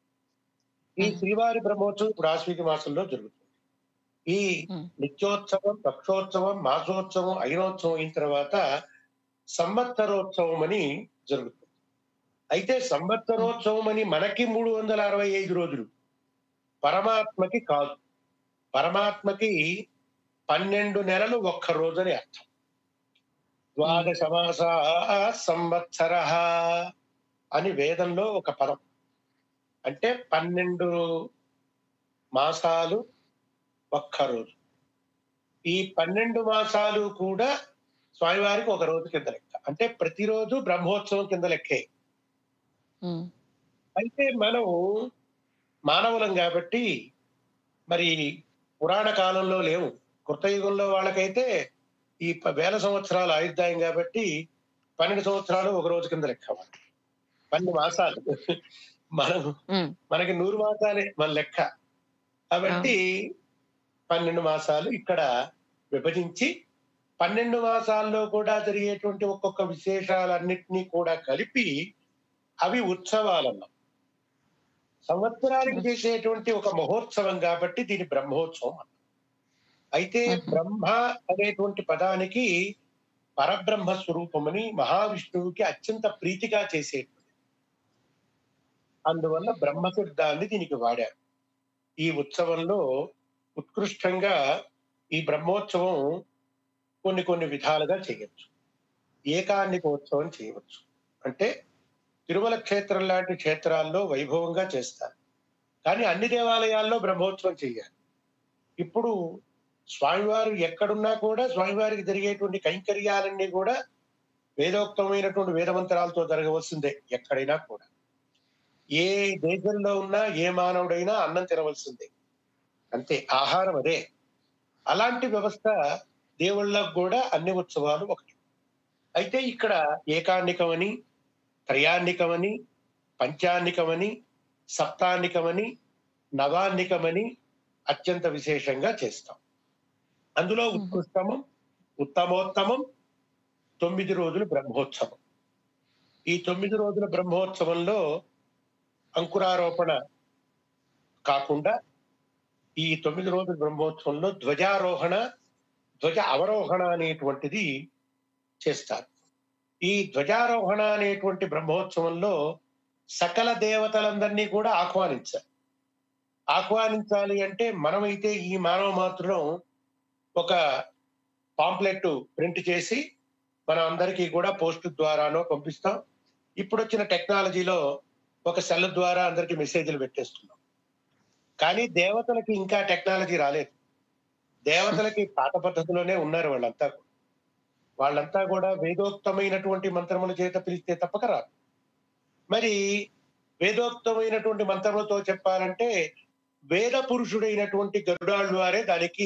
ఈ శ్రీవారి బ్రహ్మోత్సవం ఇప్పుడు ఆశ్వీజ మాసంలో జరుగుతుంది ఈ Hmm. నిత్యోత్సవం పక్షోత్సవం మాసోత్సవం అయినోత్సవం అయిన తర్వాత సంవత్సరోత్సవం అని జరుగుతుంది అయితే సంవత్సరోత్సవం అని మనకి మూడు వందల అరవై ఐదు రోజులు పరమాత్మకి కాదు పరమాత్మకి పన్నెండు నెలలు ఒక్క రోజు అని అర్థం ద్వాదశ మాస సంవత్సర అని వేదంలో ఒక పదం అంటే పన్నెండు మాసాలు ఒక్క రోజు ఈ పన్నెండు మాసాలు కూడా స్వామివారికి ఒక రోజు కింద లెక్క అంటే ప్రతిరోజు బ్రహ్మోత్సవం కింద లెక్కే ఉమ్, అయితే మనం మానవులం కాబట్టి మరి పురాణ కాలంలో లేవు కృతయుగంలో వాళ్ళకైతే ఈ ప- వేల సంవత్సరాలు ఆయుర్దాయం కాబట్టి పన్నెండు సంవత్సరాలు ఒక రోజు కింద లెక్క వాళ్ళకి. పన్నెండు మాసాలు మనం ఉమ్, మనకి నూరు మాసాలే మన లెక్క కాబట్టి పన్నెండు మాసాలు ఇక్కడ విభజించి పన్నెండు మాసాల్లో కూడా జరిగేటువంటి ఒక్కొక్క విశేషాలన్నిటినీ కూడా కలిపి అవి ఉత్సవాలన్నాం సంవత్సరానికి చేసేటువంటి ఒక మహోత్సవం కాబట్టి దీని బ్రహ్మోత్సవం అన్నాం అయితే మ్మ్. బ్రహ్మ అనేటువంటి పదానికి పరబ్రహ్మ స్వరూపమని మహావిష్ణువుకి అత్యంత ప్రీతిగా చేసేటువంటి అందువల్ల బ్రహ్మ శబ్దాన్ని దీనికి వాడారు ఈ ఉత్సవంలో ఉత్కృష్టంగా ఈ బ్రహ్మోత్సవం కొన్ని కొన్ని విధాలుగా చేయొచ్చు ఏకాన్నిక ఉత్సవం చేయవచ్చు అంటే తిరుమల క్షేత్రం లాంటి క్షేత్రాల్లో వైభవంగా చేస్తారు కానీ అన్ని దేవాలయాల్లో బ్రహ్మోత్సవం చేయాలి ఇప్పుడు స్వామివారు ఎక్కడున్నా కూడా స్వామివారికి జరిగేటువంటి కైంకర్యాలన్నీ కూడా వేదోక్తమైనటువంటి వేదమంత్రాలతో జరగవలసిందే ఎక్కడైనా కూడా ఏ దేశంలో ఉన్నా ఏ మానవుడైనా అన్నం తినవలసిందే అంతే ఆహారం అదే అలాంటి వ్యవస్థ దేవుళ్ళకు కూడా అన్ని ఉత్సవాలు ఒకటి అయితే ఇక్కడ ఏకాన్నికమని త్రయాన్నికమని పంచాన్నికమని సప్తాన్నికమని నవాన్నికమని అత్యంత విశేషంగా చేస్తాం అందులో ఉత్కృష్టమం ఉత్తమోత్తమం తొమ్మిది రోజులు బ్రహ్మోత్సవం ఈ తొమ్మిది రోజుల బ్రహ్మోత్సవంలో అంకురారోపణ కాకుండా ఈ తొమ్మిది రోజుల బ్రహ్మోత్సవంలో ధ్వజారోహణ ధ్వజ అవరోహణ అనేటువంటిది చేస్తారు ఈ ధ్వజారోహణ అనేటువంటి బ్రహ్మోత్సవంలో సకల దేవతలందరినీ కూడా ఆహ్వానించాలి ఆహ్వానించాలి అంటే మనమైతే ఈ మానవ మాత్రం ఒక పాంప్లెట్ ప్రింట్ చేసి మనం అందరికీ కూడా పోస్ట్ ద్వారానో పంపిస్తాం ఇప్పుడు వచ్చిన టెక్నాలజీలో ఒక సెల్ ద్వారా అందరికి మెసేజ్లు పెట్టేస్తున్నాం కానీ దేవతలకి ఇంకా టెక్నాలజీ రాలేదు దేవతలకి పాత పద్ధతిలోనే ఉన్నారు వాళ్ళంతా కూడా. వాళ్ళంతా కూడా వేదోక్తమైనటువంటి మంత్రముల చేత పిలిస్తే తప్పక రాదు మరి వేదోక్తమైనటువంటి మంత్రములతో చెప్పాలంటే వేద పురుషుడైనటువంటి గరుడాళ్ళు వారే దానికి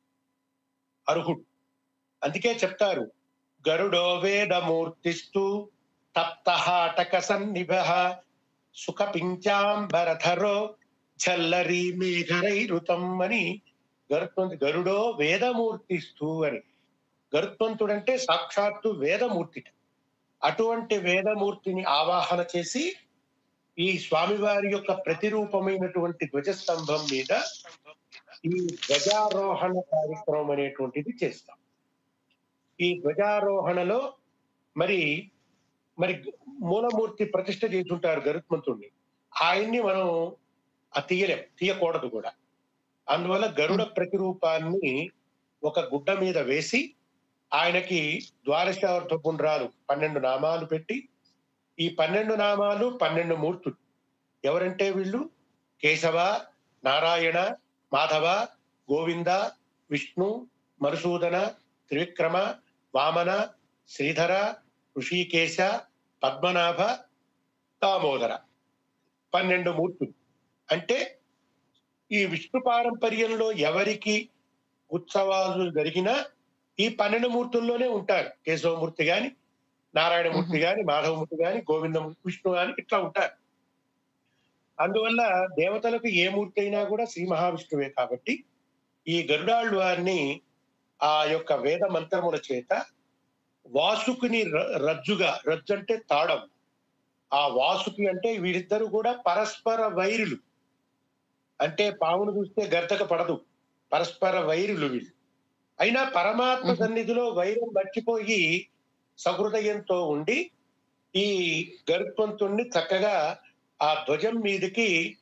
అర్హుడు అందుకే చెప్తారు గరుడో వేదమూర్తిస్తూ తప్తహాటక సన్నిభ సుఖ పించాంబరధరో చల్లరి మేఘరైరుతం అని గరుత్మంతు గరుడో వేదమూర్తిస్తూ అని గరుత్మంతుడంటే సాక్షాత్తు వేదమూర్తి అటువంటి వేదమూర్తిని ఆవాహన చేసి ఈ స్వామివారి యొక్క ప్రతిరూపమైనటువంటి ధ్వజస్తంభం మీద ఈ ధ్వజారోహణ కార్యక్రమం అనేటువంటిది చేస్తాం ఈ ధ్వజారోహణలో మరి మరి మూలమూర్తి ప్రతిష్ఠ చేసుంటారు గరుత్మంతుడిని ఆయన్ని మనం ఆ తీయలేం తీయకూడదు కూడా అందువల్ల గరుడ ప్రతిరూపాన్ని ఒక గుడ్డ మీద వేసి ఆయనకి ద్వారశావర్ధ పుండ్రాలు పన్నెండు నామాలు పెట్టి ఈ పన్నెండు నామాలు పన్నెండు మూర్తులు ఎవరంటే వీళ్ళు కేశవ నారాయణ మాధవ గోవింద విష్ణు మరుసూదన త్రివిక్రమ వామన శ్రీధర ఋషికేశ పద్మనాభ దామోదర పన్నెండు మూర్తులు అంటే ఈ విష్ణు పారంపర్యంలో ఎవరికి ఉత్సవాలు జరిగినా ఈ పన్నెండు మూర్తుల్లోనే ఉంటారు కేశవమూర్తి గాని నారాయణమూర్తి గాని మాధవమూర్తి గాని గోవింద విష్ణు గాని ఇట్లా ఉంటారు అందువల్ల దేవతలకు ఏ మూర్తి అయినా కూడా శ్రీ మహావిష్ణువే కాబట్టి ఈ గరుడాళ్ళు వారిని ఆ యొక్క వేద మంత్రముల చేత వాసుకుని ర- రజ్జుగా రజ్జు అంటే తాళం ఆ వాసుకి అంటే వీరిద్దరు కూడా పరస్పర వైరులు అంటే పామును చూస్తే గర్తక పడదు పరస్పర వైరులు వీళ్ళు అయినా పరమాత్మ మ్మ్. సన్నిధిలో వైరం మర్చిపోయి సహృదయంతో ఉండి ఈ గరుత్మంతుణ్ణి చక్కగా ఆ ధ్వజం మీదకి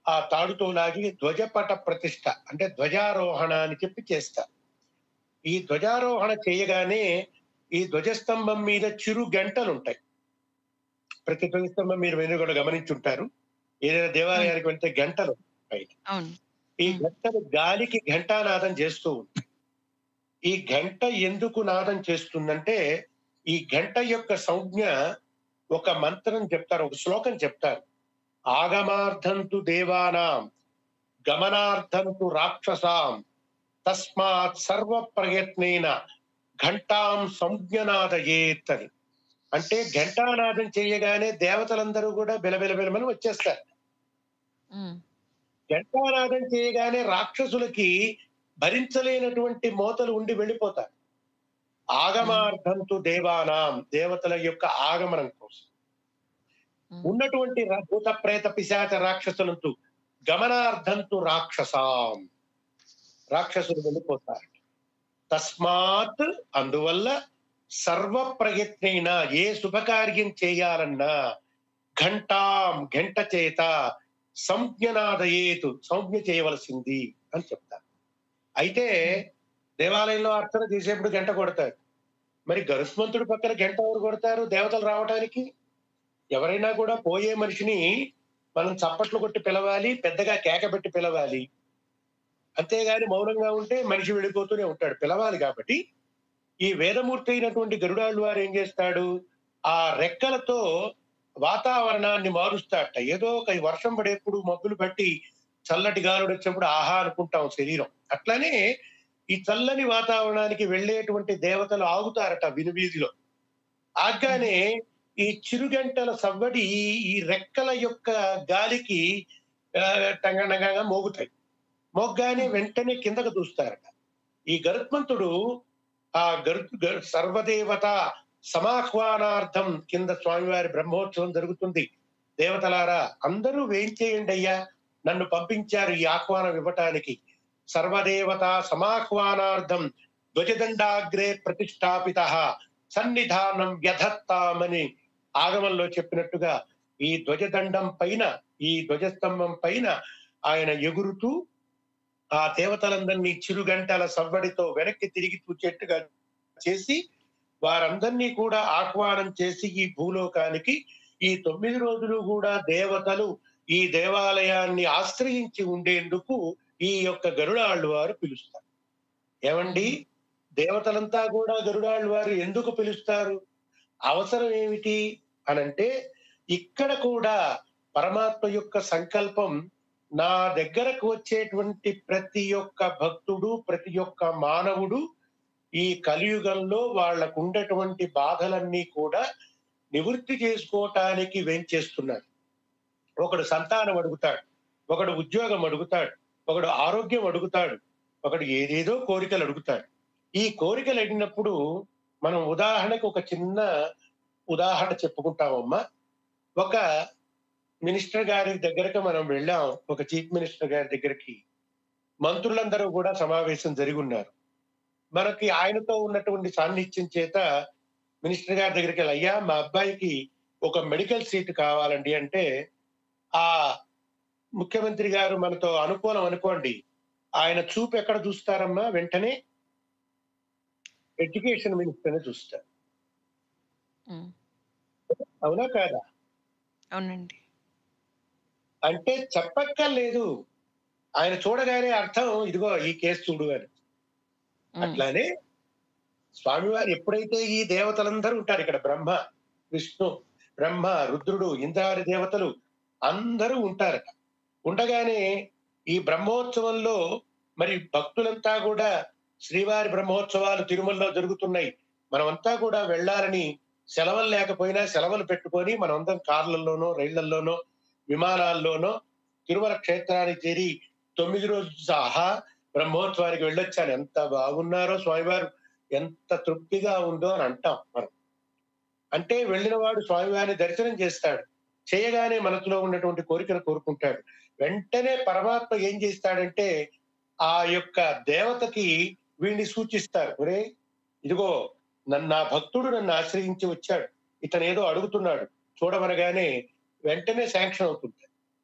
ఆ తాడుతో లాగి ధ్వజపట ప్రతిష్ట అంటే ధ్వజారోహణ అని చెప్పి చేస్తారు ఈ ధ్వజారోహణ చేయగానే ఈ ధ్వజస్తంభం మీద చిరు గంటలు ఉంటాయి ప్రతి ధ్వజస్తంభం మీరు మీరు కూడా గమనించుంటారు ఏదైనా దేవాలయానికి వెళ్తే గంటలు ఉంటాయి అవును ఈ గంటలు గాలికి ఘంటానాదం చేస్తూ ఉంది ఈ గంట ఎందుకు నాదం చేస్తుందంటే ఈ గంట యొక్క సంజ్ఞ ఒక మంత్రం చెప్తారు ఒక శ్లోకం చెప్తారు ఆగమార్థంతు దేవానాం గమనార్థంతు రాక్షసాం తస్మాత్ సర్వ ప్రయత్నేన ఘంటాం సంజ్ఞనాదయేత్ అని అంటే ఘంటానాదం చేయగానే దేవతలందరూ కూడా బిలబిలబిలమని వచ్చేస్తారు ఉమ్, ఘంటానాదం చేయగానే రాక్షసులకి భరించలేనటువంటి మోతలు ఉండి వెళ్ళిపోతారు ఆగమార్థంతు దేవానాం దేవతల యొక్క ఆగమనం కోసం ఉమ్, ఉన్నటువంటి రా- భూత ప్రేత పిశాచ రాక్షసులంతు గమనార్థంతు రాక్షసాం రాక్షసులు వెళ్ళిపోతారు తస్మాత్ అందువల్ల సర్వ ప్రయత్నైన ఏ శుభకార్యం చేయాలన్నా ఘంటాం గంట చేత సంజ్ఞనాదయేతు సంజ్ఞ చేయవలసింది అని చెప్తారు అయితే దేవాలయంలో అర్చన చేసేప్పుడు గంట కొడతారు మరి గరుత్మంతుడి పక్కన గంట ఎవరు కొడతారు దేవతలు రావడానికి ఎవరైనా కూడా పోయే మనిషిని మనం చప్పట్లు కొట్టి పిలవాలి పెద్దగా కేక పెట్టి పిలవాలి అంతేగాని మౌనంగా ఉంటే మనిషి వెళ్ళిపోతూనే ఉంటాడు పిలవాలి కాబట్టి ఈ వేదమూర్తి అయినటువంటి గరుడాళ్ళు వారు ఏం చేస్తాడు ఆ రెక్కలతో వాతావరణాన్ని మారుస్తాడట ఏదో ఒక వర్షం పడేప్పుడు మబ్బులు పట్టి చల్లటి గాలుడు వచ్చినప్పుడు ఆహా అనుకుంటాం శరీరం అట్లానే ఈ చల్లని వాతావరణానికి వెళ్ళేటువంటి దేవతలు ఆగుతారట వినువీధిలో ఆగ్గానే ఈ చిరుగంటల సవ్వడి ఈ రెక్కల యొక్క గాలికి ఆ, టంగనగా మోగుతాయి మోగ్గానే వెంటనే కిందకు దూస్తారట ఈ గరుత్మంతుడు ఆ గరు గరు- సర్వదేవత సమాహ్వానార్థం కింద స్వామివారి బ్రహ్మోత్సవం జరుగుతుంది దేవతలారా అందరూ వేయించేయండి అయ్యా నన్ను పంపించారు ఈ ఆహ్వానం ఇవ్వటానికి సర్వదేవత సమాహ్వానార్థం ధ్వజదండాగ్రే ప్రతిష్టాపిత సన్నిధానం వ్యధత్తామని ఆగమంలో చెప్పినట్టుగా ఈ ధ్వజదండం పైన ఈ ధ్వజస్తంభం పైన ఆయన ఎగురుతూ ఆ దేవతలందరినీ చిరుగంటల సవ్వడితో వెనక్కి తిరిగి చూచేట్టుగా చేసి వారందరినీ కూడా ఆహ్వానం చేసి ఈ భూలోకానికి ఈ తొమ్మిది రోజులు కూడా దేవతలు ఈ దేవాలయాన్ని ఆశ్రయించి ఉండేందుకు ఈ యొక్క గరుడాళ్ళు వారు పిలుస్తారు ఏమండి దేవతలంతా కూడా గరుడాళ్ళు వారు ఎందుకు పిలుస్తారు అవసరం ఏమిటి అనంటే ఇక్కడ కూడా పరమాత్మ యొక్క సంకల్పం నా దగ్గరకు వచ్చేటువంటి ప్రతి ఒక్క భక్తుడు ప్రతి ఒక్క మానవుడు ఈ కలియుగంలో వాళ్ళకు ఉండేటువంటి బాధలన్నీ కూడా నివృత్తి చేసుకోవటానికి వెంచేస్తున్నారు ఒకడు సంతానం అడుగుతాడు ఒకడు ఉద్యోగం అడుగుతాడు ఒకడు ఆరోగ్యం అడుగుతాడు ఒకడు ఏదేదో కోరికలు అడుగుతాడు ఈ కోరికలు అడిగినప్పుడు మనం ఉదాహరణకు ఒక చిన్న ఉదాహరణ చెప్పుకుంటామమ్మా ఒక మినిస్టర్ గారి దగ్గరకు మనం వెళ్ళాం ఒక చీఫ్ మినిస్టర్ గారి దగ్గరికి మంత్రులందరూ కూడా సమావేశం జరిగి ఉన్నారు మనకి ఆయనతో ఉన్నటువంటి సాన్నిధ్యం చేత మినిస్టర్ గారి దగ్గరికి వెళ్ళి అయ్యా మా అబ్బాయికి ఒక మెడికల్ సీట్ కావాలండి అంటే ఆ ముఖ్యమంత్రి గారు మనతో అనుకూలం అనుకోండి ఆయన చూపు ఎక్కడ చూస్తారమ్మా వెంటనే ఎడ్యుకేషన్ మినిస్టర్ని చూస్తారు ఉమ్, అవునా కాదా అవునండి అంటే చెప్పక్కర్లేదు ఆయన చూడగానే అర్థం ఇదిగో ఈ కేసు చూడు అని ఉమ్, అట్లానే స్వామివారు ఎప్పుడైతే ఈ దేవతలందరూ ఉంటారు ఇక్కడ బ్రహ్మ విష్ణు బ్రహ్మ రుద్రుడు ఇంద్రాది దేవతలు అందరూ ఉంటారట ఉండగానే ఈ బ్రహ్మోత్సవంలో మరి భక్తులంతా కూడా శ్రీవారి బ్రహ్మోత్సవాలు తిరుమలలో జరుగుతున్నాయి మనమంతా కూడా వెళ్ళాలని సెలవులు లేకపోయినా సెలవులు పెట్టుకొని మనమందరం కార్లలోనో రైళ్లలోనో విమానాల్లోనో తిరుమల క్షేత్రానికి చేరి తొమ్మిది రోజులు సహా బ్రహ్మోత్సవానికి వెళ్ళొచ్చాను ఎంత బాగున్నారో స్వామివారు ఎంత తృప్తిగా ఉందో అని అంటాం మనం అంటే వెళ్ళిన వాడు స్వామివారిని దర్శనం చేస్తాడు చేయగానే మనసులో ఉన్నటువంటి కోరికను కోరుకుంటాడు వెంటనే పరమాత్మ ఏం చేస్తాడంటే ఆ యొక్క దేవతకి వీడిని సూచిస్తారు ఒరే ఇదిగో నన్ను నా భక్తుడు నన్ను ఆశ్రయించి వచ్చాడు ఇతను ఏదో అడుగుతున్నాడు చూడమనగానే వెంటనే శాంక్షన్ అవుతుంది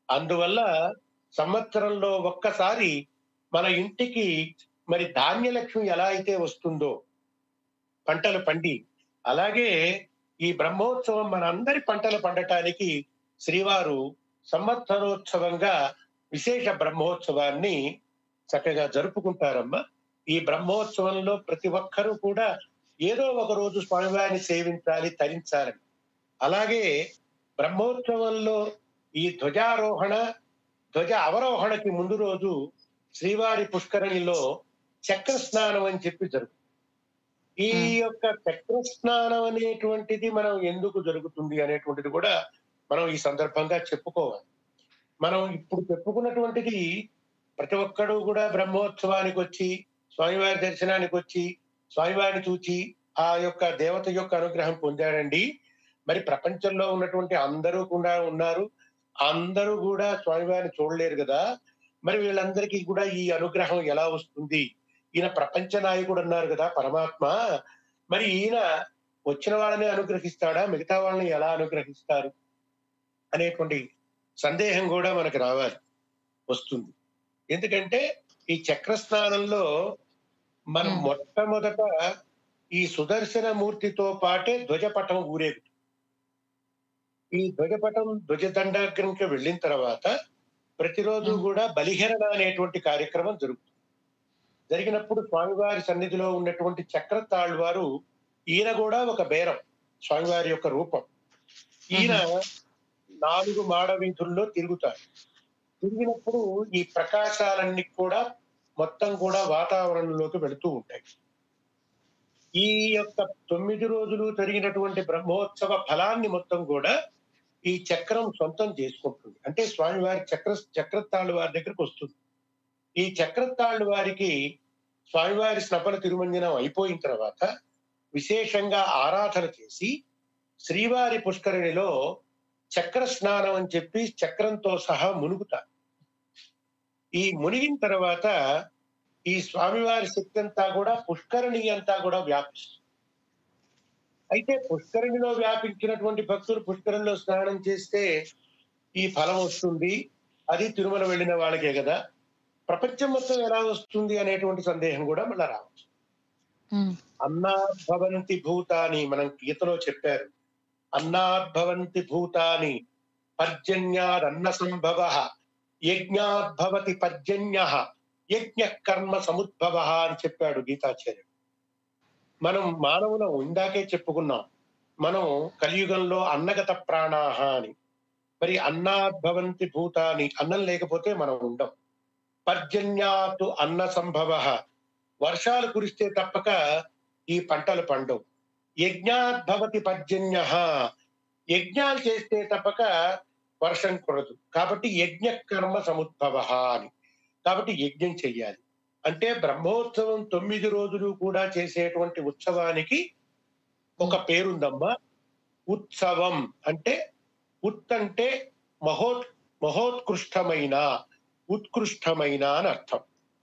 అందువల్ల సంవత్సరంలో ఒక్కసారి మన ఇంటికి మరి ధాన్యలక్ష్మి ఎలా అయితే వస్తుందో పంటలు పండి అలాగే ఈ బ్రహ్మోత్సవం మన అందరి పంటలు పండటానికి శ్రీవారు సంవత్సరోత్సవంగా విశేష బ్రహ్మోత్సవాన్ని చక్కగా జరుపుకుంటారమ్మా ఈ బ్రహ్మోత్సవంలో ప్రతి ఒక్కరూ కూడా ఏదో ఒక రోజు స్వామివారిని సేవించాలి తరించాలని అలాగే బ్రహ్మోత్సవంలో ఈ ధ్వజారోహణ ధ్వజ అవరోహణకి ముందు రోజు శ్రీవారి పుష్కరిణిలో చక్ర స్నానం అని చెప్పి జరుగుతుంది ఈ Hmm. యొక్క చక్ర స్నానం అనేటువంటిది మనం ఎందుకు జరుగుతుంది అనేటువంటిది కూడా మనం ఈ సందర్భంగా చెప్పుకోవాలి మనం ఇప్పుడు చెప్పుకున్నటువంటిది ప్రతి ఒక్కడు కూడా బ్రహ్మోత్సవానికి వచ్చి స్వామివారి దర్శనానికి వచ్చి స్వామివారిని చూచి ఆ యొక్క దేవత యొక్క అనుగ్రహం పొందాడండి మరి ప్రపంచంలో ఉన్నటువంటి అందరూ కూడా ఉన్నారు అందరూ కూడా స్వామివారిని చూడలేరు కదా మరి వీళ్ళందరికీ కూడా ఈ అనుగ్రహం ఎలా వస్తుంది ఈయన ప్రపంచ నాయకుడు అన్నారు కదా పరమాత్మ మరి ఈయన వచ్చిన వాళ్ళని అనుగ్రహిస్తాడా మిగతా వాళ్ళని ఎలా అనుగ్రహిస్తారు అనేటువంటి సందేహం కూడా మనకు రావాలి వస్తుంది ఎందుకంటే ఈ చక్ర స్నానంలో మనం Hmm. మొట్టమొదట ఈ సుదర్శన మూర్తితో పాటే ధ్వజపటం ఊరేగు ఈ ధ్వజపటం ధ్వజదండాగ్రంకి వెళ్ళిన తర్వాత ప్రతిరోజు Hmm. కూడా బలిహరణ అనేటువంటి కార్యక్రమం జరుగుతుంది జరిగినప్పుడు స్వామివారి సన్నిధిలో ఉన్నటువంటి చక్ర తాళ్వారు ఈయన కూడా ఒక బేరం స్వామివారి యొక్క రూపం ఈయన నాలుగు మాడ వీధుల్లో తిరుగుతారు తిరిగినప్పుడు ఈ ప్రకాశాలన్నీ కూడా మొత్తం కూడా వాతావరణంలోకి వెళుతూ ఉంటాయి ఈ యొక్క తొమ్మిది రోజులు జరిగినటువంటి బ్రహ్మోత్సవ ఫలాన్ని మొత్తం కూడా ఈ చక్రం సొంతం చేసుకుంటుంది అంటే స్వామివారి చక్ర చక్రతాళ్ళు వారి దగ్గరకు వస్తుంది ఈ చక్రతాళ్ళు వారికి స్వామివారి స్నపన తిరుమంజనం అయిపోయిన తర్వాత విశేషంగా ఆరాధన చేసి శ్రీవారి పుష్కరిణిలో చక్ర స్నానం అని చెప్పి చక్రంతో సహా మునుగుతారు ఈ మునిగిన తర్వాత ఈ స్వామివారి శక్తి అంతా కూడా పుష్కరిణి అంతా కూడా వ్యాపిస్తుంది అయితే పుష్కరిణిలో వ్యాపించినటువంటి భక్తులు పుష్కరిణిలో స్నానం చేస్తే ఈ ఫలం వస్తుంది అది తిరుమల వెళ్ళిన వాళ్ళకే కదా ప్రపంచం మొత్తం ఎలా వస్తుంది అనేటువంటి సందేహం కూడా మళ్ళీ రావచ్చు ఉమ్, అన్నాద్భవంతి భూతాని మనం గీతలో చెప్పారు అన్నాద్భవంతి భూతాని పర్జన్యాదన్న సంభవ యజ్ఞాద్భవతి పర్జన్య యజ్ఞ కర్మ సముద్భవ అని చెప్పాడు గీతాచార్యుడు మనం మానవులం ఇందాకే చెప్పుకున్నాం మనం కలియుగంలో అన్నగత ప్రాణాహ అని మరి అన్నాద్భవంతి భూతాని అన్నం లేకపోతే మనం ఉండం పర్జన్యాతు అన్న సంభవ వర్షాలు కురిస్తే తప్పక ఈ పంటలు పండవు యజ్ఞాద్భవతి పర్జన్య యజ్ఞాలు చేస్తే తప్పక వర్షం కురదు కాబట్టి యజ్ఞ కర్మ సముద్భవ అని కాబట్టి యజ్ఞం చెయ్యాలి అంటే బ్రహ్మోత్సవం తొమ్మిది రోజులు కూడా చేసేటువంటి ఉత్సవానికి ఒక పేరుందమ్మా ఉత్సవం అంటే ఉత్ అంటే మహోత్ మహోత్కృష్టమైన ఉత్కృష్టమైన అని అర్థం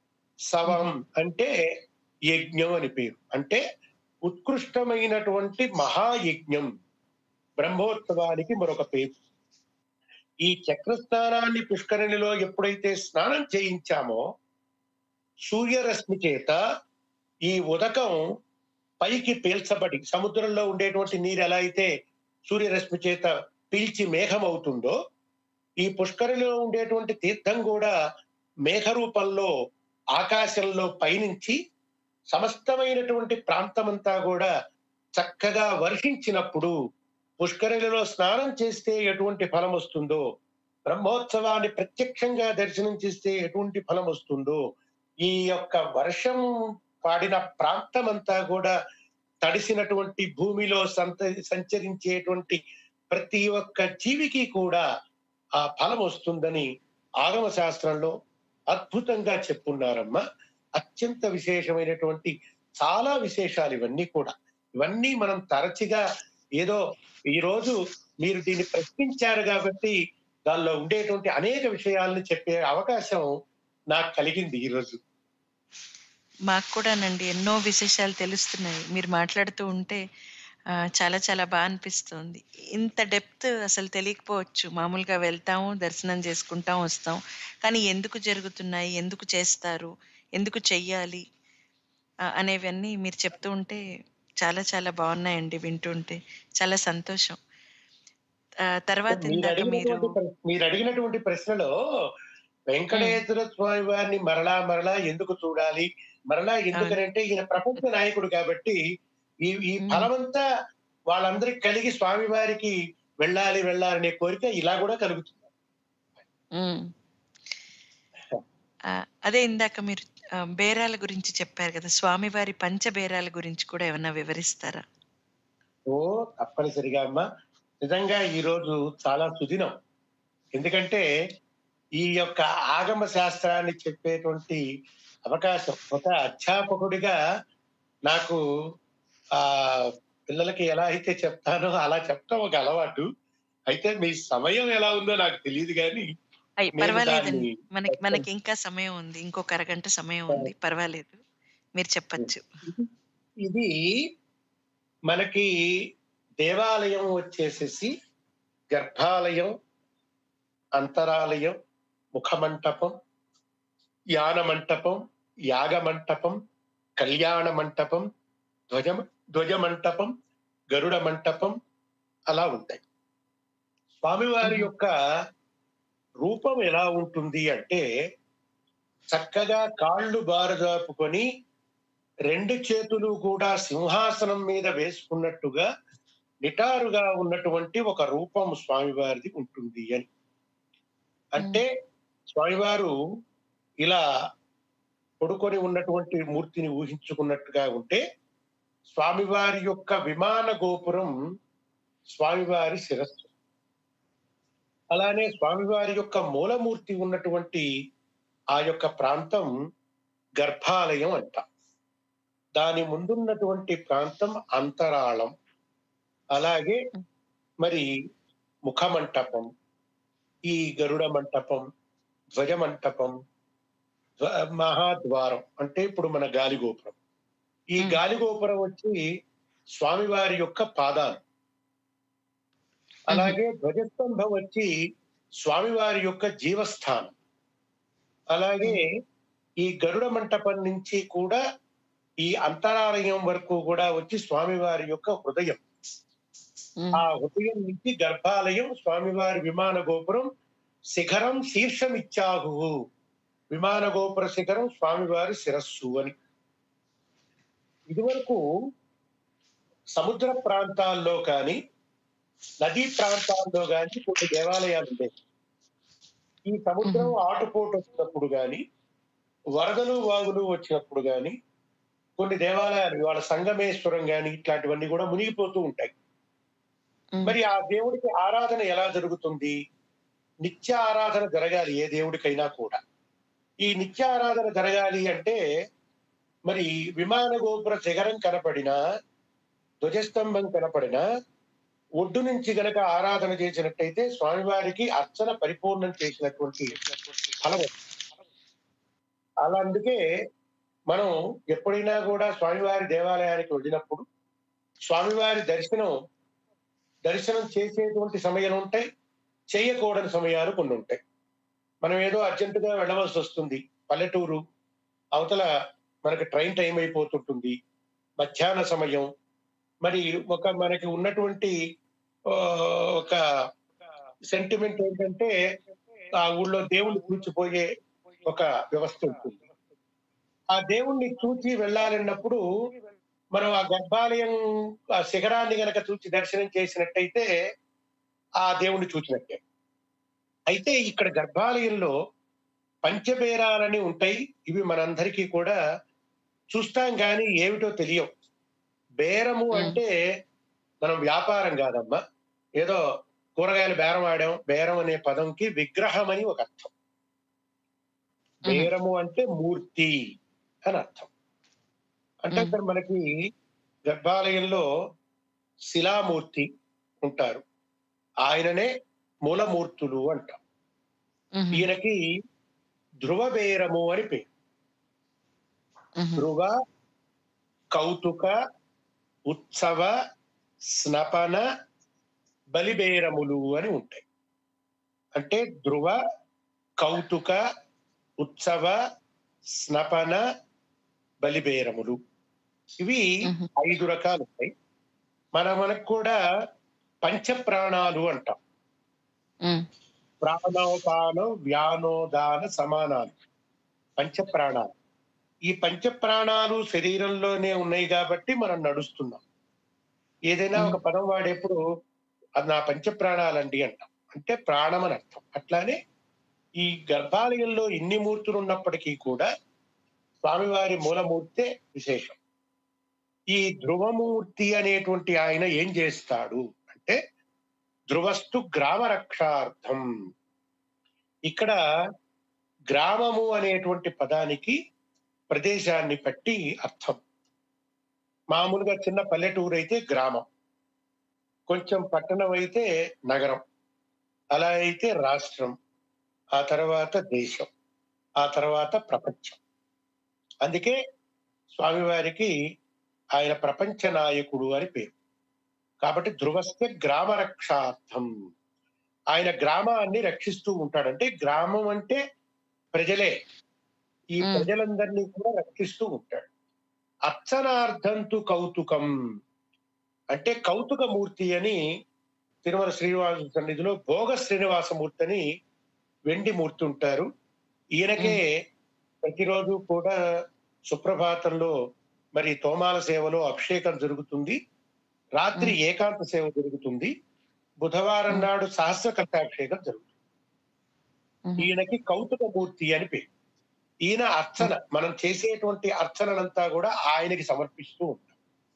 సవం అంటే యజ్ఞం అని పేరు అంటే ఉత్కృష్టమైనటువంటి మహాయజ్ఞం బ్రహ్మోత్సవానికి మరొక పేరు ఈ చక్రస్నానాన్ని పుష్కరిణిలో ఎప్పుడైతే స్నానం చేయించామో సూర్యరశ్మి చేత ఈ ఉదకం పైకి పీల్చబడి సముద్రంలో ఉండేటువంటి నీరు ఎలా అయితే సూర్యరశ్మి చేత పీల్చి మేఘం అవుతుందో ఈ పుష్కరిలో ఉండేటువంటి తీర్థం కూడా మేఘ రూపంలో ఆకాశంలో పయనించి సమస్తమైనటువంటి ప్రాంతమంతా కూడా చక్కగా వర్షించినప్పుడు పుష్కరిణిలో స్నానం చేస్తే ఎటువంటి ఫలం వస్తుందో బ్రహ్మోత్సవాన్ని ప్రత్యక్షంగా దర్శనం చేస్తే ఎటువంటి ఫలం వస్తుందో ఈ యొక్క వర్షం పాడిన ప్రాంతమంతా కూడా తడిసినటువంటి భూమిలో సంత సంచరించేటువంటి ప్రతి ఒక్క జీవికి కూడా ఆ ఫలం వస్తుందని ఆగమ శాస్త్రంలో అద్భుతంగా చెప్పున్నారమ్మా అత్యంత విశేషమైనటువంటి చాలా విశేషాలు ఇవన్నీ కూడా ఇవన్నీ మనం తరచుగా ఏదో ఈ రోజు మీరు దీన్ని ప్రశ్నించారు కాబట్టి దానిలో ఉండేటువంటి అనేక విషయాలను చెప్పే అవకాశం నాకు కలిగింది ఈ రోజు మాకు కూడానండి ఎన్నో విశేషాలు తెలుస్తున్నాయి మీరు మాట్లాడుతూ ఉంటే ఆ, చాలా చాలా బాగా అనిపిస్తుంది ఇంత డెప్త్ అసలు తెలియకపోవచ్చు మామూలుగా వెళ్తాము దర్శనం చేసుకుంటాం వస్తాం కానీ ఎందుకు జరుగుతున్నాయి ఎందుకు చేస్తారు ఎందుకు చెయ్యాలి ఆ, అనేవన్నీ మీరు చెప్తూ ఉంటే చాలా చాలా బాగున్నాయండి వింటుంటే చాలా సంతోషం ఆ, తర్వాత మీరు ఇందాక మీరు అడిగినటువంటి ప్ర- మీరు అడిగినటువంటి ప్రశ్నలో వెంకటేశ్వర స్వామి వారిని మరలా మరలా ఎందుకు చూడాలి మరలా ఎందుకనంటే ఈయన ప్రపంచ నాయకుడు కాబట్టి ఈ ఈ మ్మ్. ఫలమంతా వాళ్ళందరికి కలిగి స్వామి వారికి వెళ్ళాలి వెళ్ళాలనే కోరిక ఇలా కూడా కలుగుతుంది ఉమ్. ఆ, అదే ఇందాక మీరు ఆ, బేరాల గురించి చెప్పారు కదా స్వామివారి పంచ బేరాల గురించి కూడా ఏమన్నా వివరిస్తారా ఓ తప్పనిసరిగా అమ్మా నిజంగా ఈ రోజు చాలా సుదినం ఎందుకంటే ఈ యొక్క ఆగమ శాస్త్రాన్ని చెప్పేటువంటి అవకాశం ఒక అధ్యాపకుడిగా నాకు ఆ పిల్లలకి ఎలా అయితే చెప్తానో అలా చెప్తాం ఒక అలవాటు అయితే మీ సమయం ఎలా ఉందో నాకు తెలియదు కానీ అయ్యి నేను పర్వాలేదండి దాన్ని మనకి మనకి ఇంకా సమయం ఉంది ఇంకొక అరగంట సమయం ఉంది పర్వాలేదు మీరు చెప్పచ్చు ఇది మనకి దేవాలయం వచ్చేసేసి గర్భాలయం అంతరాలయం ముఖమంటపం యాన మంటపం యాగ మంటపం కళ్యాణ మంటపం ధ్వజ ధ్వజ మంటపం గరుడ మంటపం అలా ఉంటాయి స్వామివారి మ్మ్. యొక్క రూపం ఎలా ఉంటుంది అంటే చక్కగా కాళ్ళు బారజాపుకొని రెండు చేతులు కూడా సింహాసనం మీద వేసుకున్నట్టుగా నిటారుగా ఉన్నటువంటి ఒక రూపం స్వామివారిది ఉంటుంది అని అంటే స్వామివారు ఇలా పడుకొని ఉన్నటువంటి మూర్తిని ఊహించుకున్నట్టుగా ఉంటే స్వామివారి యొక్క విమాన గోపురం స్వామివారి శిరస్సు అలానే స్వామివారి యొక్క మూలమూర్తి ఉన్నటువంటి ఆ యొక్క ప్రాంతం గర్భాలయం అంట దాని ముందున్నటువంటి ప్రాంతం అంతరాళం అలాగే మరి ముఖమంటపం ఈ గరుడ మంటపం ధ్వజ మంటపం ధ్వ- మహాద్వారం అంటే ఇప్పుడు మన గాలిగోపురం ఈ మ్మ్. గాలిగోపురం వచ్చి స్వామివారి యొక్క పాదాలు అలాగే ధ్వజస్తంభం వచ్చి స్వామివారి యొక్క జీవస్థానం అలాగే ఈ గరుడ మంటపం నుంచి కూడా ఈ అంతరాలయం వరకు కూడా వచ్చి స్వామివారి యొక్క హృదయం ఉమ్, ఆ హృదయం నుంచి గర్భాలయం స్వామివారి విమాన గోపురం శిఖరం శీర్షం ఇచ్చాహు విమాన గోపుర శిఖరం స్వామివారి శిరస్సు అని ఇదివరకు సముద్ర ప్రాంతాల్లో కానీ నదీ ప్రాంతాల్లో కానీ కొన్ని దేవాలయాలు ఉండేవి ఈ సముద్రం ఆటుపోటు వచ్చినప్పుడు కానీ వరదలు వాగులు వచ్చినప్పుడు కానీ కొన్ని దేవాలయాలు ఇవాళ సంగమేశ్వరం కానీ ఇట్లాంటివన్నీ కూడా మునిగిపోతూ ఉంటాయి ఉమ్, మరి ఆ దేవుడికి ఆరాధన ఎలా జరుగుతుంది నిత్య ఆరాధన జరగాలి ఏ దేవుడికైనా కూడా ఈ నిత్య ఆరాధన జరగాలి అంటే మరి విమాన గోపుర శిఖరం కనపడినా ధ్వజస్తంభం కనపడినా ఒడ్డు నుంచి గనక ఆరాధన చేసినట్టయితే స్వామివారికి అర్చన పరిపూర్ణం చేసినటువంటి ఫలం వస్తుంది. అలా అందుకే మనం ఎప్పుడైనా కూడా స్వామివారి దేవాలయానికి వెళ్ళినప్పుడు స్వామివారి దర్శనం దర్శనం చేసేటువంటి సమయాలు ఉంటాయి చేయకూడని సమయాలు కొన్ని ఉంటాయి మనం ఏదో అర్జెంటుగా వెళ్ళవలసి వస్తుంది పల్లెటూరు అవతల మనకి ట్రైన్ టైం అయిపోతుంటుంది మధ్యాహ్న సమయం మరి ఒక మనకి ఉన్నటువంటి ఆ, ఒక సెంటిమెంట్ ఏంటంటే ఆ ఊళ్ళో దేవుణ్ణి కూర్చిపోయే ఒక వ్యవస్థ ఉంటుంది ఆ దేవుణ్ణి చూచి వెళ్ళాలన్నప్పుడు మనం ఆ గర్భాలయం ఆ శిఖరాన్ని గనక చూచి దర్శనం చేసినట్టయితే ఆ దేవుణ్ణి చూసినట్టే అయితే ఇక్కడ గర్భాలయంలో పంచబేరాలని ఉంటాయి ఇవి మనందరికీ కూడా చూస్తాం కానీ ఏమిటో తెలియవు బేరము మ్మ్. అంటే మనం వ్యాపారం కాదమ్మా ఏదో కూరగాయలు బేరం ఆడాం బేరం అనే పదంకి విగ్రహం అని ఒక అర్థం బేరము అంటే మూర్తి అని అర్థం అంటే మ్మ్. ఇక్కడ మనకి గర్భాలయంలో శిలామూర్తి ఉంటారు ఆయననే మూలమూర్తులు అంటాం ఉమ్, ఈయనకి ధ్రువబేరము అని పేరు ఉమ్, ధ్రువ కౌతుక ఉత్సవ స్నపన బలిబేరములు అని ఉంటాయి అంటే ధ్రువ కౌతుక ఉత్సవ స్నపన బలిబేరములు ఇవి మ్మ్. ఐదు రకాలు ఉంటాయి మన మనకు కూడా పంచ ప్రాణాలు అంటాం మ్మ్. ప్రాణోపానం వ్యానోదాన సమానాలు పంచ ప్రాణాలు ఈ పంచ ప్రాణాలు శరీరంలోనే ఉన్నాయి కాబట్టి మనం నడుస్తున్నాం ఏదైనా ఒక పదం వాడేప్పుడు అది నా పంచ ప్రాణాలండి అంటాం అంటే ప్రాణం అని అర్థం అట్లానే ఈ గర్భాలయంలో ఇన్ని మూర్తులు ఉన్నప్పటికీ కూడా స్వామివారి మూలమూర్తే విశేషం ఈ ధ్రువమూర్తి అనేటువంటి ఆయన ఏం చేస్తాడు అంటే ధ్రువస్తు గ్రామ రక్షార్థం ఇక్కడ గ్రామము అనేటువంటి పదానికి ప్రదేశాన్ని బట్టి అర్థం మామూలుగా చిన్న పల్లెటూరు అయితే గ్రామం కొంచెం పట్టణం అయితే నగరం అలా అయితే రాష్ట్రం ఆ తర్వాత దేశం ఆ తర్వాత ప్రపంచం అందుకే స్వామివారికి ఆయన ప్రపంచ నాయకుడు అని పేరు కాబట్టి ధ్రువస్థ గ్రామ రక్షార్థం ఆయన గ్రామాన్ని రక్షిస్తూ ఉంటాడంటే గ్రామం అంటే ప్రజలే ఈ మ్మ్. ప్రజలందరినీ కూడా రక్షిస్తూ ఉంటాడు అర్చనార్థంతు కౌతుకం అంటే కౌతుక మూర్తి అని తిరుమల శ్రీనివాస సన్నిధిలో భోగ శ్రీనివాసమూర్తి అని వెండి మూర్తి ఉంటారు ఈయనకే ప్రతిరోజు కూడా సుప్రభాతంలో మరి తోమాల సేవలో అభిషేకం జరుగుతుంది రాత్రి ఏకాంత సేవ జరుగుతుంది బుధవారం నాడు సహస్ర కల్పాభిషేకం జరుగుతుంది మ్మ్. ఈయనకి కౌతుక మూర్తి అని పేరు ఈయన అర్చన మనం చేసేటువంటి అర్చననంతా కూడా ఆయనకి సమర్పిస్తూ ఉంటాం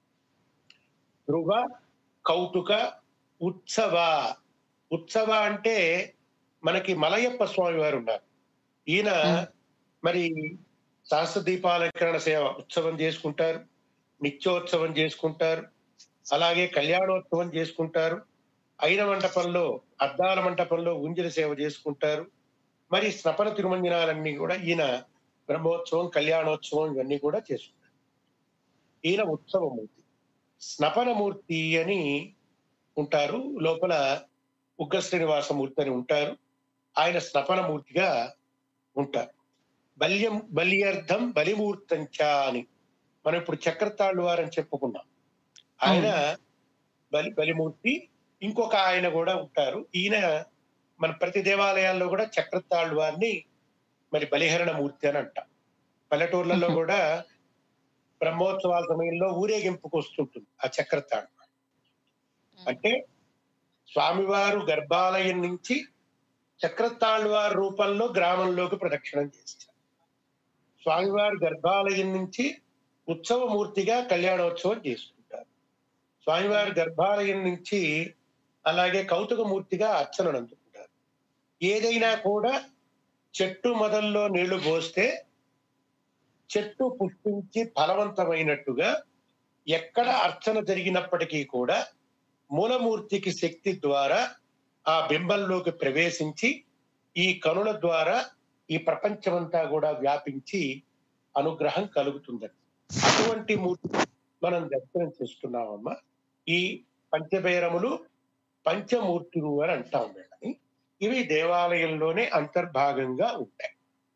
ధ్రువ కౌతుక ఉత్సవ ఉత్సవ అంటే మనకి మలయప్ప స్వామి వారు ఉన్నారు ఈయన మ్మ్. మరి సహస్ర దీపాలంకరణ సేవ ఉత్సవం చేసుకుంటారు నిత్యోత్సవం చేసుకుంటారు అలాగే కళ్యాణోత్సవం చేసుకుంటారు అయిన మంటపంలో అద్దాల మంటపంలో ఉంజల సేవ చేసుకుంటారు మరి స్నపన తిరుమంజనాలన్నీ కూడా ఈయన బ్రహ్మోత్సవం కళ్యాణోత్సవం ఇవన్నీ కూడా చేసుకుంటారు ఈయన ఉత్సవమూర్తి స్నపనమూర్తి అని ఉంటారు లోపల ఉగ్ర శ్రీనివాసమూర్తి అని ఉంటారు ఆయన స్నపనమూర్తిగా ఉంటారు బల్యం బల్యర్థం బలిమూర్తంచ అని మనం ఇప్పుడు చక్రతాళ్ళు వారని చెప్పుకున్నాం ఆయన బలి బలిమూర్తి ఇంకొక ఆయన కూడా ఉంటారు ఈయన మన ప్రతి దేవాలయాల్లో కూడా చక్రతాళ్ళు వారిని మరి బలిహరణ మూర్తి అని అంటాం పల్లెటూర్లలో Mhm. కూడా బ్రహ్మోత్సవాల సమయంలో ఊరేగింపుకు వస్తుంటుంది ఆ చక్రతాడు అంటే స్వామివారు గర్భాలయం నుంచి చక్రతాళ్వారి రూపంలో గ్రామంలోకి ప్రదక్షిణం చేస్తారు స్వామివారు గర్భాలయం నుంచి ఉత్సవమూర్తిగా కళ్యాణోత్సవం చేసుకుంటారు స్వామివారి గర్భాలయం నుంచి అలాగే కౌతుక మూర్తిగా అర్చనను అందుకుంటారు ఏదైనా కూడా చెట్టు మొదల్లో నీళ్లు పోస్తే చెట్టు పుష్పించి ఫలవంతమైనట్టుగా ఎక్కడ అర్చన జరిగినప్పటికీ కూడా మూలమూర్తికి శక్తి ద్వారా ఆ బింబంలోకి ప్రవేశించి ఈ కనుల ద్వారా ఈ ప్రపంచమంతా కూడా వ్యాపించి అనుగ్రహం కలుగుతుందని అటువంటి మూర్తి మనం దర్శనం చేస్తున్నామమ్మా ఈ పంచబేరములు పంచమూర్తులు అని అంటాం వీళ్ళని ఇవి దేవాలయంలోనే అంతర్భాగంగా ఉంటాయి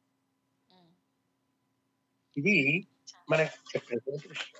ఇది మనకి చెప్పేటువంటి విషయం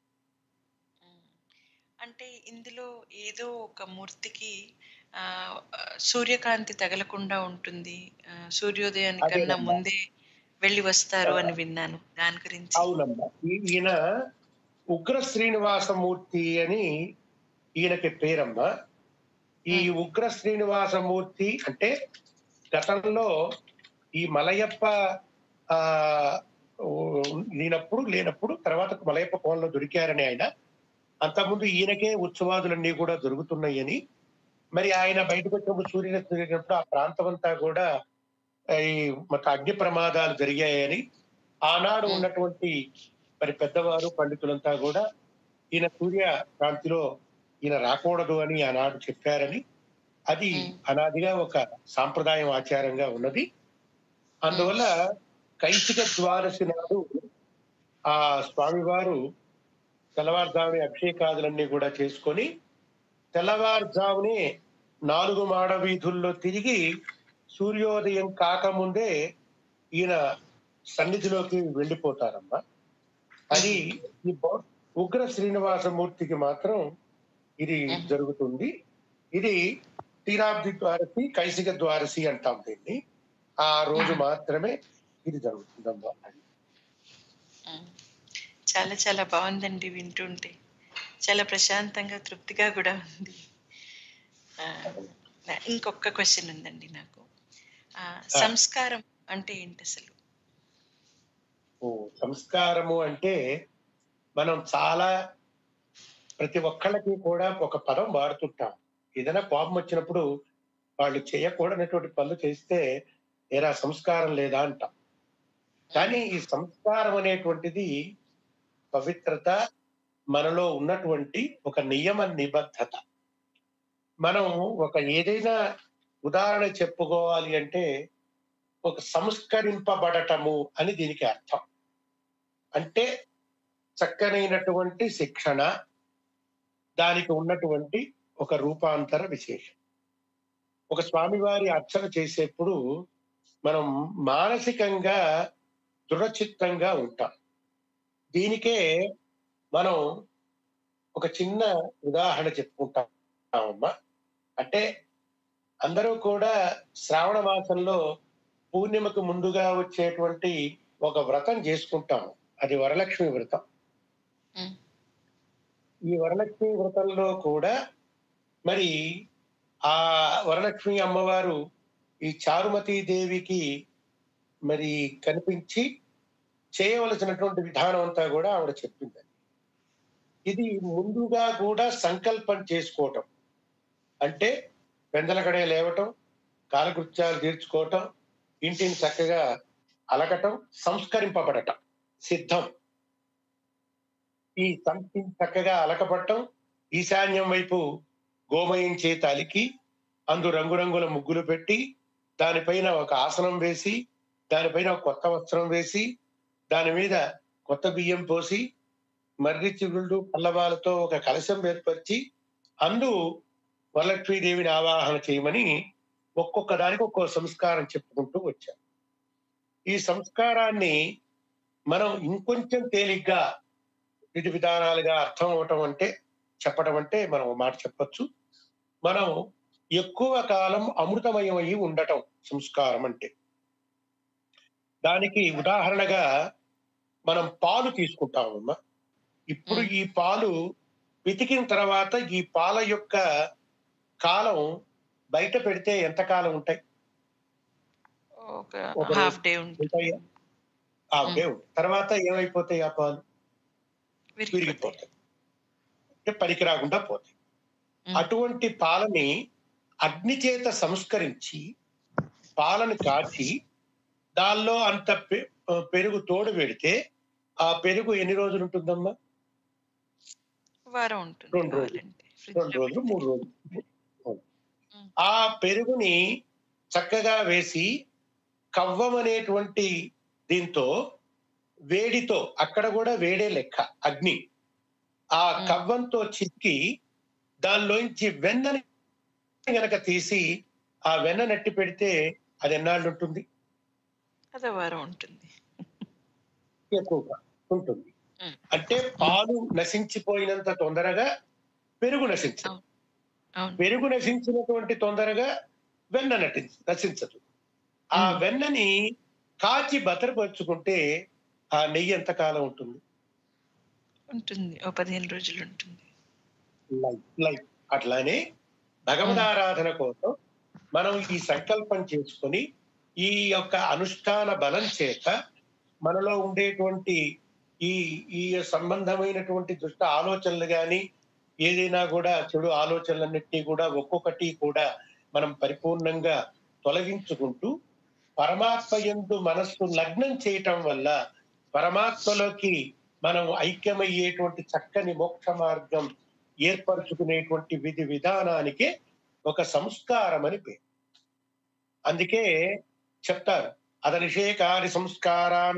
అంటే ఇందులో ఏదో ఒక మూర్తికి ఆ, సూర్యకాంతి తగలకుండా ఉంటుంది ఆ, సూర్యోదయానికన్నా అదేనమ్మా. ముందే వెళ్ళి వస్తారు అని విన్నాను దాని గురించి అవునమ్మా ఈ- ఈయన ఉగ్ర శ్రీనివాసమూర్తి అని ఈయనకి పేరమ్మా ఈ ఉగ్ర శ్రీనివాసమూర్తి అంటే గతంలో ఈ మలయప్ప ఆ ఓ, లేనప్పుడు లేనప్పుడు తర్వాత మలయప్ప కోణంలో దొరికారని ఆయన అంతకుముందు ఈయనకే ఉత్సవాదులన్నీ కూడా దొరుకుతున్నాయని మరి ఆయన బయటకు వచ్చినప్పుడు సూర్యుని తిరిగినప్పుడు ఆ ప్రాంతం అంతా కూడా ఈ మొత్తం అగ్ని ప్రమాదాలు జరిగాయని ఆనాడు ఉన్నటువంటి మరి పెద్దవారు పండితులంతా కూడా ఈయన సూర్య కాంతిలో ఈయన రాకూడదు అని ఆనాడు చెప్పారని అది మ్మ్. అనాదిగా ఒక సాంప్రదాయం ఆచారంగా ఉన్నది అందువల్ల కైసిక ద్వాదశి నాడు ఆ స్వామివారు తెల్లవారుజామున అభిషేకాదులన్నీ కూడా చేసుకొని తెల్లవారుజామునే నాలుగు మాడ వీధుల్లో తిరిగి సూర్యోదయం కాకముందే ఈయన సన్నిధిలోకి వెళ్ళిపోతారమ్మా అది ఈ బౌ- ఉగ్ర శ్రీనివాసమూర్తికి మాత్రం ఇది జరుగుతుంది ఇది తీరాబ్ది ద్వారసి కైసిక ద్వారసి అంటాం దీన్ని ఆ రోజు మాత్రమే ఇది జరుగుతుందమ్మా ఉమ్. చాలా చాలా బాగుందండి వింటుంటే చాలా ప్రశాంతంగా తృప్తిగా కూడా ఉంది ఆ, నా- ఇంకొక క్వశ్చన్ ఉందండి నాకు ఆ, సంస్కారం అంటే ఏంటి అసలు ఓ సంస్కారము అంటే మనం చాలా ప్రతి ఒక్కళ్ళకి కూడా ఒక పదం వాడుతుంటాం ఏదైనా కోపం వచ్చినప్పుడు వాళ్ళు చేయకూడనటువంటి పనులు చేస్తే ఏరా సంస్కారం లేదా అంటాం కానీ ఈ సంస్కారం అనేటువంటిది పవిత్రత మనలో ఉన్నటువంటి ఒక నియమ నిబద్ధత మనం ఒక ఏదైనా ఉదాహరణ చెప్పుకోవాలి అంటే ఒక సంస్కరింపబడటము అని దీనికి అర్థం అంటే చక్కనైనటువంటి శిక్షణ దానికి ఉన్నటువంటి ఒక రూపాంతర విశేషం ఒక స్వామివారి అర్చన చేసేప్పుడు మనం మానసికంగా దృఢచిత్తంగా ఉంటాం దీనికే మనం ఒక చిన్న ఉదాహరణ చెప్పుకుంటామమ్మా అంటే అందరూ కూడా శ్రావణ మాసంలో పూర్ణిమకు ముందుగా వచ్చేటువంటి ఒక వ్రతం చేసుకుంటాం అది వరలక్ష్మి వ్రతం ఉమ్. ఈ వరలక్ష్మి వ్రతంలో కూడా మరి ఆ వరలక్ష్మి అమ్మవారు ఈ చారుమతి దేవికి మరి కనిపించి చేయవలసినటువంటి విధానం అంతా కూడా ఆవిడ చెప్పింది ఇది ముందుగా కూడా సంకల్పం చేసుకోవటం అంటే పెందలకడే లేవటం కాలకృత్యాలు తీర్చుకోవటం ఇంటిని చక్కగా అలకటం సంస్కరింపబడటం సిద్ధం ఈ సంతి చక్కగా అలకపట్టం ఈశాన్యం వైపు గోమయం చేత అలికి అందు రంగురంగుల ముగ్గులు పెట్టి దానిపైన ఒక ఆసనం వేసి దానిపైన ఒక కొత్త వస్త్రం వేసి దాని మీద కొత్త బియ్యం పోసి మర్రి చిగుళ్ళు పల్లవాలతో ఒక కలశం ఏర్పరిచి అందు వరలక్ష్మీదేవిని ఆవాహన చేయమని ఒక్కొక్క దానికి ఒక్కొక్క సంస్కారం చెప్పుకుంటూ వచ్చాం ఈ సంస్కారాన్ని మనం ఇంకొంచెం తేలిగ్గా విధి విధానాలుగా అర్థం అవటం అంటే చెప్పడం అంటే మనం ఒక మాట చెప్పొచ్చు మనం ఎక్కువ కాలం అమృతమయం అయి ఉండటం సంస్కారం అంటే దానికి ఉదాహరణగా మనం పాలు తీసుకుంటామమ్మా ఇప్పుడు ఈ పాలు వెతికిన తర్వాత ఈ పాల యొక్క కాలం బయట పెడితే ఎంత కాలం ఉంటాయి ఒక ఒక హాఫ్ డే ఉంటుంది ఉంటాయా ఆ దేవుడు తర్వాత ఏమైపోతాయి ఆ పాలు విరిగిపోతాయి విరిగిపోతాయి అంటే పనికి రాకుండా పోతాయి ఉమ్. అటువంటి పాలని అగ్ని చేత సంస్కరించి పాలను కాచి దానిలో అంత పె- పెరుగు తోడు పెడితే ఆ పెరుగు ఎన్ని రోజులు ఉంటుందమ్మా వారం ఉంటుంది రెండు రోజులు. కావాలంటే ఫ్రిడ్జ్ రెండు లో రోజులు పెడితే. మూడు రోజులు ఉమ్. ఆ పెరుగుని చక్కగా వేసి కవ్వం అనేటువంటి దీంతో వేడితో అక్కడ కూడా వేడే లెక్క అగ్ని ఆ మ్. కవ్వంతో చిక్కి దానిలోంచి వెన్నని గనక తీసి ఆ వెన్న నట్టి పెడితే అది ఎన్నాళ్ళు ఉంటుంది అదే వారం ఉంటుంది ఎక్కువగా ఉంటుంది మ్. అంటే పాలు నశించిపోయినంత తొందరగా పెరుగు నశించదు అవును పెరుగు నశించినటువంటి తొందరగా వెన్న నటి నశించదు ఆ మ్. వెన్నని కాచి భద్రపరుచుకుంటే ఆ నెయ్యి ఎంత కాలం ఉంటుంది ఉంటుంది ఓ పదిహేను రోజులు ఉంటుంది లైఫ్ లైఫ్ అట్లానే భగవదారాధన కోసం మనం ఈ సంకల్పం చేసుకొని ఈ యొక్క అనుష్ఠాన బలం చేత మనలో ఉండేటువంటి ఈ ఈ సంబంధమైనటువంటి దుష్ట ఆలోచనలు గాని ఏదైనా కూడా చెడు ఆలోచనలన్నింటినీ కూడా ఒక్కొక్కటి కూడా మనం పరిపూర్ణంగా తొలగించుకుంటూ పరమాత్మ యందు మనస్సు లగ్నం చేయటం వల్ల పరమాత్మలోకి మనం ఐక్యమయ్యేటువంటి చక్కని మోక్ష మార్గం ఏర్పరచుకునేటువంటి విధి విధానానికే ఒక సంస్కారం అని పేరు అందుకే చెప్తారు అదనిషేకారి సంస్కారాన్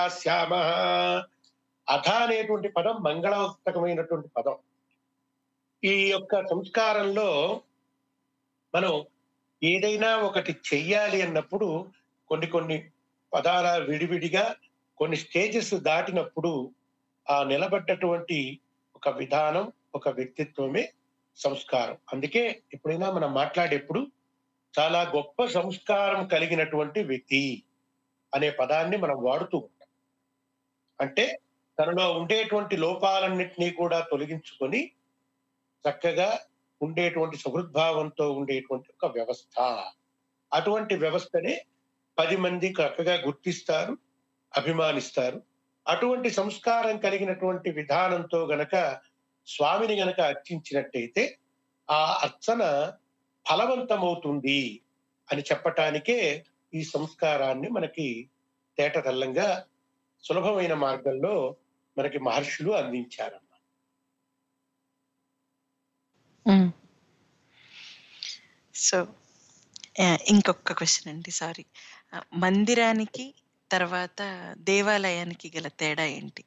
వ్యాఖ్యాస్యామ అథ అనేటువంటి పదం మంగళాత్మకమైనటువంటి పదం ఈ యొక్క సంస్కారంలో మనం ఏదైనా ఒకటి చెయ్యాలి అన్నప్పుడు కొన్ని కొన్ని పదాల విడివిడిగా కొన్ని స్టేజెస్ దాటినప్పుడు ఆ నిలబడ్డటువంటి ఒక విధానం ఒక వ్యక్తిత్వమే సంస్కారం అందుకే ఎప్పుడైనా మనం మాట్లాడేప్పుడు చాలా గొప్ప సంస్కారం కలిగినటువంటి వ్యక్తి అనే పదాన్ని మనం వాడుతూ ఉంటాం అంటే తనలో ఉండేటువంటి లోపాలన్నింటినీ కూడా తొలగించుకొని చక్కగా ఉండేటువంటి సహృద్భావంతో ఉండేటువంటి ఒక వ్యవస్థ అటువంటి వ్యవస్థనే పది మంది చక్కగా గుర్తిస్తారు అభిమానిస్తారు అటువంటి సంస్కారం కలిగినటువంటి విధానంతో గనక స్వామిని గనక అర్చించినట్టయితే ఆ అర్చన ఫలవంతమవుతుంది అని చెప్పటానికే ఈ సంస్కారాన్ని మనకి తేటతల్లంగా సులభమైన మార్గంలో మనకి మహర్షులు అందించారన్నమాట సో ఇంకొక క్వశ్చన్ అండి సారీ మందిరానికి తర్వాత దేవాలయానికి గల తేడా ఏంటి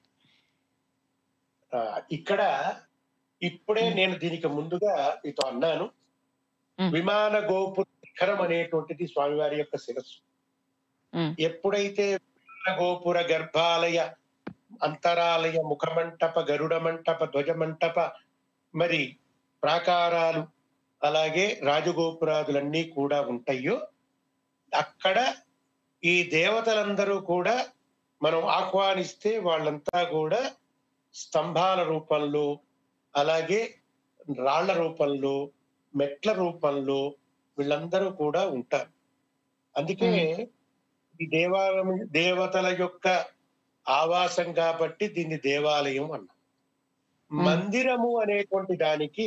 ఆ, ఇక్కడ ఇప్పుడే నేను దీనికి ముందుగా మీతో అన్నాను మ్. విమాన గోపుర శిఖరం అనేటువంటిది స్వామివారి యొక్క శిరస్సు మ్. ఎప్పుడైతే విమాన గోపుర గర్భాలయ అంతరాలయ ముఖమంటప గరుడ మంటప ధ్వజ మంటప మరి ప్రాకారాలు అలాగే రాజగోపురాదులన్నీ కూడా ఉంటాయో అక్కడ ఈ దేవతలందరూ కూడా మనం ఆహ్వానిస్తే వాళ్ళంతా కూడా స్తంభాల రూపంలో అలాగే రాళ్ల రూపంలో మెట్ల రూపంలో వీళ్ళందరూ కూడా ఉంటారు అందుకే ఈ దేవాలయం దేవతల యొక్క ఆవాసం కాబట్టి దీన్ని దేవాలయం అన్నాం మందిరము అనేటువంటి దానికి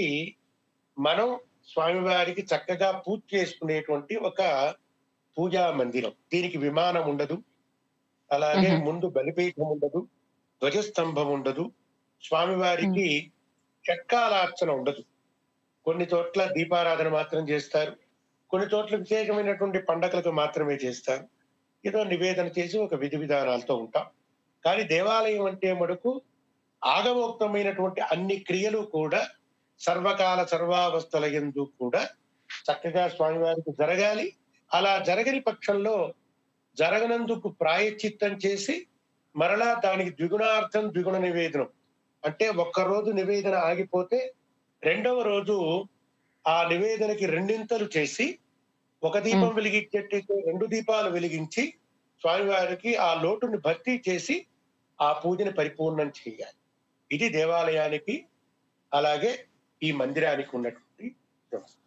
మనం స్వామివారికి చక్కగా పూజ చేసుకునేటువంటి ఒక పూజా మందిరం దీనికి విమానం ఉండదు అలాగే మ్మ్. ముందు బలిపీఠం ఉండదు ధ్వజస్తంభం ఉండదు స్వామివారికి చెక్కాలార్చన ఉండదు కొన్ని చోట్ల దీపారాధన మాత్రం చేస్తారు కొన్ని చోట్ల విశేషమైనటువంటి పండగలకు మాత్రమే చేస్తారు ఏదో నివేదన చేసి ఒక విధి విధానాలతో ఉంటాం కానీ దేవాలయం అంటే మటుకు ఆగమోక్తమైనటువంటి అన్ని క్రియలు కూడా సర్వకాల సర్వావస్థల ఎందు కూడా చక్కగా స్వామివారికి జరగాలి అలా జరగని పక్షంలో జరగనందుకు ప్రాయశ్చిత్తం చేసి మరలా దానికి ద్విగుణార్థం ద్విగుణ నివేదనం అంటే ఒక్క రోజు నివేదన ఆగిపోతే రెండవ రోజు ఆ నివేదనకి రెండింతలు చేసి ఒక దీపం వెలిగించేటైతే రెండు దీపాలు వెలిగించి స్వామివారికి ఆ లోటుని భర్తీ చేసి ఆ పూజని పరిపూర్ణం చేయాలి ఇది దేవాలయానికి అలాగే ఈ మందిరానికి ఉన్నటువంటి వ్యవస్థ.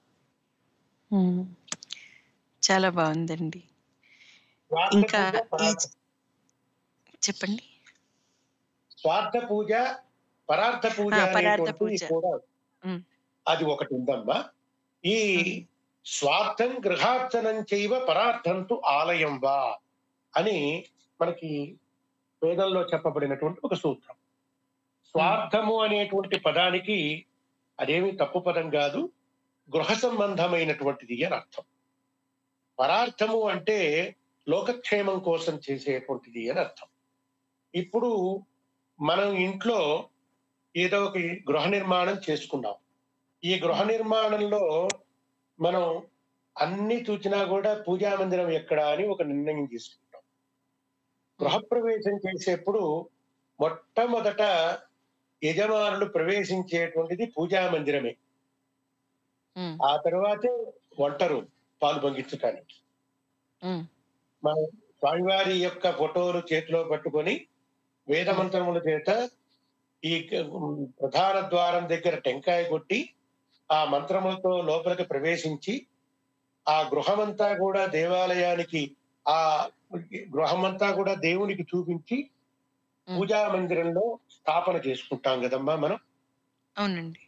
మ్మ్. చాలా బాగుందండి స్వార్థ ఇంకా పూజ, ఈ పరార్థ- చెప్పండి స్వార్థ పూజ పరార్థ పూజ ఆ, పరార్థ అనేటువంటిది పూజ. కూడా ఉమ్. అది ఒకటి ఉందమ్మా ఈ ఉమ్. స్వార్థం గృహార్చనం చేయవ పరార్థంతు ఆలయం వా అని మనకి వేదంలో చెప్పబడినటువంటి ఒక సూత్రం స్వార్థము అనేటువంటి పదానికి అదేమి తప్పు పదం కాదు గృహ సంబంధమైనటువంటిది అని అర్థం పరార్థము అంటే లోకక్షేమం కోసం చేసేటువంటిది అని అర్థం ఇప్పుడు మనం ఇంట్లో ఏదో ఒక గృహ నిర్మాణం చేసుకున్నాం ఈ గృహ నిర్మాణంలో మనం అన్ని చూసినా కూడా పూజా మందిరం ఎక్కడ అని ఒక నిర్ణయం తీసుకుంటాం గృహప్రవేశం చేసేప్పుడు మొట్టమొదట యజమానులు ప్రవేశించేటువంటిది పూజా మందిరమే మ్మ్. ఆ తర్వాతే వంట రూమ్ పాలు పొంగించడానికి మ్మ్. మనం స్వామివారి యొక్క ఫోటోలు చేతిలో పట్టుకొని వేద మంత్రముల చేత ఈ క- ప్రధాన ద్వారం దగ్గర టెంకాయ కొట్టి ఆ మంత్రములతో లోపలికి ప్రవేశించి ఆ గృహమంతా కూడా దేవాలయానికి ఆ గృహమంతా కూడా దేవునికి చూపించి పూజా మందిరంలో స్థాపన చేసుకుంటాం కదమ్మా మనం అవునండి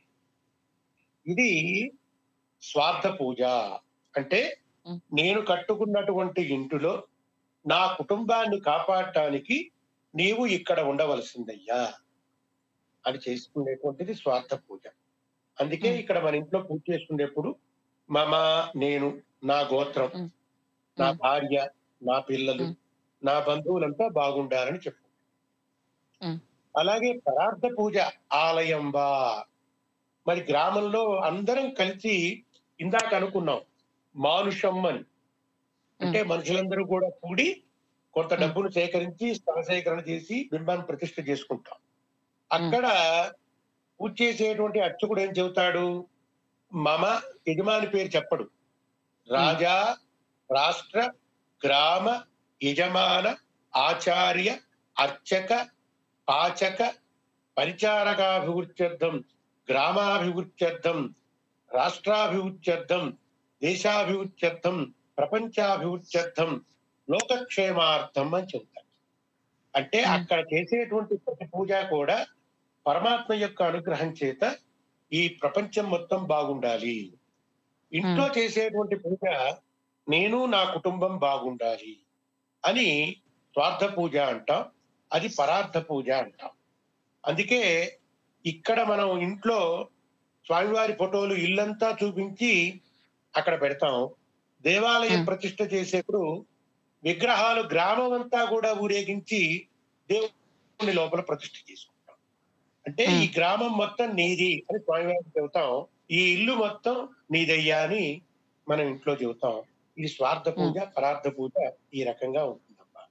ఇది స్వార్థ పూజ అంటే మ్. నేను కట్టుకున్నటువంటి ఇంటిలో నా కుటుంబాన్ని కాపాడటానికి నీవు ఇక్కడ ఉండవలసిందయ్యా అని చేసుకునేటువంటిది స్వార్థ పూజ అందుకే మ్. ఇక్కడ మన ఇంట్లో పూజ చేసుకునేప్పుడు మమ నేను నా గోత్రం మ్. నా మ్. భార్య నా పిల్లలు మ్. నా బంధువులంతా బాగుండాలని చెప్పు మ్. అలాగే పరార్థ పూజ ఆలయం వా మరి గ్రామంలో అందరం కలిసి ఇందాక అనుకున్నాం మానుషం అని అంటే మనుషులందరూ కూడా కూడి కొంత మ్. డబ్బును సేకరించి స్థల సేకరణ చేసి బింబాన్ని ప్రతిష్ఠ చేసుకుంటాం అక్కడ పూజ చేసేటువంటి అర్చకుడు ఏం చెబుతాడు మమ యజమాని పేరు చెప్పడు రాజా రాష్ట్ర గ్రామ యజమాన ఆచార్య అర్చక పాచక పరిచారకాభివృత్యర్థం గ్రామాభివృత్యర్థం రాష్ట్రాభివృత్యర్థం దేశాభివృత్యర్థం ప్రపంచాభివృత్యర్థం లోకక్షేమార్థం అని చెబుతారు అంటే Hmm. అక్కడ చేసేటువంటి ప్రతి పూజ కూడా పరమాత్మ యొక్క అనుగ్రహం చేత ఈ ప్రపంచం మొత్తం బాగుండాలి ఇంట్లో చేసేటువంటి పూజ నేను నా కుటుంబం బాగుండాలి అని స్వార్థ పూజ అంటాం అది పరార్థ పూజ అంటాం అందుకే ఇక్కడ మనం ఇంట్లో స్వామివారి ఫోటోలు ఇల్లంతా చూపించి అక్కడ పెడతాం దేవాలయం Hmm. ప్రతిష్ఠ చేసేప్పుడు విగ్రహాలు గ్రామం అంతా కూడా ఊరేగించి దేవుని లోపల ప్రతిష్ఠ చేసుకుంటాం అంటే ఈ Hmm. గ్రామం మొత్తం నీది అని స్వామివారికి చెబుతాం ఈ ఇల్లు మొత్తం నీదయ్యా అని మనం ఇంట్లో చెబుతాం ఇది స్వార్థ పూజ పరార్థ పూజ ఈ రకంగా ఉంటుందమ్మా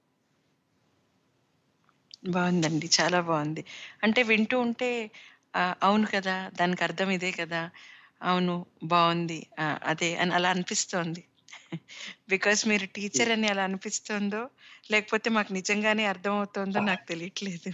బాగుందండి చాలా బాగుంది అంటే వింటూ ఉంటే ఆ, అవును కదా దానికి అర్థం ఇదే కదా అవును బాగుంది ఆ, అదే అని అలా అనిపిస్తోంది బికాస్ మీరు టీచర్ అని అలా అనిపిస్తుందో లేకపోతే మాకు నిజంగానే అర్థం అవుతుందో నాకు తెలియట్లేదు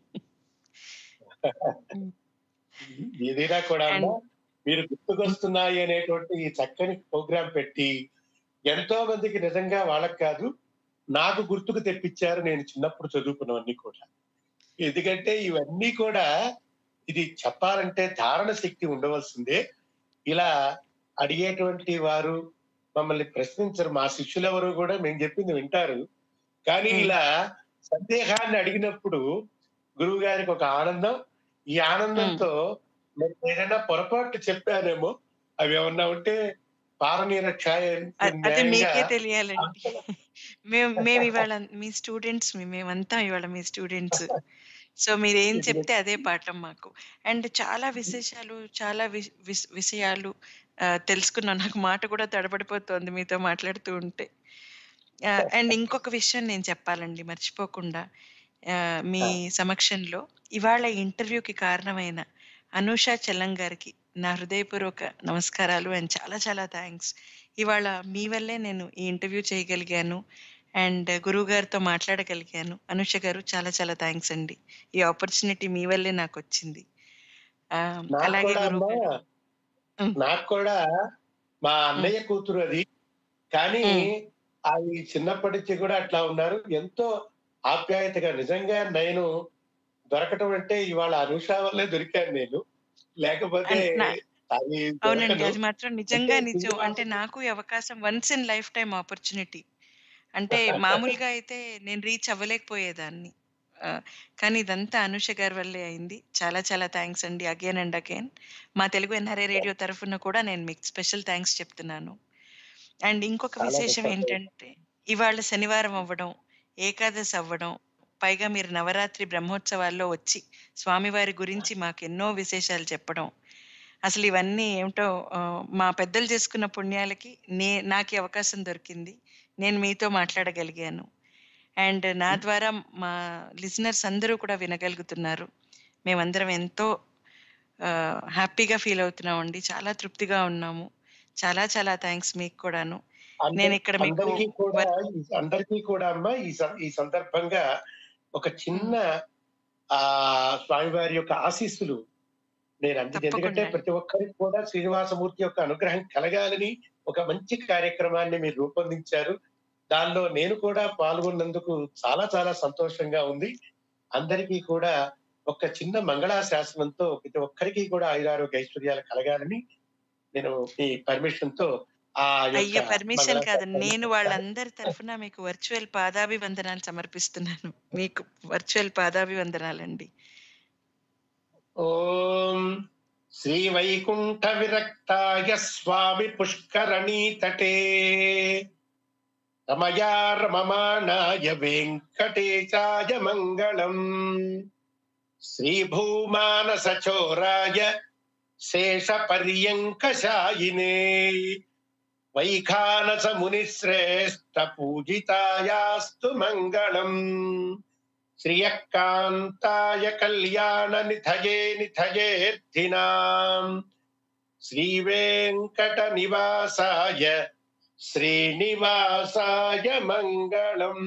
ఏదైనా కూడా అమ్మా, And- మీరు గుర్తుకొస్తున్నాయి అనేటువంటి ఈ చక్కని ప్రోగ్రాం పెట్టి ఎంతో మందికి నిజంగా వాళ్ళకి కాదు నాకు గుర్తుకు తెప్పించారు నేను చిన్నప్పుడు చదువుకున్నవన్నీ కూడా ఎందుకంటే ఇవన్నీ కూడా ఇది చెప్పాలంటే ధారణ శక్తి ఉండవలసిందే ఇలా అడిగేటువంటి వారు మమ్మల్ని ప్రశ్నించరు మా శిష్యులెవరు కూడా మేము చెప్పింది వింటారు కానీ Hmm. ఇలా సందేహాన్ని అడిగినప్పుడు గురువు గారికి ఒక ఆనందం ఈ ఆనందంతో నేను ఏదైనా పొరపాటు చెప్పానేమో అవి ఏమన్నా ఉంటే పారనీర ఛాయ అ- అది మీకే న్యాయంగా తెలియాలండి మేము మేము ఇవాళ మీ స్టూడెంట్స్ మేమంతా ఇవాళ మీ స్టూడెంట్స్ సో మీరు ఏం చెప్తే అదే పాఠం మాకు అండ్ చాలా విశేషాలు చాలా వి- విస్- విషయాలు ఆ, తెలుసుకున్నాను నాకు మాట కూడా తడబడిపోతుంది మీతో మాట్లాడుతూ ఉంటే అండ్ ఇంకొక విషయం నేను చెప్పాలండి మర్చిపోకుండా ఆ, మీ సమక్షంలో ఇవాళ ఇంటర్వ్యూకి కారణమైన అనూష చెల్లం గారికి నా హృదయపూర్వక నమస్కారాలు అండ్ చాలా చాలా థ్యాంక్స్ ఇవాళ మీ వల్లే నేను ఈ ఇంటర్వ్యూ చేయగలిగాను అండ్ గురువు గారితో మాట్లాడగలిగాను అనుష గారు చాలా చాలా థ్యాంక్స్ అండి ఈ ఆపర్చునిటీ మీ వల్లే నాకు వచ్చింది ఆ, నాకు అలాగే కూడా గురువు అమ్మా, గారు ఉమ్. నాకు కూడా మా అన్నయ్య కూతురు అది కానీ ఉమ్. అది చిన్నప్పటి నుంచి కూడా అట్లా ఉన్నారు ఎంతో ఆప్యాయతగా నిజంగా నేను దొరకటం అంటే ఇవాళ అనుష వల్లే దొరికాను నేను లేకపోతే అండ్ నా- అది అవునండి దొరకను. అది మాత్రం నిజంగా అంటే నిజం సినిమా- అంటే నాకు ఈ అవకాశం once in life time opportunity అంటే మామూలుగా అయితే నేను రీచ్ అవ్వలేకపోయేదాన్ని ఆ, కానీ ఇదంతా అనుష గారి వల్లే అయింది చాలా చాలా థ్యాంక్స్ అండి అగైన్ అండ్ అగైన్ మా తెలుగు ఎన్ఆర్ఏ రేడియో తరఫున కూడా నేను మీకు స్పెషల్ థ్యాంక్స్ చెప్తున్నాను అండ్ ఇంకొక చాలా విశేషం సంతోషం. ఏంటంటే ఇవాళ శనివారం అవ్వడం ఏకాదశి అవ్వడం పైగా మీరు నవరాత్రి బ్రహ్మోత్సవాల్లో వచ్చి స్వామివారి గురించి మాకు ఎన్నో విశేషాలు చెప్పడం అసలు ఇవన్నీ ఏమిటో ఆ, మా పెద్దలు చేసుకున్న పుణ్యాలకి నే నాకు ఈ అవకాశం దొరికింది నేను మీతో మాట్లాడగలిగాను అండ్ నా ద్వారా మా లిజనర్స్ అందరూ కూడా వినగలుగుతున్నారు మేమందరం ఎంతో ఆ, హ్యాపీగా ఫీల్ అవుతున్నామండి చాలా తృప్తిగా ఉన్నాము చాలా చాలా థ్యాంక్స్ మీకు కూడాను అందరి- నేను ఇక్కడ మీకు అందరికీ కూడా ఈ- అందరికీ కూడా అమ్మా ఈ సం- ఈ సందర్భంగా ఒక చిన్న ఆ స్వామివారి యొక్క ఆశీస్సులు నేను అందుకే ఎందుకంటే తప్పకుండా. ప్రతి ఒక్కరికి కూడా శ్రీనివాసమూర్తి యొక్క అనుగ్రహం కలగాలని ఒక మంచి కార్యక్రమాన్ని మీరు రూపొందించారు దానిలో నేను కూడా పాల్గొన్నందుకు చాలా చాలా సంతోషంగా ఉంది అందరికీ కూడా ఒక చిన్న మంగళాశాసనంతో ప్రతి ఒక్కరికి కూడా ఆయురారోగ్య ఐశ్వర్యాలు కలగాలని నేను మీ పర్మిషన్ తో ఆ యొక్క అయ్యో పర్మిషన్ కాదు మంగళాశాసనాన్ని నేను వాళ్ళందరి తరఫున మీకు వర్చువల్ పాదాభివందనాలు సమర్పిస్తున్నాను మీకు వర్చువల్ పాదాభివందనాలండి ఓం శ్రీ వైకుంఠ విరక్తాయ స్వామి పుష్కరణీ తటే రమయా రమమానాయ వెంకటేశాయ మంగళం శ్రీ భూమానసచోరాయ శేష పర్యంకశాయినే వైఖానస మునిశ్రేష్ట పూజితాయాస్తు మంగళం శ్రియకాంతాయ కళ్యాణ నిథయే నిథయేర్థినాం శ్రీ వెంకట నివాసాయ శ్రీనివాసాయ మంగళం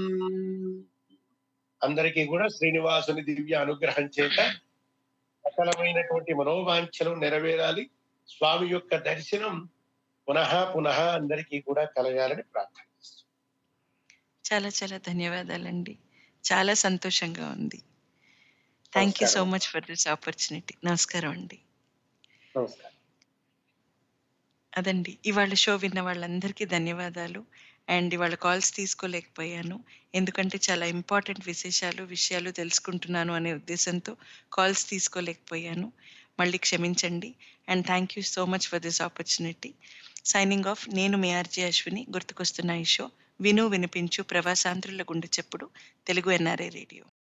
అందరికీ కూడా శ్రీనివాసుని దివ్య అనుగ్రహం చేత సకలమైనటువంటి మనోవాంఛలు నెరవేరాలి స్వామి యొక్క దర్శనం పునః పునః అందరికీ కూడా కలగాలని ప్రార్థన చేస్తున్నాం. చాలా చాలా ధన్యవాదాలండి చాలా సంతోషంగా ఉంది థ్యాంక్ యూ సో నమస్కారం. మచ్ ఫర్ దిస్ ఆపర్చునిటీ నమస్కారం అండి నమస్కారం అదండి ఇవాళ షో విన్న వాళ్ళందరికీ ధన్యవాదాలు అండ్ ఇవాళ కాల్స్ తీసుకోలేకపోయాను ఎందుకంటే చాలా ఇంపార్టెంట్ విశేషాలు విషయాలు తెలుసుకుంటున్నాను అనే ఉద్దేశంతో కాల్స్ తీసుకోలేకపోయాను మళ్ళీ క్షమించండి and thank you so much for this opportunity signing off నేను మీ ఆర్జే అశ్విని గుర్తుకొస్తున్న ఈ షో విను వినిపించు ప్రవాసాంధ్రుల గుండె చెప్పుడు తెలుగు ఎన్ఆర్ఐ రేడియో